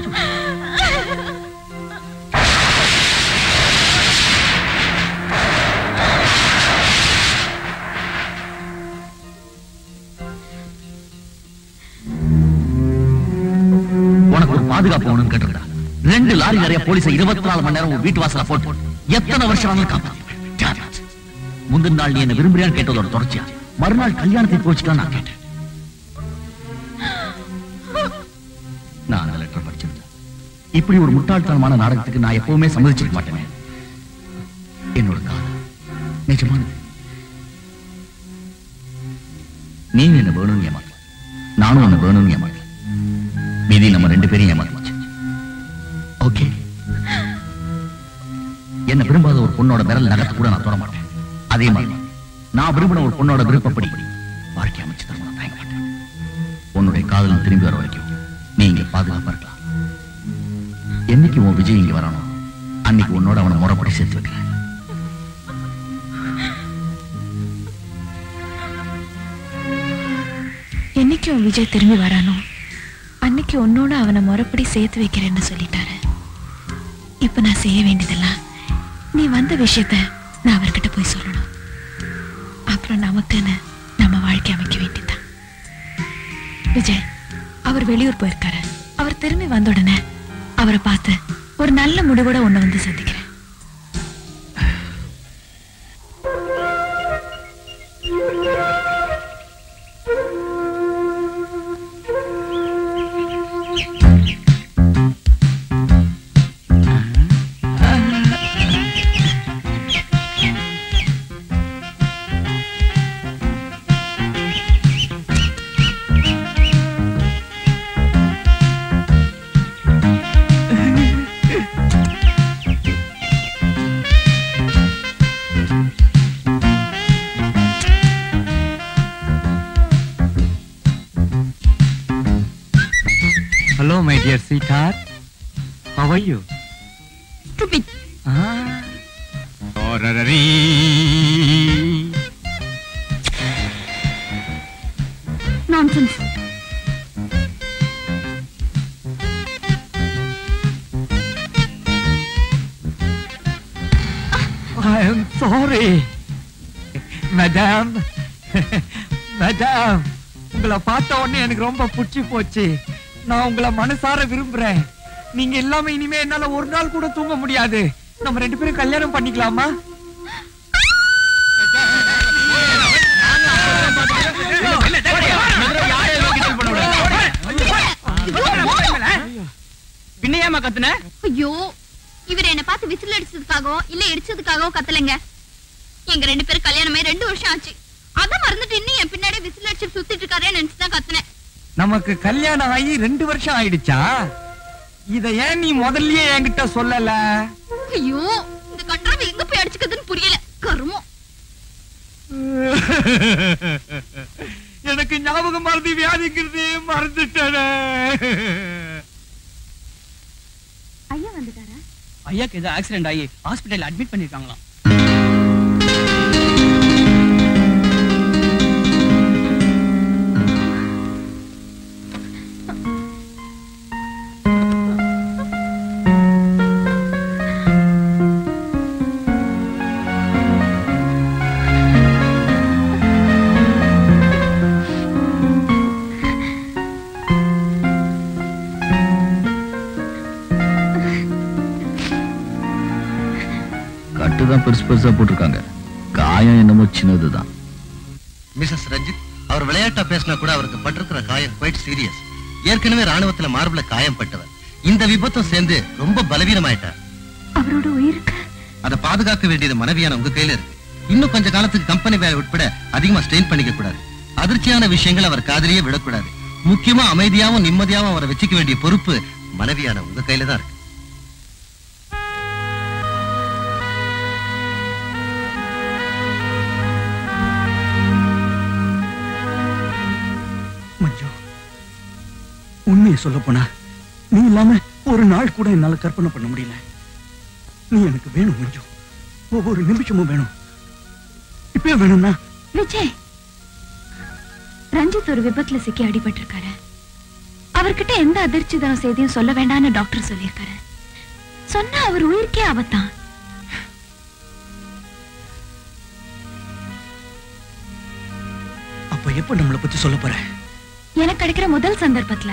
உனக்கு ஒரு பாதுகாப்பு வேணும்னு கேட்டிருக்கா ரெண்டு லாரி நிறைய போலீஸ் இருபத்தி நாலு மணி நேரம் உன் வீட்டு வாசல போட்டு எத்தனை வருஷம் ஆனாலும் காப்பாத்தி Damn it. முந்தின நாள் நீ என்ன விரும்புறியான்னு கேட்டதோட தொடர்ச்சியா மறுநாள் கல்யாணத்தை போச்சுக்கலாம் நான் கேட்டேன் நான் அந்த லெட்டர் படிச்சிருந்தேன் இப்படி ஒரு முட்டாள்தனமான நாடகத்துக்கு நான் எப்பவுமே சம்மதிச்சிருக்க மாட்டேனே என்னோட காதல் நிஜமானது நீங்க என்ன வேணும்னு ஏமாத்தல நானும் என்ன வேணும்னு ஏமாத்தல மீதி நம்ம ரெண்டு பேரும் ஏமாத்துச்சு ஓகே என்ன விரும்பாத ஒரு பொண்ணோட விரல் நகர்த்த கூட நான் தொட மாட்டேன் அதே மாதிரி நான் விரும்பின ஒரு பொண்ணோட விருப்பப்படி வாழ்க்கை அமைச்சு தர நான் தயங்க மாட்டேன் உன்னுடைய காதலன் திரும்பி வர வரைக்கும் நீ இங்க பாதுகாப்பா இருக்கலாம் என்னைக்கு உன் விஜய் இங்க வரணும் அன்னைக்கு உன்னோட அவனை முறைப்படி சேர்த்து வைக்கிறேன் என்னைக்கு உன் விஜய் திரும்பி வரானோ அன்னைக்கு உன்னோட அவனை முறைப்படி சேர்த்து வைக்கிறேன்னு சொல்லிட்டாரு இப்ப நான் செய்ய வேண்டியதெல்லாம் நீ வந்த விஷயத்த நான் அவர்கிட்ட போய் சொல்லணும் அப்புறம் நமக்குன்னு நம்ம வாழ்க்கை அமைக்க வேண்டியதுதான் விஜய் அவர் வெளியூர் போயிருக்காரு அவர் திரும்பி வந்த உடனே அவரை பார்த்து ஒரு நல்ல முடிவோட உன்னை வந்து சந்திக்கிறேன் Hello, my dear sweetheart. How are you? Stupid. Ah. Orarari. Nonsense. I am sorry. Madam madam உங்களை பார்த்த உடனே எனக்கு ரொம்ப பிடிச்சி போச்சு நான் உங்களை மனசார விரும்புறேன் நீங்க இல்லாம இனிமே என்னால ஒரு நாள் கூட தூங்க முடியாது நம்ம ரெண்டு பேரும் கல்யாணம் பண்ணிக்கலாமா பின்ன ஏமா கத்துன ஐயோ இவர் என்ன பார்த்து விசில் அடிச்சதுக்காகவோ இல்ல இடிச்சதுக்காகவோ கத்தலைங்க எங்க ரெண்டு பேரும் கல்யாணமே ரெண்டு வருஷம் ஆச்சு அத மறந்துட்டு இன்னும் என் பின்னாடி விசில் அடிச்சு சுத்திட்டு இருக்காரே நினைச்சுதான் கத்துனேன் நமக்கு கல்யாணம் ஆகி ரெண்டு வருஷம் ஆயிடுச்சா இத ஏன் நீ முதல்லயே என்கிட்ட சொல்லல ஐயோ இந்த கட்டாவை எங்க போய் அடிச்சுக்கிறதுன்னு புரியல கருமம் எனக்கு ஞாபகம் மறதி வியாதிக்கிறது மறந்துட்டேனே ஐயா வந்துட்டாரா ஐயாக்கு ஏதோ ஆக்சிடென்ட் ஆகி ஹாஸ்பிட்டல் அட்மிட் பண்ணிருக்காங்களாம் கட்டு தான் பெருசு பெருசா போட்டிருக்காங்க காயம் என்னமோ சின்னதுதான் மிஸ்ஸஸ் ரஞ்சித் அவர் விளையாட்டா பேசினா கூட அவருக்கு பட்டிருக்கிற காயம் குவைட் சீரியஸ் ஏற்கனவே ராணுவத்துல மார்புல காயம் பட்டவர் இந்த விபத்தும் சேர்ந்து ரொம்ப பலவீனமாயிட்டார் அவரோட உயிருக்கு அதை பாதுகாக்க வேண்டியது மனைவியான உங்க கையில இருக்கு இன்னும் கொஞ்ச காலத்துக்கு கம்பெனி வேலை உட்பட அதிகமா ஸ்ட்ரெயின் பண்ணிக்க கூடாது அதிர்ச்சியான விஷயங்கள் அவர் காதலியே விடக்கூடாது முக்கியமா அமைதியாவும் நிம்மதியாவும் அவரை வச்சுக்க வேண்டிய பொறுப்பு மனைவியான உங்க கையில தான் இருக்கு மஞ்சு உண்மையை சொல்ல போனா நீ இல்லாம ஒரு நாள் கூட என்னால கற்பனை பண்ண முடியல நீ எனக்கு வேணும் மஞ்சு ஒவ்வொரு நிமிஷமும் வேணும் இப்பயே வேணும்னா விஜய் ரஞ்சித் ஒரு விபத்துல சிக்கி அடிபட்டிருக்காரு அவர்கிட்ட எந்த அதிர்ச்சி தரும் செய்தியும் சொல்ல வேண்டாம்னு டாக்டர் சொல்லியிருக்காரு சொன்னா அவர் உயிருக்கே ஆபத்தான் அப்ப எப்ப நம்மளை பத்தி சொல்ல போற எனக்கு கிடைக்கிற முதல் சந்தர்ப்பத்துல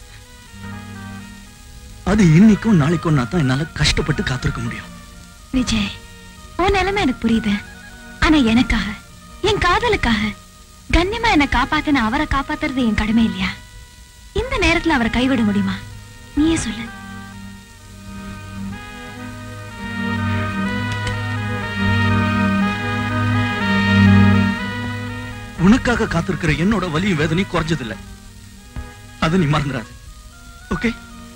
அது இன்னைக்கும் நாளைக்கும் நான் தான் என்னால கஷ்டப்பட்டு காத்திருக்க முடியும் விஜய் உன் நிலைமை எனக்கு புரியுது ஆனா எனக்காக என் காதலுக்காக கண்ணியமா என்னை காப்பாத்தின அவரை காப்பாத்துறது என் கடமை இல்லையா இந்த நேரத்துல அவரை கைவிட முடியுமா நீயே சொல்லு உனக்காக காத்திருக்கிற என்னோட வலியும் வேதனையும் குறைஞ்சதில்ல அது நீ மறந்துடாது ஓகே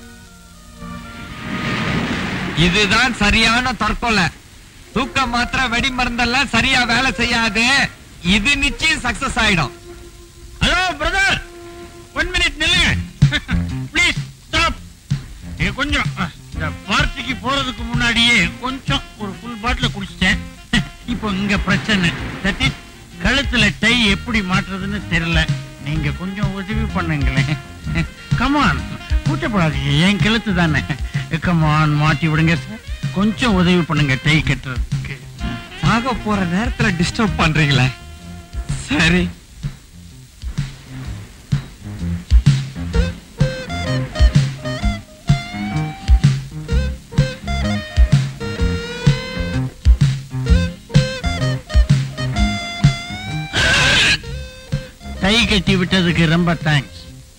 இதுதான் சரியான தற்கொலை தூக்க மாத்திரை வெடி மருந்தெல்லாம் சரியா வேலை செய்யாது இது நிச்சயம் சக்சஸ் ஆயிடும் ஹலோ பிரதர் ஒன் மினிட் நில்லுங்க ப்ளீஸ் ஸ்டாப் இது கொஞ்சம் அஹ், இந்த பார்ட்டிக்கு போறதுக்கு முன்னாடியே கொஞ்சம் ஒரு ஃபுல் பாட்டில் குடிச்சிட்டேன் இப்போ இங்க பிரச்சனை தட் இஸ் கழுத்துல டை எப்படி மாற்றுறதுன்னு தெரியல நீங்க கொஞ்சம் உதவி பண்ணுங்களேன் கமான் கூட்டப்படாதீங்க என் கழுத்து தானே கமான் மாட்டி விடுங்க சார் கொஞ்சம் உதவி பண்ணுங்க டை கட்டுறதுக்கு ஆக போற நேரத்துல டிஸ்டர்ப் பண்றீங்களே சரி டை கட்டி விட்டதுக்கு ரொம்ப தேங்க்ஸ்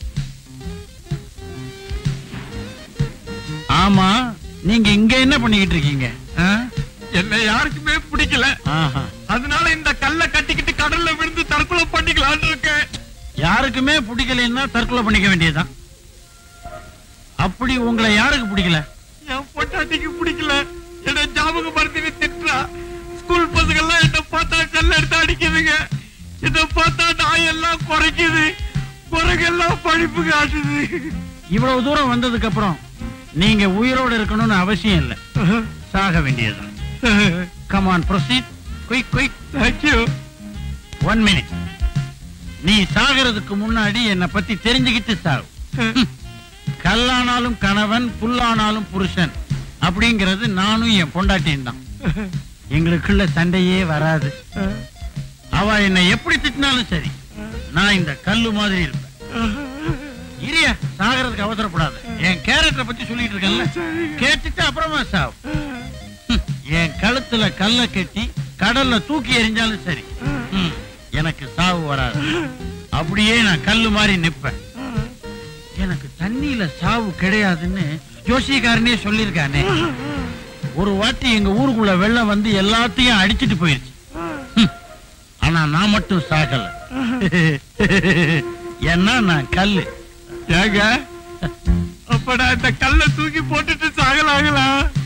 ஆமா நீங்க இங்க என்ன பண்ணிக்கிட்டு இருக்கீங்க ஆ? என்ன யாருக்குமே பிடிக்கல ஆஹா. அதனால இந்த கல்ல கட்டிக்கிட்டு கடல்ல விழுந்து தற்கொலை பண்ணிக்கலாம்னு இருக்கேன் யாருக்குமே பிடிக்கலைன்னா தற்கொலை பண்ணிக்க வேண்டியதுதான் அப்படி உங்களை யாருக்கு பிடிக்கல என் பொட்டாட்டிக்கு பிடிக்கல என்ன ஞாபகம் மறந்து திட்டுறா ஸ்கூல் பசங்க எல்லாம் என்ன பார்த்தா கல்ல எடுத்து அடிக்குதுங்க இத பார்த்தா நாய் எல்லாம் குறைக்குது குரங்கெல்லாம் பழிப்பு காட்டுது இவ்வளவு தூரம் வந்ததுக்கு அப்புறம் நீங்க உயிரோட இருக்கணும்னு அவசியம் இல்ல சாக வேண்டியதுதான் come on proceed quick quick thank you one minute நீ சாகிறதுக்கு முன்னாடி என்னை பத்தி தெரிஞ்சுக்கிட்டு சாகு ஹம். கல்லானாலும் கணவன் புல்லானாலும் புருஷன் அப்படிங்கிறது நானும் என் பொண்டாட்டியும் தான் எங்களுக்குள்ள சண்டையே வராது அவ என்னை எப்படி திட்டினாலும் சரி நான் இந்த கல்லு மாதிரி இருப்பேன் இரியா சாகிறதுக்கு அவசரப்படாத என் கேரக்டரை பத்தி சொல்லிட்டு இருக்கேன்ல கேட்டுட்டு அப்புறமா சாவு ஹம். என் கழுத்துல கல்ல கட்டி கடல்ல தூக்கி எறிஞ்சாலும் சரி ஹம். எனக்கு சாவு வராது அப்படியே நான் கல்லு மாதிரி நிப்பேன் எனக்கு தண்ணியில சாவு கிடையாதுன்னு ஜோசியக்காரனே சொல்லியிருக்கானே ஒரு வாட்டி எங்க ஊருக்குள்ள வெள்ளம் வந்து எல்லாத்தையும் அடிச்சிட்டு போயிருச்சு ஹம். ஆனா நான் மட்டும் சாகல ஏன்னா நான் கல்லு ஏங்க அப்ப அப்படா இந்த கல்ல தூக்கி போட்டுட்டு சாகலாங்களா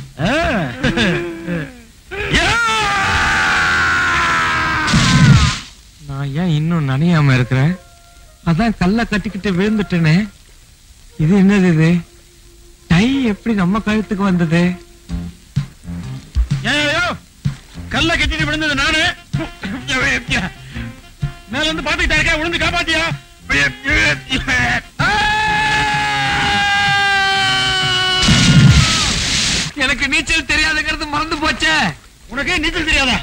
நான் ஏன் இன்னும் நனையாம இருக்கிறேன் அதான் கல்ல கட்டிக்கிட்டு விழுந்துட்டேனே இது என்னது இது டை எப்படி நம்ம கழுத்துக்கு வந்தது ஏய்யோ கல்ல கட்டிட்டு விழுந்தது நானு மேல இருந்து பாத்துக்கிட்டா இருக்கா விழுந்து காப்பாத்தியா எனக்கு நீச்சல் தெரியாதுங்கிறது மறந்து போச்சே உனக்கு நீச்சல் தெரியாதா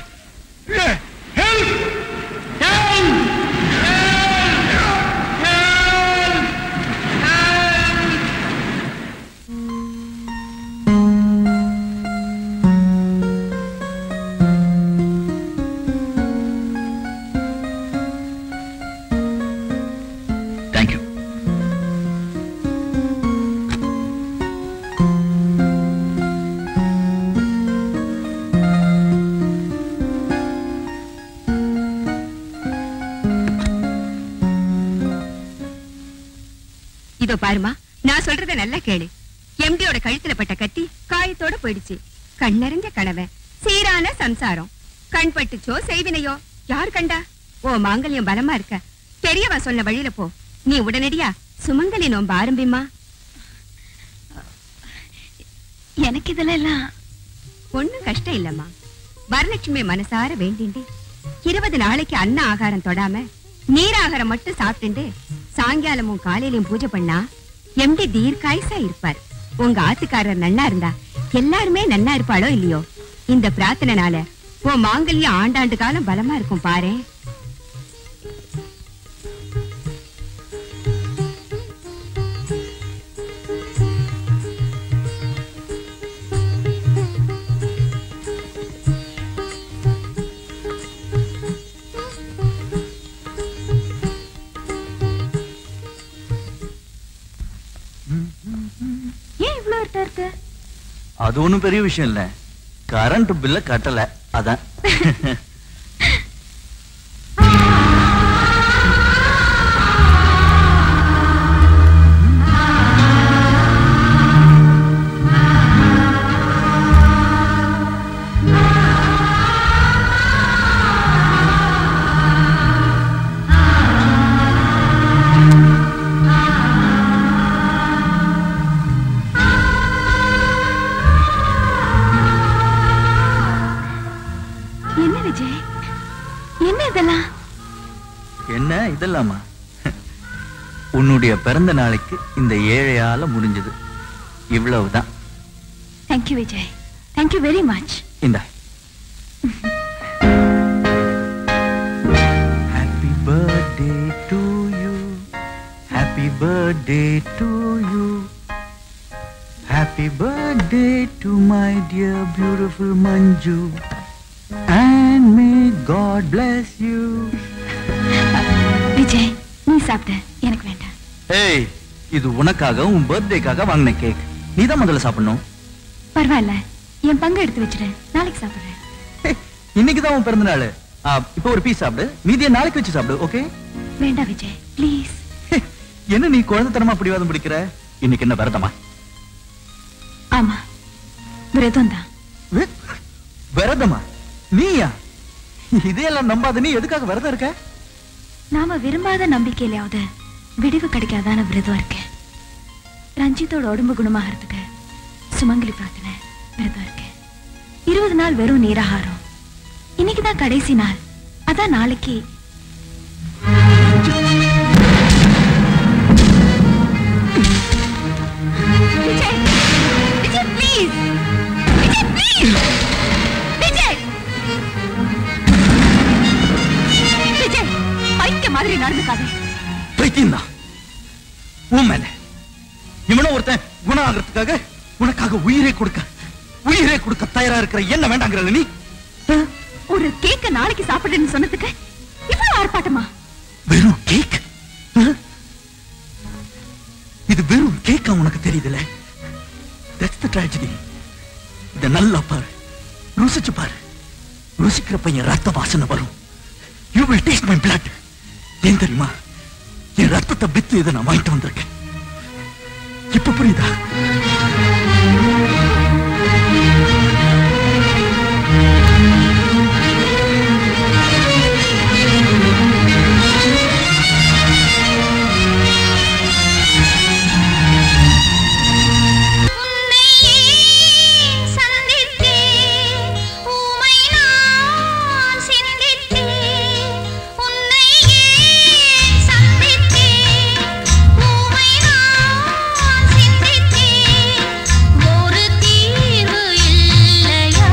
தேங்க்யூ இதோ பாருமா நான் சொல்றத நல்லா கேளு எம்டியோட கழுத்துல பட்ட கத்தி காயத்தோட போயிடுச்சு கண்ணறிஞ்ச கனவை சீரான சம்சாரம் கண் பட்டுச்சோ செய்வினையோ யார் கண்டா ஓ மாங்கல்யம் பலமா இருக்க பெரியவன் சொன்ன வழியில போ நீ உடனடியா சுமங்கலி நோம்ப ஆரம்பிமா எனக்கு இதெல்லாம் எல்லாம் ஒண்ணும் கஷ்டம் இல்லம்மா வரலட்சுமி மனசார வேண்டிண்டு இருபது நாளைக்கு அன்ன ஆகாரம் தொடாம நீராகாரம் மட்டும் சாப்பிட்டுண்டு சாயங்காலமும் காலையிலயும் பூஜை பண்ணா எம்டி தீர்க்காயுசா இருப்பார் உங்க ஆத்துக்காரர் நன்னா இருந்தா எல்லாருமே நன்னா இருப்பாளோ இல்லையோ இந்த பிரார்த்தனைனால உன் மாங்கல்யம் ஆண்டாண்டு காலம் பலமா இருக்கும் பாரேன் ஏன் இவ்ளோ இருட்டா இருக்கு அது ஒண்ணும் பெரிய விஷயம் இல்ல கரண்ட் பில்ல கட்டல அதான் என்ன விஜய் என்ன இதெல்லாம் என்ன இதெல்லாமா உன்னுடைய பிறந்த நாளைக்கு இந்த ஏழையால முடிஞ்சது இவ்வளவுதான் thank you Vijay thank you very much இந்த happy birthday to you happy birthday to you happy birthday to my dear beautiful Manju and may God bless you Vijay நீ சாப்பிட்ட எனக்கு வேண்டாம் ஏய் இது உனக்காக உன் பர்த்டேக்காக வாங்கின கேக் நீ தான் முதல்ல சாப்பிடணும் பரவாயில்ல என் பங்கு எடுத்து வச்சிரு நாளைக்கு சாப்பிடுறேன் இன்னைக்கு தான் உன் பிறந்த நாள் இப்போ ஒரு பீஸ் சாப்பிடு மீதியை நாளைக்கு வச்சு சாப்பிடு ஓகே வேண்டாம் விஜய் ப்ளீஸ் என்ன நீ குழந்தைத்தனமா பிடிவாதம் பிடிக்கிற இன்னைக்கு என்ன விரதமா ஆமா விரதம் தான் விரதமா நீயா இதையெல்லாம் நம்பாத நீ எதுக்காக விரதம் இருக்க நாம விரும்பாத நம்பிக்கையிலாவது விடிவு கிடைக்காதான விரதம் இருக்கேன் ரஞ்சித்தோட உடம்பு குணமாகறதுக்கு சுமங்கலி பிரார்த்தனை விரதம் இருக்கேன் இருபது நாள் வெறும் நீராகாரம் இன்னைக்குதான் கடைசி நாள் அதான் நாளைக்கு விஜய் விஜய் ப்ளீஸ் விஜய் ப்ளீஸ் விஜய் விஜய் பைக்க மாதிரி நடந்துக்காதே பைத்தியம் தான் உன் மேல இவனும் ஒருத்தன் குணம் ஆகிறதுக்காக உனக்காக உயிரே கொடுக்க உயிரே கொடுக்க தயாரா இருக்கிற என்ன வேண்டாங்கிற நீ ஒரு கேக்க நாளைக்கு சாப்பிடுன்னு சொன்னதுக்கு இவ்வளவு ஆர்ப்பாட்டமா வெறும் கேக் இது வெறும் கேக்கா உனக்கு தெரியுதுல தட்ஸ் த tragedy இத நல்லா பாரு ருசிச்சு பாரு ருசிக்கிற பையன் ரத்த வாசனை வரும் you will taste my blood ஏன் தெரியுமா என் ரத்தத்தை வித்து இதை நான் வாங்கிட்டு வந்திருக்கேன் இப்ப புரியுதா ஒரு தீர்வு இல்லையா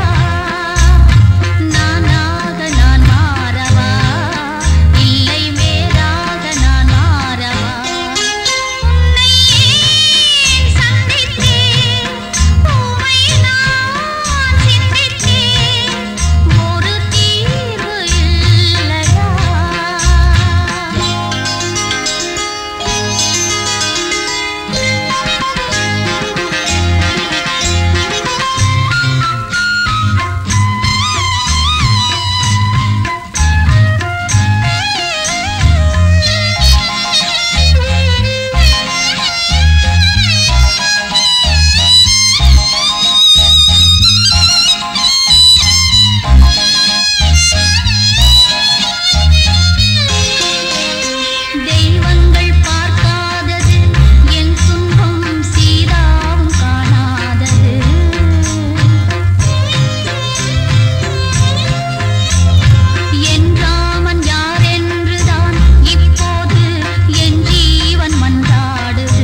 நானாக நான் மாறவா இல்லை வேறாக நான் மாறவா உன்னை ஏன் சந்தித்தேன் உம்மை நான் சிந்தித்தேன் ஒரு தீர்வு இல்லையா தெய்வங்கள் பார்க்காதது என் துன்பம் சீராவும் காணாதது என் ராமன் யார் என்றுதான் இப்போது என் ஜீவன் மன்றாடுது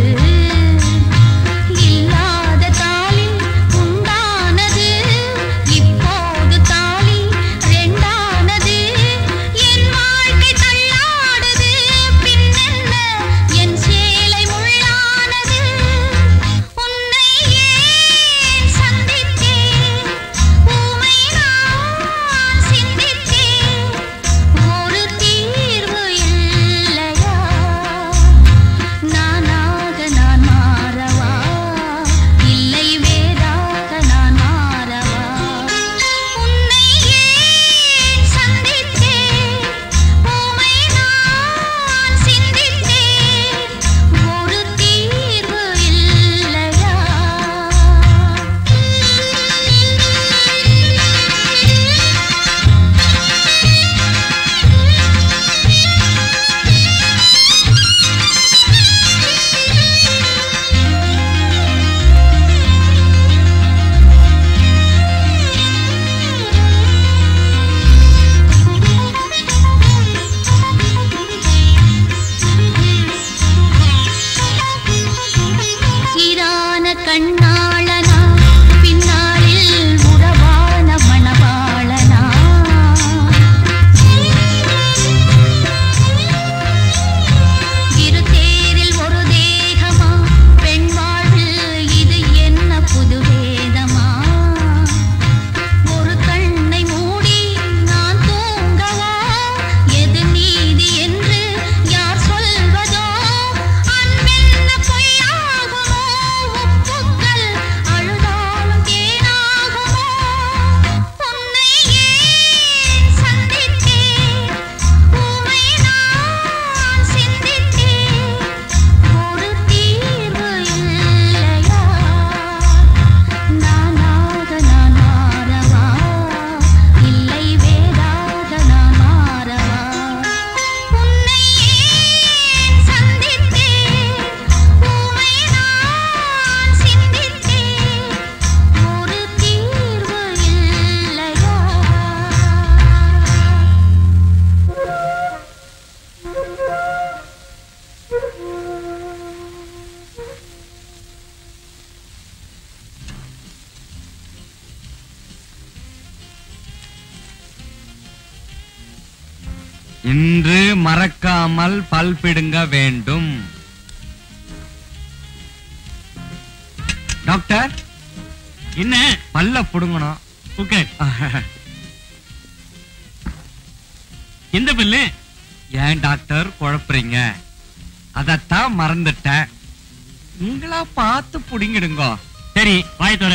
இல்லாத தாலி உண்டானது இப்போது தாலி ரெண்டானது என் வாழ்க்கை தள்ளாடுது பின்னென்ன என் சேலை முள்ளானது உன்னை ஏன் சந்தித்தேன் உமை நான் சிந்தித்தேன் ஒரு தீர்வு இல்லையா நானாக நான் மாறவா இல்லை வேறாக நான் மாறவா உன்னை ஏன் சந்தித்தேன் உமை நான் சிந்தித்தேன் ஒரு தீர்வு இல்லையா சீரான கண்ணாளனா பின்னாளில் உறவான மணவாளனா இரு தேரில் ஒரு தேகமா பெண் வாழ்வில் இது என்ன புது வேதமா ஒரு கண்ணை மூடி நான் தூங்கவா எது நீதி என்று யார் சொல்வதோ அன்பென்ன பொய்யாகுமோ உப்புக்கள் அழுதாலும் தேனாகுமோ உன்னை ஏன் சந்தித்தேன் உமை நான் சிந்தித்தேன் ஒரு தீர்வு இல்லையா நானாக நான் மாறவா இல்லை வேறாக நான் மாறவா உன்னை ஏன் சந்தித்தேன் உமை நான் சிந்தித்தேன் ஒரு தீர்வு இல்லையா இன்று மறக்காமல் பல் பிடுங்க வேண்டும் டாக்டர் என்ன பல்ல புடுங்கணும் ஓகே எந்த பில்லு ஏன் டாக்டர் குழப்புறீங்க அதத்தான் மறந்துட்டேன் நீங்களா பார்த்து புடிங்கிடுங்க சரி வாயத்தோட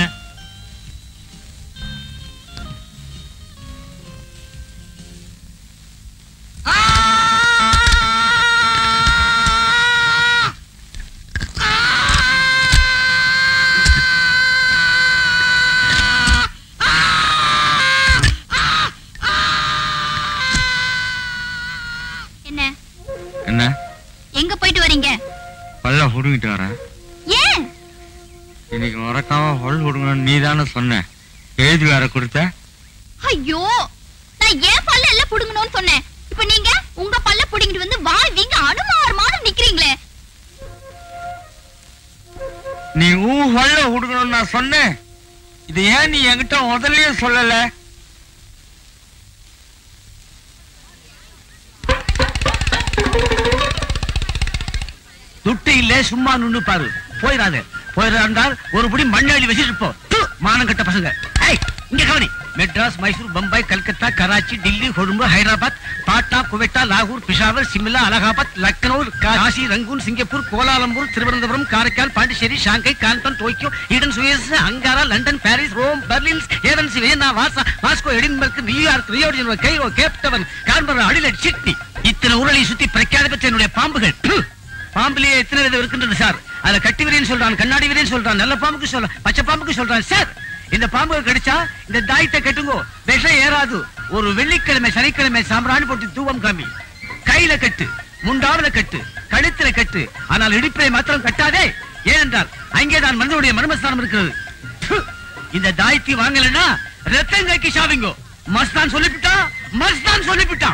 வரேன் ஏன் இன்னைக்கு மறக்காம ஹொல் கொடுங்கன்னு நீ தானே சொன்ன எழுதி வேற கொடுத்த ஐயோ நான் ஏன் பல்ல எல்லாம் புடுங்கணும்னு சொன்னேன் இப்ப நீங்க உங்க பல்ல புடுங்கிட்டு வந்து வாய் வீங்க அனுமாரமான நிக்கிறீங்களே நீ ஊ ஹொல்ல கொடுக்கணும்னு நான் சொன்னேன் இது ஏன் நீ என்கிட்ட முதல்லயே சொல்லல துட்டு இல்ல சும்மா நின்னு பாரு போயிடாத போயிடாண்டால் ஒரு புடி மண்ணாடி வச்சுட்டு போ து, மானம் கட்ட பசங்க ஏய், இங்க கவனி மெட்ராஸ் மைசூர் பம்பாய் கல்கத்தா கராச்சி டில்லி கொழும்பு ஹைதராபாத் பாட்னா குவெட்டா லாகூர் Peshawar Shimla Allahabad Lucknow Kashi Rangoon Singapore Kuala Lumpur Thiruvananthapuram Karaikal Pondicherry Shanghai கான்பன் Tokyo Aden Suez Ankara London Paris Rome Berlin Athens Vienna Warsaw Moscow Edinburgh New York Rio de Janeiro, Cairo Cape Town Canberra Adelaide Sydney இத்தனை ஊரலை சுத்தி பிரఖ్యాత பெற்ற என்னுடைய பாம்புகள் ப்பு. பாம்புலயே எத்தனை விதம் இருக்கின்றது சார் அதுல கட்டி விரியன் சொல்றான் கண்ணாடி விரியன் சொல்றான் நல்ல பாம்புக்கு சொல்றான் பச்சை பாம்புக்கு சொல்றான் சார் இந்த பாம்புகள் கடிச்சா இந்த தாயத்தை கட்டுங்கோ விஷம் ஏறாது ஒரு வெள்ளிக்கிழமை சனிக்கிழமை சாம்பிராணி போட்டு தூவம் காமி கையில கட்டு முண்டாவில கட்டு கழுத்துல கட்டு ஆனால் இடுப்பிலை மாத்திரம் கட்டாதே ஏனென்றால் அங்கேதான் மனிதனுடைய மர்மஸ்தானம் இருக்கிறது ப்பு. இந்த தாயத்தை வாங்கலைன்னா ரத்தம் கைக்கு சாவிங்கோ மஸ்தான் சொல்லிவிட்டான் மஸ்தான் சொல்லிவிட்டான்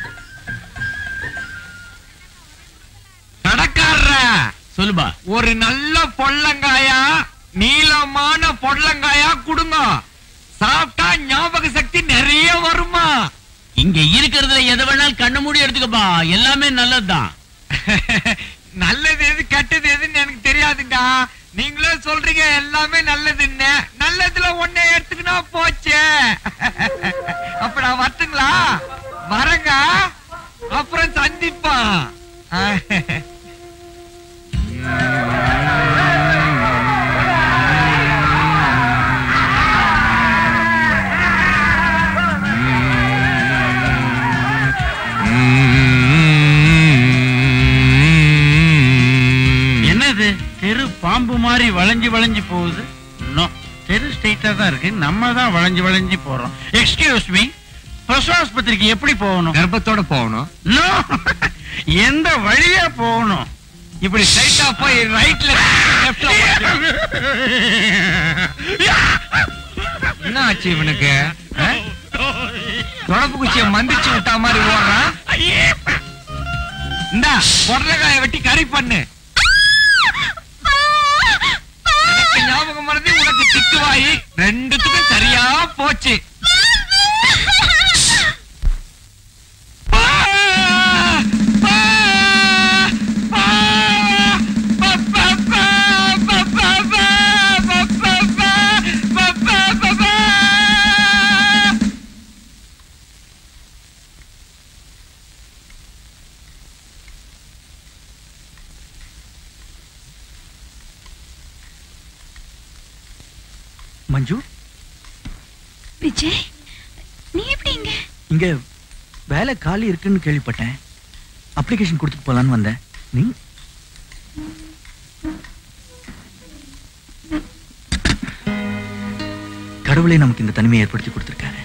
கடக்காரர சொல்லுபா ஒரு நல்ல பொள்ளங்காயா நீளமான பொள்ளங்காயா கொடுங்க சாப்பிட்டா ஞாபக சக்தி நிறைய வருமா இங்க இருக்கிறதுல எதை வேணாலும் கண்ணு மூடி எடுத்துக்கப்பா எல்லாமே நல்லதுதான் நல்லது எது கெட்டது எதுன்னு எனக்கு தெரியாதுடா நீங்களே சொல்றீங்க எல்லாமே நல்லதுன்னு நல்லதுல ஒண்ணே எடுத்துக்கினா போச்சே அப்ப நான் வரட்டுங்களா வரங்க அப்புறம் சந்திப்பான் என்னது தெரு பாம்பு மாதிரி வளைஞ்சு வளைஞ்சு போகுது நோ தெரு ஸ்ட்ரைட்டா தான் இருக்கு நம்ம தான் வளைஞ்சு வளைஞ்சு போறோம் எக்ஸ்கியூஸ் மீ பிரசவ ஆஸ்பத்திரிக்கு எப்படி போகணும் கர்ப்பத்தோட போகணும் நோ எந்த வழியா போகணும் இப்படி ஸ்ட்ரைட்டா போய் ரைட்ல லெஃப்ட்ல என்ன ஆச்சு இவனுக்கு ஆ? தொடப்பு குச்சிய மந்திச்சு விட்டா மாதிரி ஓடுறான் இந்தா பொடலக்காய வெட்டி கறி பண்ணு எனக்கு ஞாபகம் மறந்து உனக்கு திட்டுவாயி ரெண்டுத்துக்கும் சரியா போச்சு மஞ்சு விஜய் நீ எப்படி இங்க இங்க வேலை காலி இருக்குன்னு கேள்விப்பட்டேன் அப்ளிகேஷன் கொடுத்துட்டு போலான்னு வந்தேன் நீ கடவுளே நமக்கு இந்த தனிமையை ஏற்படுத்தி கொடுத்திருக்காரு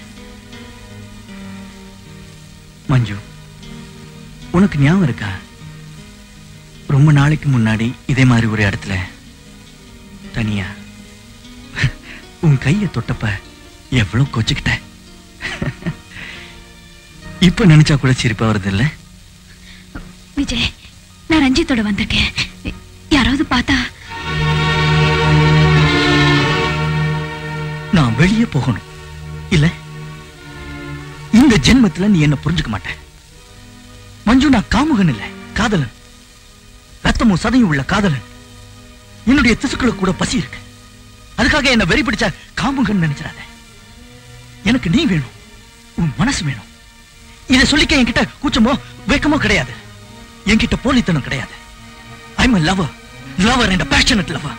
மஞ்சு உனக்கு ஞாபகம் இருக்கா ரொம்ப நாளைக்கு முன்னாடி இதே மாதிரி ஒரு இடத்துல தனியா உன் கைய தொட்டப்ப எவ்வளவு கொச்சுக்கிட்ட இப்ப நினைச்சா கூட சிரிப்பா வருது இல்ல விஜய் நான் ரஞ்சித்தோட வந்திருக்கேன் யாராவது பார்த்தா நான் வெளியே போகணும் இல்ல இந்த ஜென்மத்துல நீ என்ன புரிஞ்சுக்க மாட்ட மஞ்சு நான் காமுகன் இல்ல காதலன் ரத்தமும் சதையும் உள்ள காதலன் என்னுடைய திசுக்களுக்கு கூட பசி இருக்கு அதுக்காக என்ன வெறி பிடிச்ச காமுகன் நினைச்சிடாத எனக்கு நீ வேணும் உன் மனசு வேணும் இதை சொல்லிக்க என்கிட்ட கூச்சமோ வெக்கமோ கிடையாது என்கிட்ட போலித்தனம் கிடையாது I'm a lover lover and a passionate lover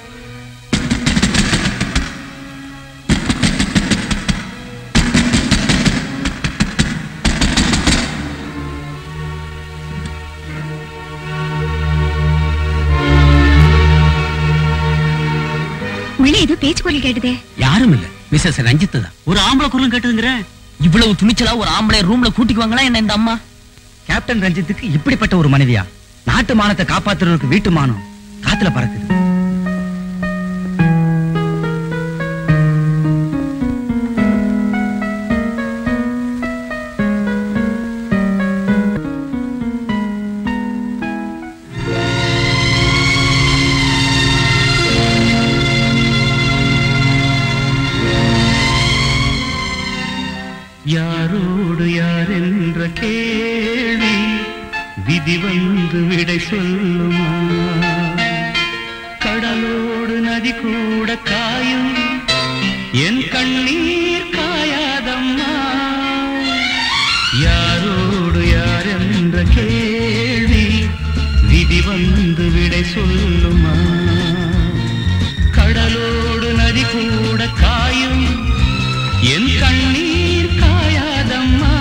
உள்ள ஏதோ பேச்சு குரல் கேட்டுதே யாரும் இல்ல மிஸ்ஸஸ் ரஞ்சித் தான் ஒரு ஆம்பளை குரலும் கேட்டுதுங்கிறேன் இவ்வளவு துணிச்சலா ஒரு ஆம்பளை ரூம்ல கூட்டிக்குவாங்களா என்ன இந்த அம்மா கேப்டன் ரஞ்சித்துக்கு இப்படிப்பட்ட ஒரு மனைவியா நாட்டு மானத்தை காப்பாத்துறதுக்கு வீட்டு மானம் காத்துல பறக்குது யாரோடு யார் என்ற கேள்வி விதி வந்து விடை சொல்லுமா கடலோடு நதி கூட காயும் என் கண்ணீர் காயாதம்மா யாரோடு யார் என்ற கேள்வி விதி வந்து விடை சொல்லுமா கடலோடு நதி கூட காயும் என் கண்ணீர் காயாதம்மா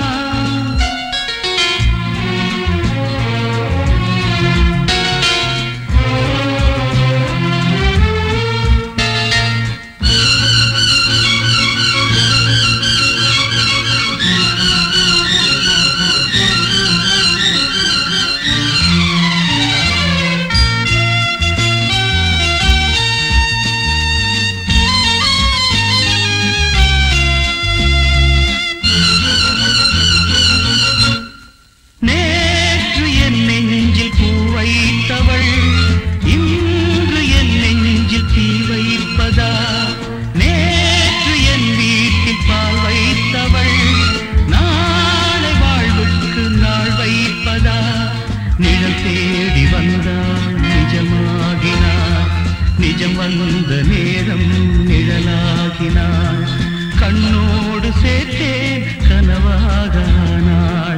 நேற்று என் நெஞ்சில் பூ வைத்தவள் இன்று என் நெஞ்சில் தீ வைப்பதா நேற்று என் வீட்டில் பால் வைத்தவள் நாளை வாழ்வுக்கு நாள் வைப்பதா நிழல் தேடி வந்தாள் நிஜமாகினாள் நிஜம் வந்த நேரம் நிழலாகினாள் கண்ணோடு சேர்த்தே கனவாகானாள்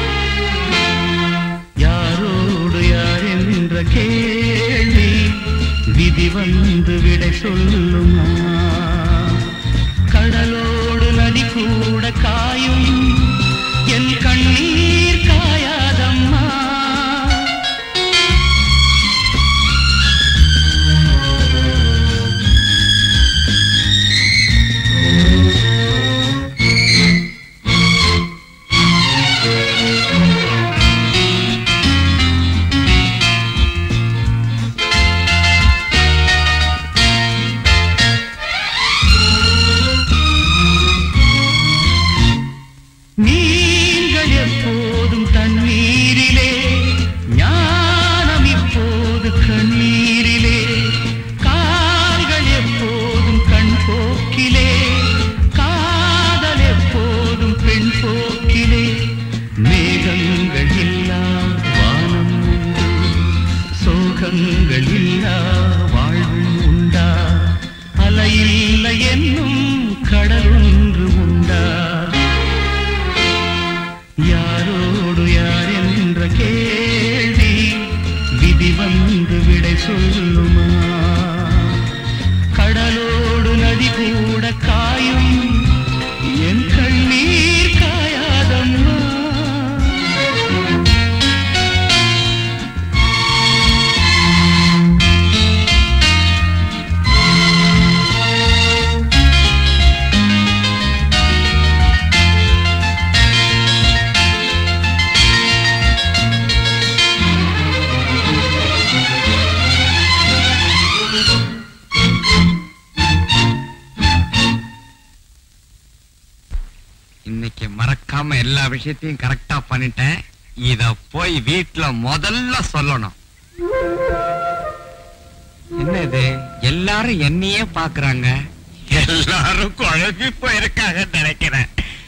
யாரோடு யார் என்ற கேள்வி விதி வந்து விடை சொல்லுமா கடலோடு நதி கூட காயும் என் கண்ணீர் காயாதம்மா நீங்கள் எப்போதும் தண்ணீரிலே ஞானம் இப்போது கண்ணீரிலே கால்கள் எப்போதும் கண் போக்கிலே காதல் எப்போதும் பெண் போக்கிலே மேகங்கள் இல்லா வானம் உண்டு சோகங்கள் இல்லா வாழ்வு உண்டா அலையில்லை என்னும் கடல் ஒன்று உண்டா யாரோடு யார் என்ற கேள்வி விதி வந்து விடை சொல்லுமா கடலோடு நதி கூட காயும் என் கண்ணீர் காயாதம்மா இன்னைக்கு மறக்காம எல்லா விஷயத்தையும் கரெக்டா பண்ணிட்டேன் இத போய் வீட்ல முதல்ல சொல்லணும் என்ன இது எல்லாரும் என்னையே பாக்குறாங்க எல்லாரும் குழம்பி போயிருக்காங்க நினைக்கிறேன்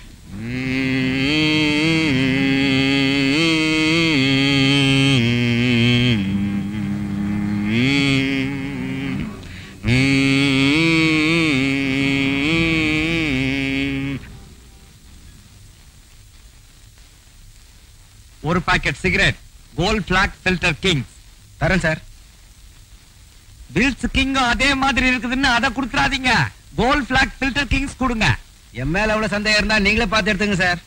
ஒரு packet cigarette Gold Flake Filter Kings தரேன் சார் பில்ஸ் கிங்கும் அதே மாதிரி இருக்குதுன்னு அதை கொடுத்துறாதீங்க கோல்ட் பிளாக் ஃபில்டர் கிங்ஸ் கொடுங்க என் மேல அவ்வளவு சந்தேகம் இருந்தா நீங்களே பார்த்து எடுத்துங்க சார்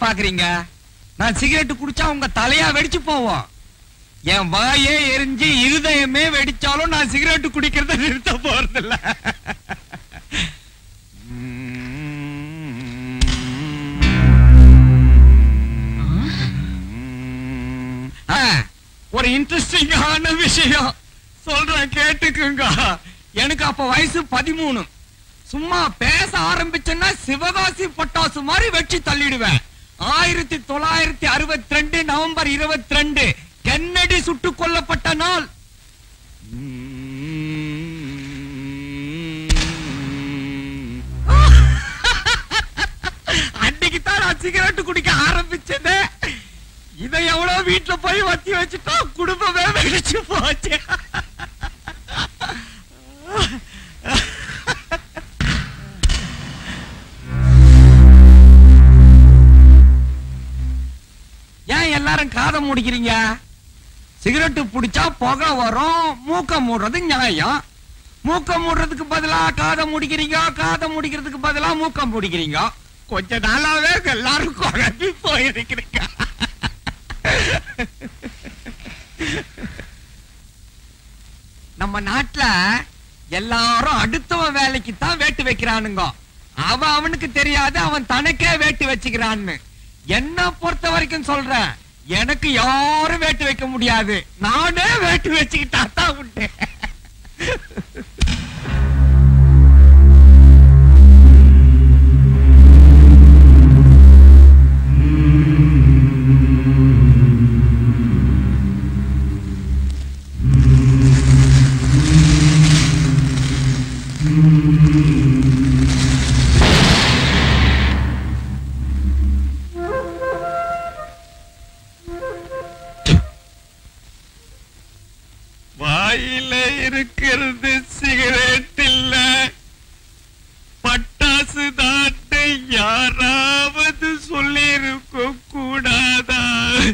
பாக்குறீங்க நான் சிகரெட் குடிச்சா உங்க தலையா வெடிச்சு போவோம் என் வாயே எரிஞ்சு இருதயமே வெடிச்சாலும் நான் சிகரெட் குடிக்கிறத நிறுத்த போறதில்ல ஆ, ஒரு இன்ட்ரெஸ்டிங்கான விஷயம் சொல்றேன் கேட்டுக்குங்க எனக்கு அப்ப வயசு பதிமூணு சும்மா பேச ஆரம்பிச்சேன்னா சிவகாசி பட்டாசு மாதிரி வெட்டி தள்ளிடுவேன் ஆயிரத்தி தொள்ளாயிரத்தி அறுபத்தி ரெண்டு நவம்பர் இருபத்தி ரெண்டு கென்னடி சுட்டுக் கொல்லப்பட்ட நாள் அன்னைக்கு தான் நான் சிகரெட் குடிக்க ஆரம்பிச்சது இதை எவ்வளவு வீட்டுல போய் வத்தி வச்சுட்டா குடும்பமே வெடிச்சு போச்சு ஏன் எல்லாரும் காதை முடிக்கிறீங்க சிகரெட்டு பிடிச்சா புகை வரும் மூக்க மூடுறது நியாயம் மூக்க மூடுறதுக்கு பதிலா காதை முடிக்கிறீங்க காதை முடிக்கிறதுக்கு பதிலா மூக்கம் முடிக்கிறீங்க கொஞ்ச நாளாவே எல்லாரும் குழம்பி போயிருக்கிறீங்க நம்ம நாட்டுல எல்லாரும் அடுத்தவன் வேலைக்கு தான் வேட்டு வைக்கிறானுங்க அவன் அவனுக்கு தெரியாது அவன் தனக்கே வேட்டு வச்சுக்கிறான்னு என்ன பொறுத்த வரைக்கும் சொல்றேன் எனக்கு யாரும் வேட்டு வைக்க முடியாது நானே வேட்டு வச்சுக்கிட்டா தான் உண்டு வாயில இருக்கிறது சிகரெட் இல்ல பட்டாசு தாட்டு யாராவது சொல்லிருக்க கூடாதா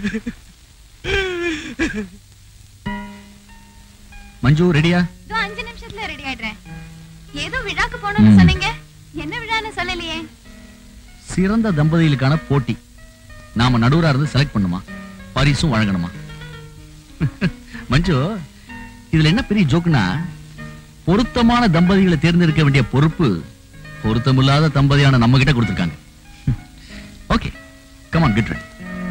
மஞ்சு ரெடியா இதோ அஞ்சு நிமிஷத்துல ரெடி ஆயிடுறேன் ஏதோ விழாக்கு போகணும்னு ம். சொன்னீங்க என்ன விழான்னு சொல்லலையே சிறந்த தம்பதிகளுக்கான போட்டி நாம நடுவரா இருந்து செலக்ட் பண்ணுமா பரிசும் வழங்கணுமா மஞ்சு இதுல என்ன பெரிய ஜோக்குனா பொருத்தமான தம்பதிகளை தேர்ந்தெடுக்க வேண்டிய பொறுப்பு பொருத்தமில்லாத தம்பதியான நம்ம கிட்ட கொடுத்திருக்காங்க okay come on get ready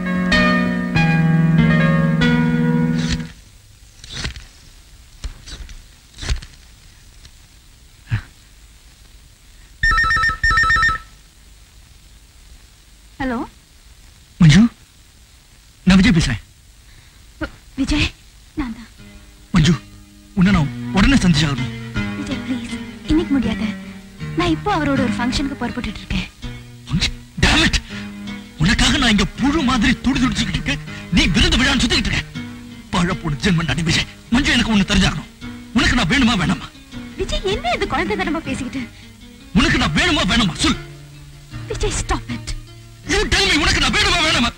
hello Manju நான் விஜய் பேசுறேன் விஜய் நான் தான் மஞ்சு உன்னை நான் உடனே சந்திச்சாகணும் விஜய் ப்ளீஸ் இன்னைக்கு முடியாது நான் இப்போ அவரோட ஒரு ஃபங்க்ஷனுக்கு புறப்பட்டுட்டு இருக்கேன் Damn it! உனக்காக நான் இங்க புழு மாதிரி துடி துடிச்சுக்கிட்டு இருக்கேன் நீ விருந்து விழான்னு சுத்திக்கிட்டு இருக்க பழப்போடு ஜென்மன் அடி விஜய் மஞ்சு எனக்கு ஒண்ணு தெரிஞ்சாகணும் உனக்கு நான் வேணுமா வேணாமா விஜய் என்ன இது குழந்தை தனமா பேசிக்கிட்டு உனக்கு நான் வேணுமா வேணாமா சொல் Vijay stop it you tell me உனக்கு நான் வேணுமா வேணாமா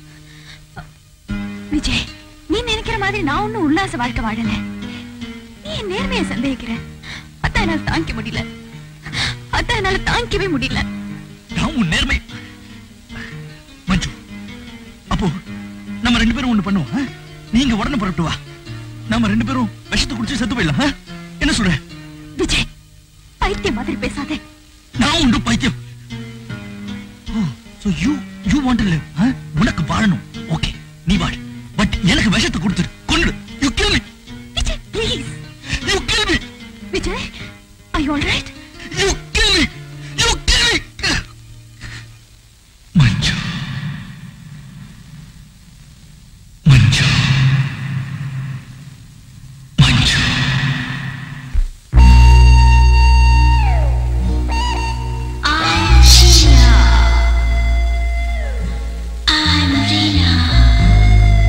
விஜய் நீ நினைக்கிற மாதிரி நான் ஒண்ணும் உல்லாச வாழ்க்கை வாழல நீ என் நேர்மையை சந்தேகிக்கிற அதான் என்னால தாங்கிக்க முடியல அதான் என்னால தாங்கிக்கவே முடியல நான் உன் நேர்மை மஞ்சு அப்போ நம்ம ரெண்டு பேரும் ஒண்ணு பண்ணுவோம் ஆ? நீங்க உடனே புறப்பட்டு வா நாம ரெண்டு பேரும் விஷத்தை குடிச்சு செத்து போயிடலாம் ஆ? என்ன சொல்ற விஜய் பைத்தியம் மாதிரி பேசாதே நான் உண்டு பைத்தியம் oh so you you want to live உனக்கு வாழணும் ஓகே நீ வாழ பட் எனக்கு விஷத்தை கொடுத்துரு கொன்னு you kill me Vijay please you kill me Vijay I all right you kill me you kill me Manju Manju Manju I'm Sheila. I'm Rina.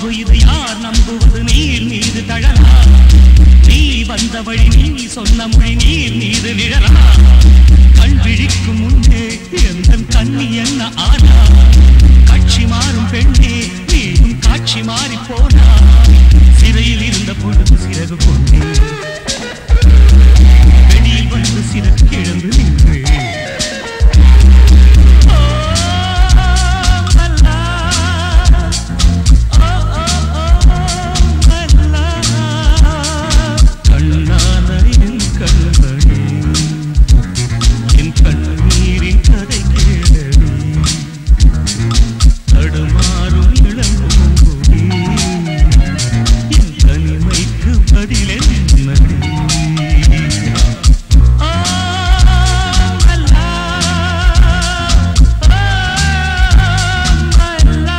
அம்பு இது யார் நம்புவது நீர் மீது தழலா நீ வந்த வழி நீ சொன்ன மொழி நீர் மீது நிழலா கண் விழிக்கும் முன்னே எந்த கண்ணி என்ன ஆனா காட்சி மாறும் பெண்ணே நீயும் காட்சி மாறி போனா சிறையில் இருந்த பொழுது சிறகு கொண்டே வெளியில் வந்து சிறகு இழந்து நின்று கண்ணான என் கண்களே என் கண்ணீரின் கதை கேளடி தடுமாறும் இளம்பூங்குடி என் தனிமைக்கு பதிலென்னடி ஆ, அல்லா, ஆ, அல்லா.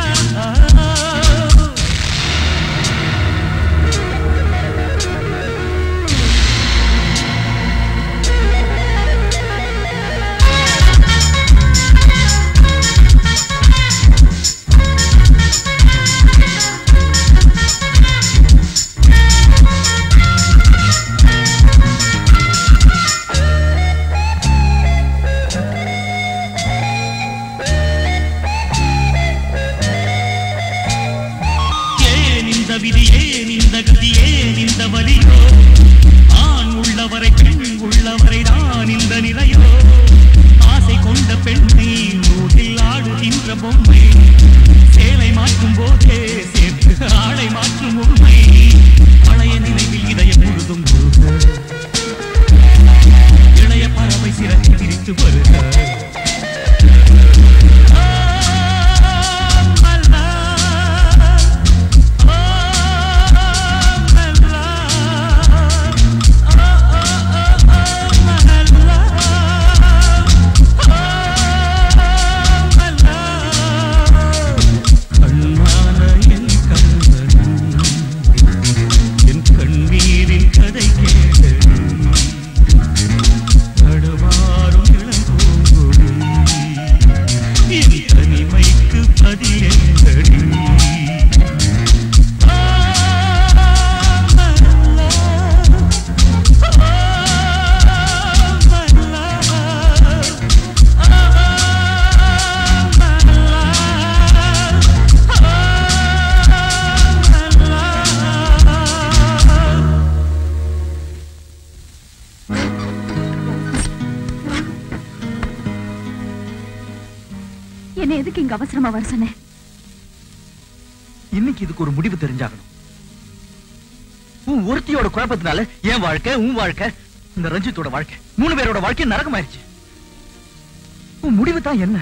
ஏன் இந்த விதி ஏன் இந்த கதி ஏன் இந்த வலியோ ஆண் உள்ளவரை பெண் உள்ளவரை தான் இந்த நிலையோ ஆசை கொண்ட பெண்ணை நூலில் ஆடுகின்ற பொம்மை சேலை மாற்றும் போதே சேர்த்து ஆடை மாற்றும் உண்மை பழைய நினைவில் இதயம் முழுதும் முழுக இளைய பறவை சிறகு விரித்து வருக கண்ணான என் கண்களே, என் கண்ணீரின் கதை கேளடி. தடுமாறும் இளம்பூங்குடி, என் தனிமைக்கு பதிலெங்கடி என்ன எதுக்கு இங்க அவசரமா வர சொன்னேன் இன்னைக்கு இதுக்கு ஒரு முடிவு தெரிஞ்சாகணும் உன் ஒருத்தியோட குழப்பத்தினால என் வாழ்க்கை உன் வாழ்க்கை இந்த ரஞ்சித்தோட வாழ்க்கை மூணு பேரோட வாழ்க்கை நரகமாயிருச்சு உன் முடிவு தான் என்ன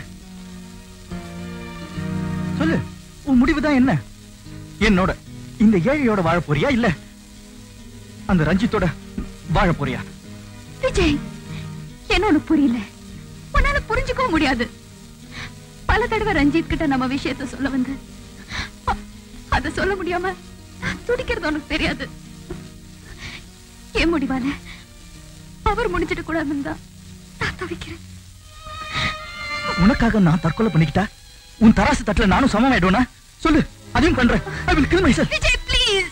சொல்லு உன் முடிவு தான் என்ன என்னோட இந்த ஏழையோட வாழ போறியா இல்ல அந்த ரஞ்சித்தோட வாழ போறியா விஜய் என்ன உனக்கு புரியல உன்னால புரிஞ்சுக்கவும் முடியாது பல தடவை ரஞ்சித் கிட்ட நம்ம விஷயத்த சொல்ல வந்து அ- அத சொல்ல முடியாம நான் துடிக்கிறது உனக்கு தெரியாது ஏன் முடிவால அவர் முடிஞ்சிட்டு கூடாதுன்னு தான் நான் தவிக்கிறேன் உனக்காக நான் தற்கொலை பண்ணிக்கிட்டா உன் தராசு தட்டுல நானும் சமமாயிடுவேனா சொல்லு அதையும் பண்றேன் I will kill myself Vijay please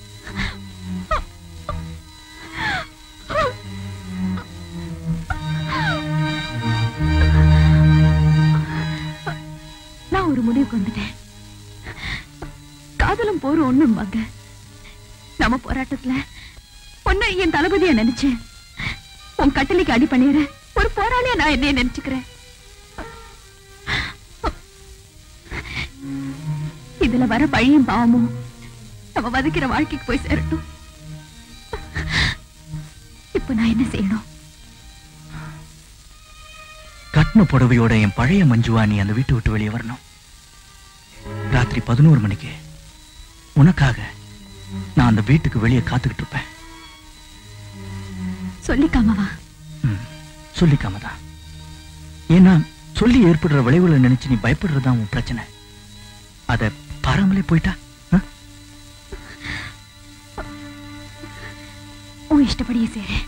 நான் ஒரு முடிவுக்கு வந்துட்டேன் காதலும் போரும் ஒண்ணும்பாங்க நம்ம போராட்டத்துல பொண்ணு என் தளபதியா நினைச்சேன் உன் கட்டளைக்கு அடி பண்ணிடுற ஒரு போராளியா நான் என்னைய நினைச்சுக்கிறேன் இதுல வர பழியும் பாவமும் நம்ம வதக்கிற வாழ்க்கைக்கு போய் சேரட்டும் இப்ப நான் என்ன செய்யணும் கட்டின புடவையோட என் பழைய மஞ்சுவா நீ அந்த வீட்டை விட்டு வெளியே வரணும் ராத்திரி பதினோரு மணிக்கு உனக்காக நான் அந்த வீட்டுக்கு வெளியே காத்துக்கிட்டு இருப்பேன் சொல்லிக்காமவா சொல்லிக்காம தான் ஏன்னா சொல்லி ஏற்படுற விளைவுகளை நினைச்சு நீ பயப்படுறதுதான் உன் பிரச்சனை அத பாராமலே போயிட்டா உன் இஷ்டப்படியே செய்றேன்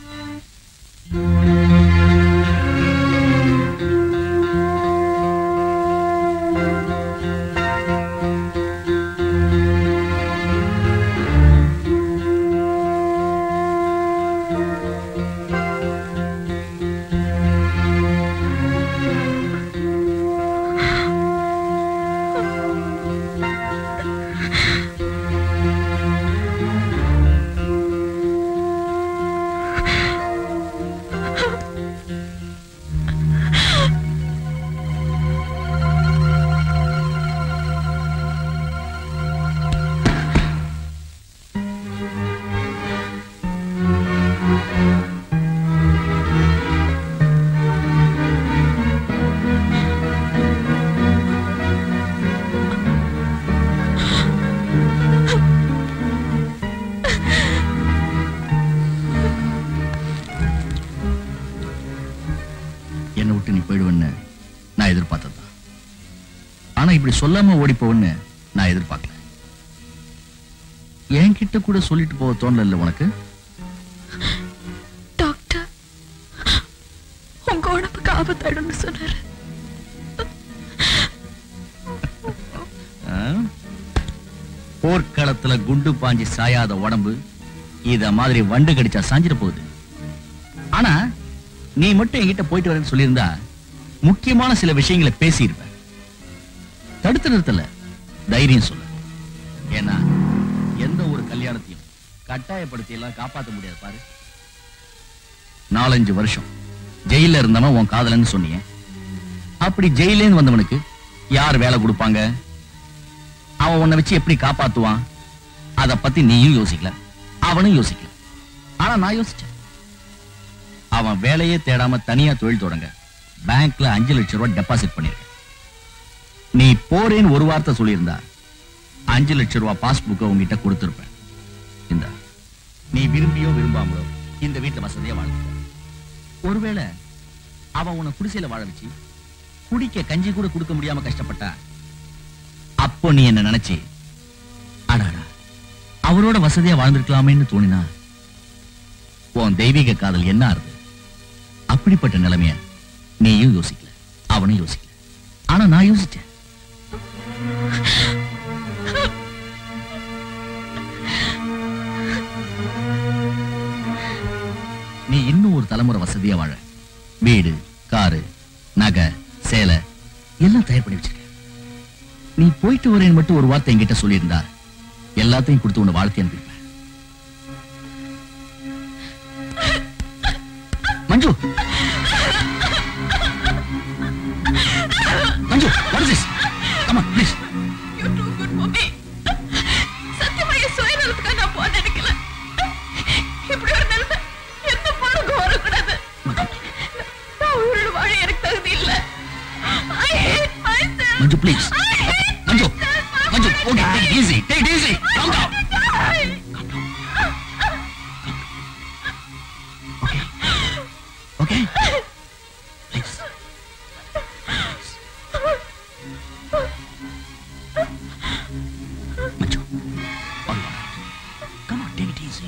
இப்படி சொல்லாம ஓடி போவன்னு நான் எதிர்பார்க்கல என்கிட்ட கூட சொல்லிட்டு போக தோணல இல்ல உனக்கு டாக்டர் உங்க உடம்புக்கு ஆபத்தாயிடும்னு சொன்னாரு ஆ? போர்க்களத்துல குண்டு பாஞ்சி சாயாத உடம்பு இத மாதிரி வண்டு கடிச்சா சாஞ்சிட போகுது ஆனா நீ மட்டும் என்கிட்ட போயிட்டு வரேன்னு சொல்லியிருந்தா முக்கியமான சில விஷயங்களை பேசியிருப்ப தடுத்து நிறுத்தல தைரியம் சொல்ல ஏன்னா எந்த ஒரு கல்யாணத்தையும் கட்டாயப்படுத்தி எல்லாம் காப்பாத்த முடியாது பாரு நாலஞ்சு வருஷம் ஜெயில இருந்தவன் உன் காதலன்னு சொன்னீங்க அப்படி ஜெயிலேன்னு வந்தவனுக்கு யார் வேலை கொடுப்பாங்க அவன் உன்னை வச்சு எப்படி காப்பாத்துவான் அத பத்தி நீயும் யோசிக்கல அவனும் யோசிக்கல ஆனா நான் யோசிச்சேன் அவன் வேலையே தேடாம தனியா தொழில் தொடங்க பேங்க்ல அஞ்சு லட்சம் ரூபாய் டெபாசிட் பண்ணிருக்க நீ போறேன்னு ஒரு வார்த்தை சொல்லியிருந்தா அஞ்சு லட்சம் ரூபாய் பாஸ்புக்கை உங்ககிட்ட கொடுத்திருப்பேன் இந்த நீ விரும்பியோ விரும்பாமலோ இந்த வீட்டுல வசதியா வாழ்ந்துட்ட ஒருவேளை அவன் உன்னை குடிசையில வாழ வச்சு குடிக்க கஞ்சி கூட கொடுக்க முடியாம கஷ்டப்பட்டா அப்போ நீ என்ன நினைச்சு அடாடா அவரோட வசதியா வாழ்ந்திருக்கலாமேன்னு தோணினா உன் தெய்வீக காதல் என்ன ஆறுது அப்படிப்பட்ட நிலைமைய நீயும் யோசிக்கல அவனும் யோசிக்கல ஆனா நான் யோசிச்சேன் நீ இன்னும் ஒரு தலைமுறை வசதியா வாழ வீடு காரு நகை சேலை எல்லாம் தயார் பண்ணி வச்சிருக்க நீ போயிட்டு வரேன்னு மட்டும் ஒரு வார்த்தை என்கிட்ட சொல்லியிருந்தா எல்லாத்தையும் கொடுத்து உன்னை வாழ்த்தி அனுப்பியிருப்பேன் மஞ்சு Manju what is this come on please சத்தியமா என் சுயநலத்துக்காக நான் போக நினைக்கல இப்படி ஒரு நிலைமை எந்த பொண்ணுக்கும் வரக்கூடாது நான் உயிரோட வாழ எனக்கு தகுதி இல்ல I hate myself. Manju please Manju Manju okay take easy take easy calm down okay please Manju all right. come on take it easy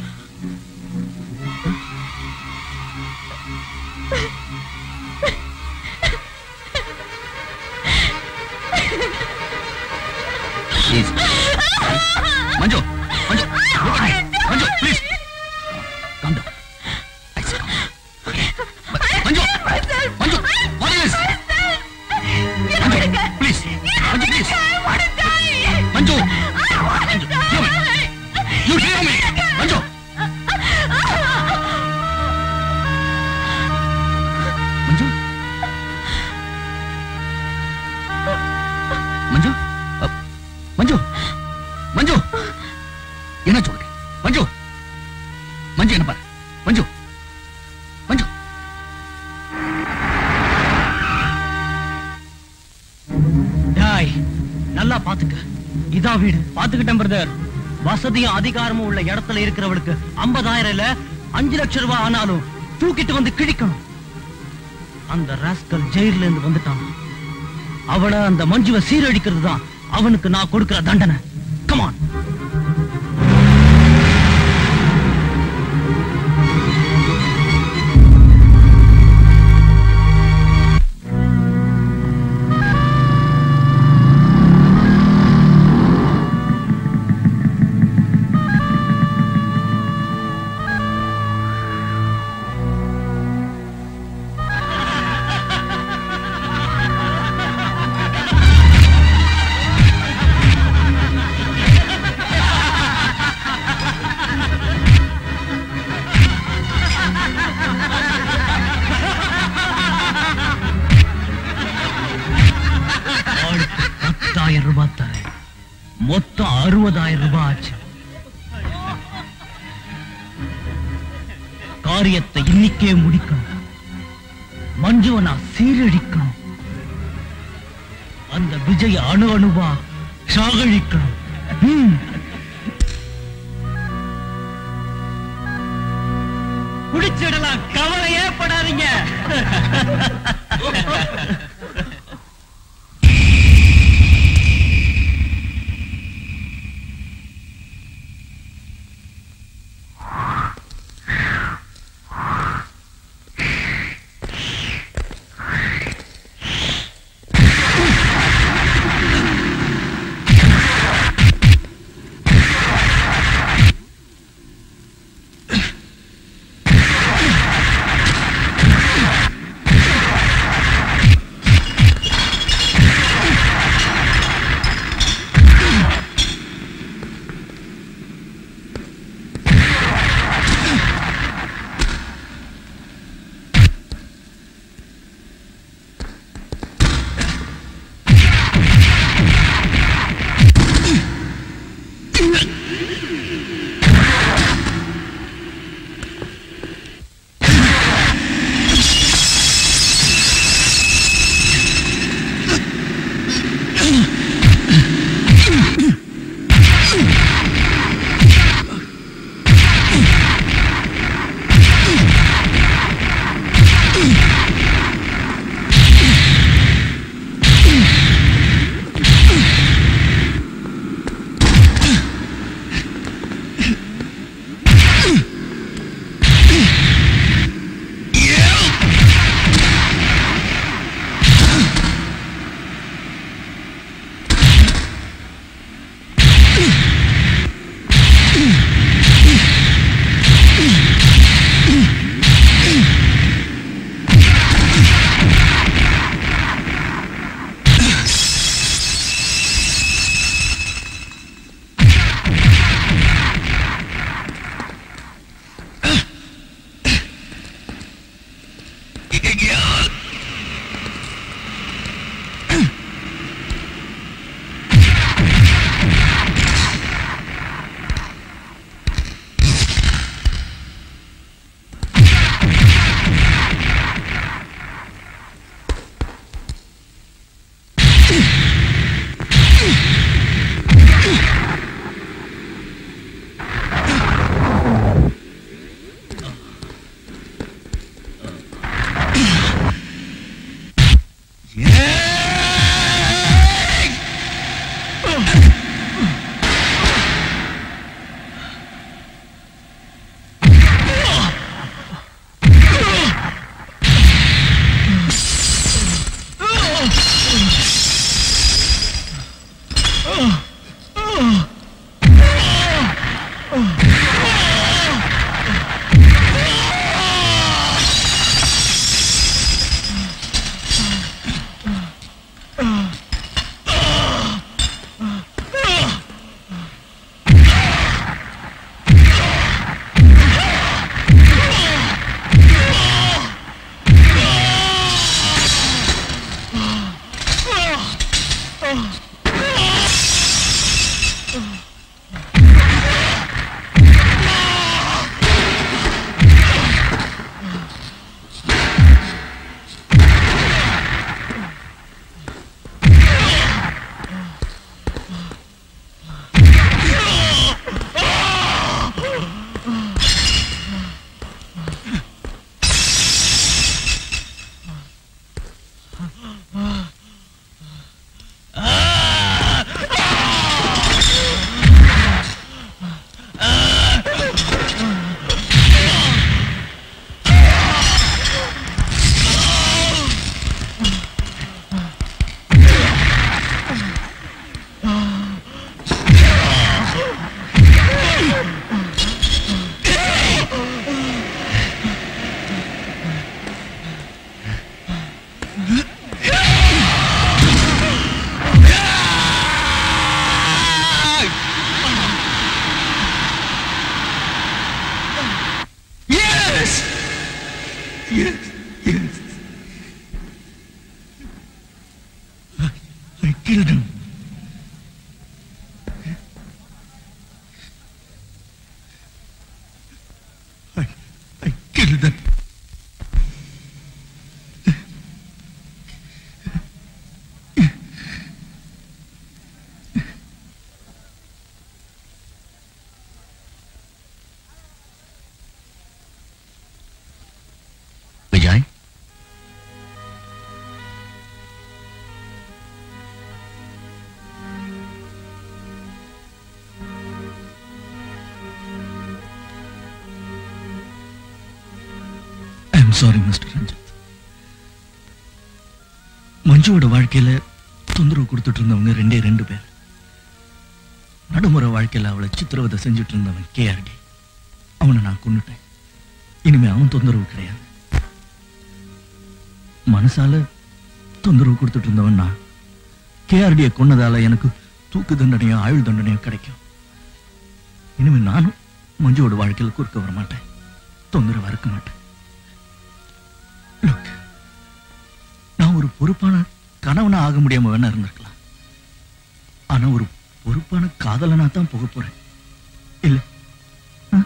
Please. Manju Manju look at me. Manju please calm down I said calm down. Okay. ம- Manju Manju what is this Manju please Manju please Manju Manju hear me. you hear me Manju Manju Manju அ, மஞ்சு மஞ்சு என்ன சொல்லுங்க மஞ்சு மஞ்சு என்ன பாரு மஞ்சு மஞ்சு டாய் நல்லா பாத்துக்க இதான் வீடு பாத்துக்கிட்டேன் பிரதர் வசதியும் அதிகாரமும் உள்ள இடத்துல இருக்கிறவளுக்கு ஐம்பதாயிரம் இல்ல அஞ்சு லட்சம் ரூபாய் ஆனாலும் தூக்கிட்டு வந்து கிழிக்கணும் அந்த ராஸ்கல் ஜெயில இருந்து வந்துட்டான் அவளை அந்த மஞ்சுவை சீரழிக்கிறது தான் அவனுக்கு நான் கொடுக்கிற தண்டனை கமான் ஆளுக்கு பத்தாயிரம் ரூபாய் தரேன் மொத்தம் அறுபதாயிரம் ரூபாய் ஆச்சு காரியத்தை இன்னைக்கே முடிக்கணும் மஞ்சுவை நான் சீரழிக்கணும் அந்த விஜய அணு அணுவா சாகழிக்கணும் ம். குடிச்சிடலாம் கவலையே படாதீங்க கிருதன் Vijay I'm sorry mister Ranjith மஞ்சுவோட வாழ்க்கையில தொந்தரவு கொடுத்துட்டு இருந்தவங்க ரெண்டே ரெண்டு பேர் நடுமுறை வாழ்க்கையில அவளை சித்திரவதை செஞ்சுட்டு இருந்தவன் கேஆர்டி அவனை நான் கொன்னுட்டேன் இனிமே அவன் தொந்தரவு கிடையாது மனசால தொந்தரவு கொடுத்துட்டு இருந்தவன் நான் கேஆர்டியை கொன்னதால எனக்கு தூக்கு தண்டனையோ ஆயுள் தண்டனையோ கிடைக்கும் இனிமே நானும் மஞ்சுவோட வாழ்க்கையில குறுக்க வர மாட்டேன் தொந்தரவு இருக்க மாட்டேன் Look, நான் ஒரு பொறுப்பான கணவனா ஆக முடியாம வேணா இருந்திருக்கலாம் ஆனா ஒரு பொறுப்பான காதலனா தான் போக போறேன் இல்ல ஆ?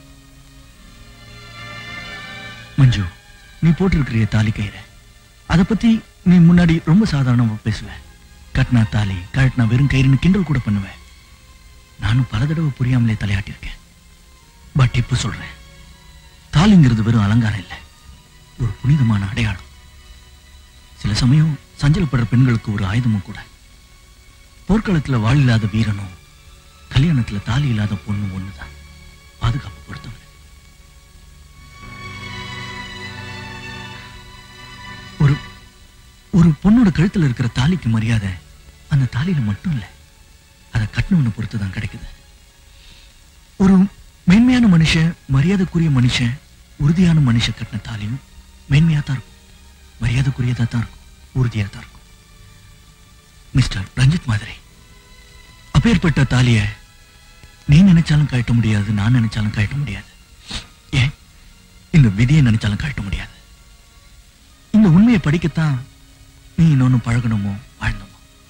மஞ்சு நீ போட்டிருக்கிறிய தாலி கயிறை அத பத்தி நீ முன்னாடி ரொம்ப சாதாரணமா பேசுவ கட்டினா தாலி கழட்டினா வெறும் கயிறுன்னு கிண்டல் கூட பண்ணுவ நானும் பல தடவை புரியாமலே தலையாட்டிருக்கேன் பட் இப்ப சொல்றேன் தாலிங்கிறது வெறும் அலங்காரம் இல்லை ஒரு புனிதமான அடையாளம் சில சமயம் சஞ்சலப்படுற பெண்களுக்கு ஒரு ஆயுதமும் கூட போர்க்களத்துல வாழ் இல்லாத வீரனும் கல்யாணத்துல தாலி இல்லாத பொண்ணும் ஒண்ணுதான் பாதுகாப்பு பொறுத்தவரை ஒரு ஒரு பொண்ணோட கழுத்துல இருக்கிற தாலிக்கு மரியாதை அந்த தாலியில மட்டும் இல்ல அதை கட்டினவனை பொறுத்து தான் கிடைக்குது ஒரு மேன்மையான மனுஷன் மரியாதைக்குரிய மனுஷன் உறுதியான மனுஷன் கட்டின தாலியும் மேன்மையா தான் இருக்கும் மரியாதைக்குரியதா தான் இருக்கும் உறுதியா தான் இருக்கும் மிஸ்டர் ரஞ்சித் மாதிரி அப்பேற்பட்ட தாலிய நீ நினைச்சாலும் கழட்ட முடியாது நான் நினைச்சாலும் கழட்ட முடியாது ஏன் இந்த விதியை நினைச்சாலும் கழட்ட முடியாது இந்த உண்மையை படிக்கத்தான் நீ இன்னொன்னு பழகணுமோ வாழ்ந்தோமோ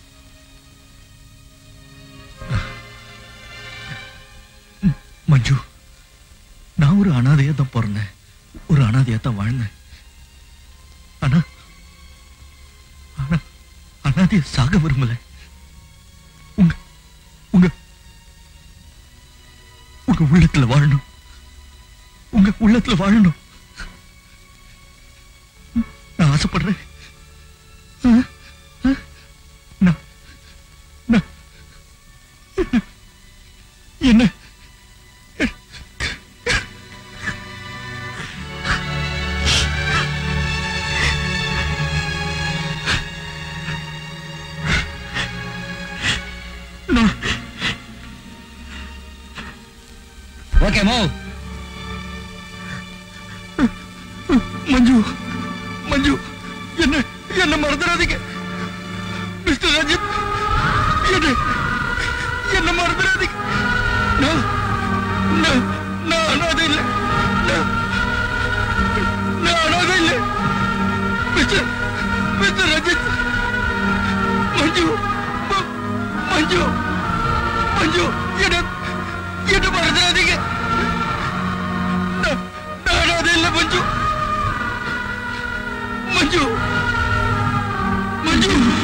ம், மஞ்சு நான் ஒரு அனாதையா தான் பிறந்தேன் ஒரு அனாதையா தான் வாழ்ந்தேன் ஆனா ஆனா அனாதைய சாக விரும்பல உங்க உங்க உங்க உள்ளத்துல வாழணும் உங்க உள்ளத்துல வாழணும் நான் ஆசைப்படுறேன் ஆ? ஆ? நான் நான் என்ன ஓகே மூவ் மஞ்சு மஞ்சு என்ன என்ன மறந்துடாதீங்க மிஸ்டர் ரஞ்சித் என்ன என்ன மறந்துடாதீங்க நான் நான் நான் அனாதை இல்லை நான் நான் அனாதை இல்லை மிஸ்டர் மிஸ்டர் ரஞ்சித் மஞ்சு ம- மஞ்சு மஞ்சு என்ன என்ன மறந்துடாதீங்க நான் நான் அனாதை இல்லை மஞ்சு மஞ்சு மஞ்சு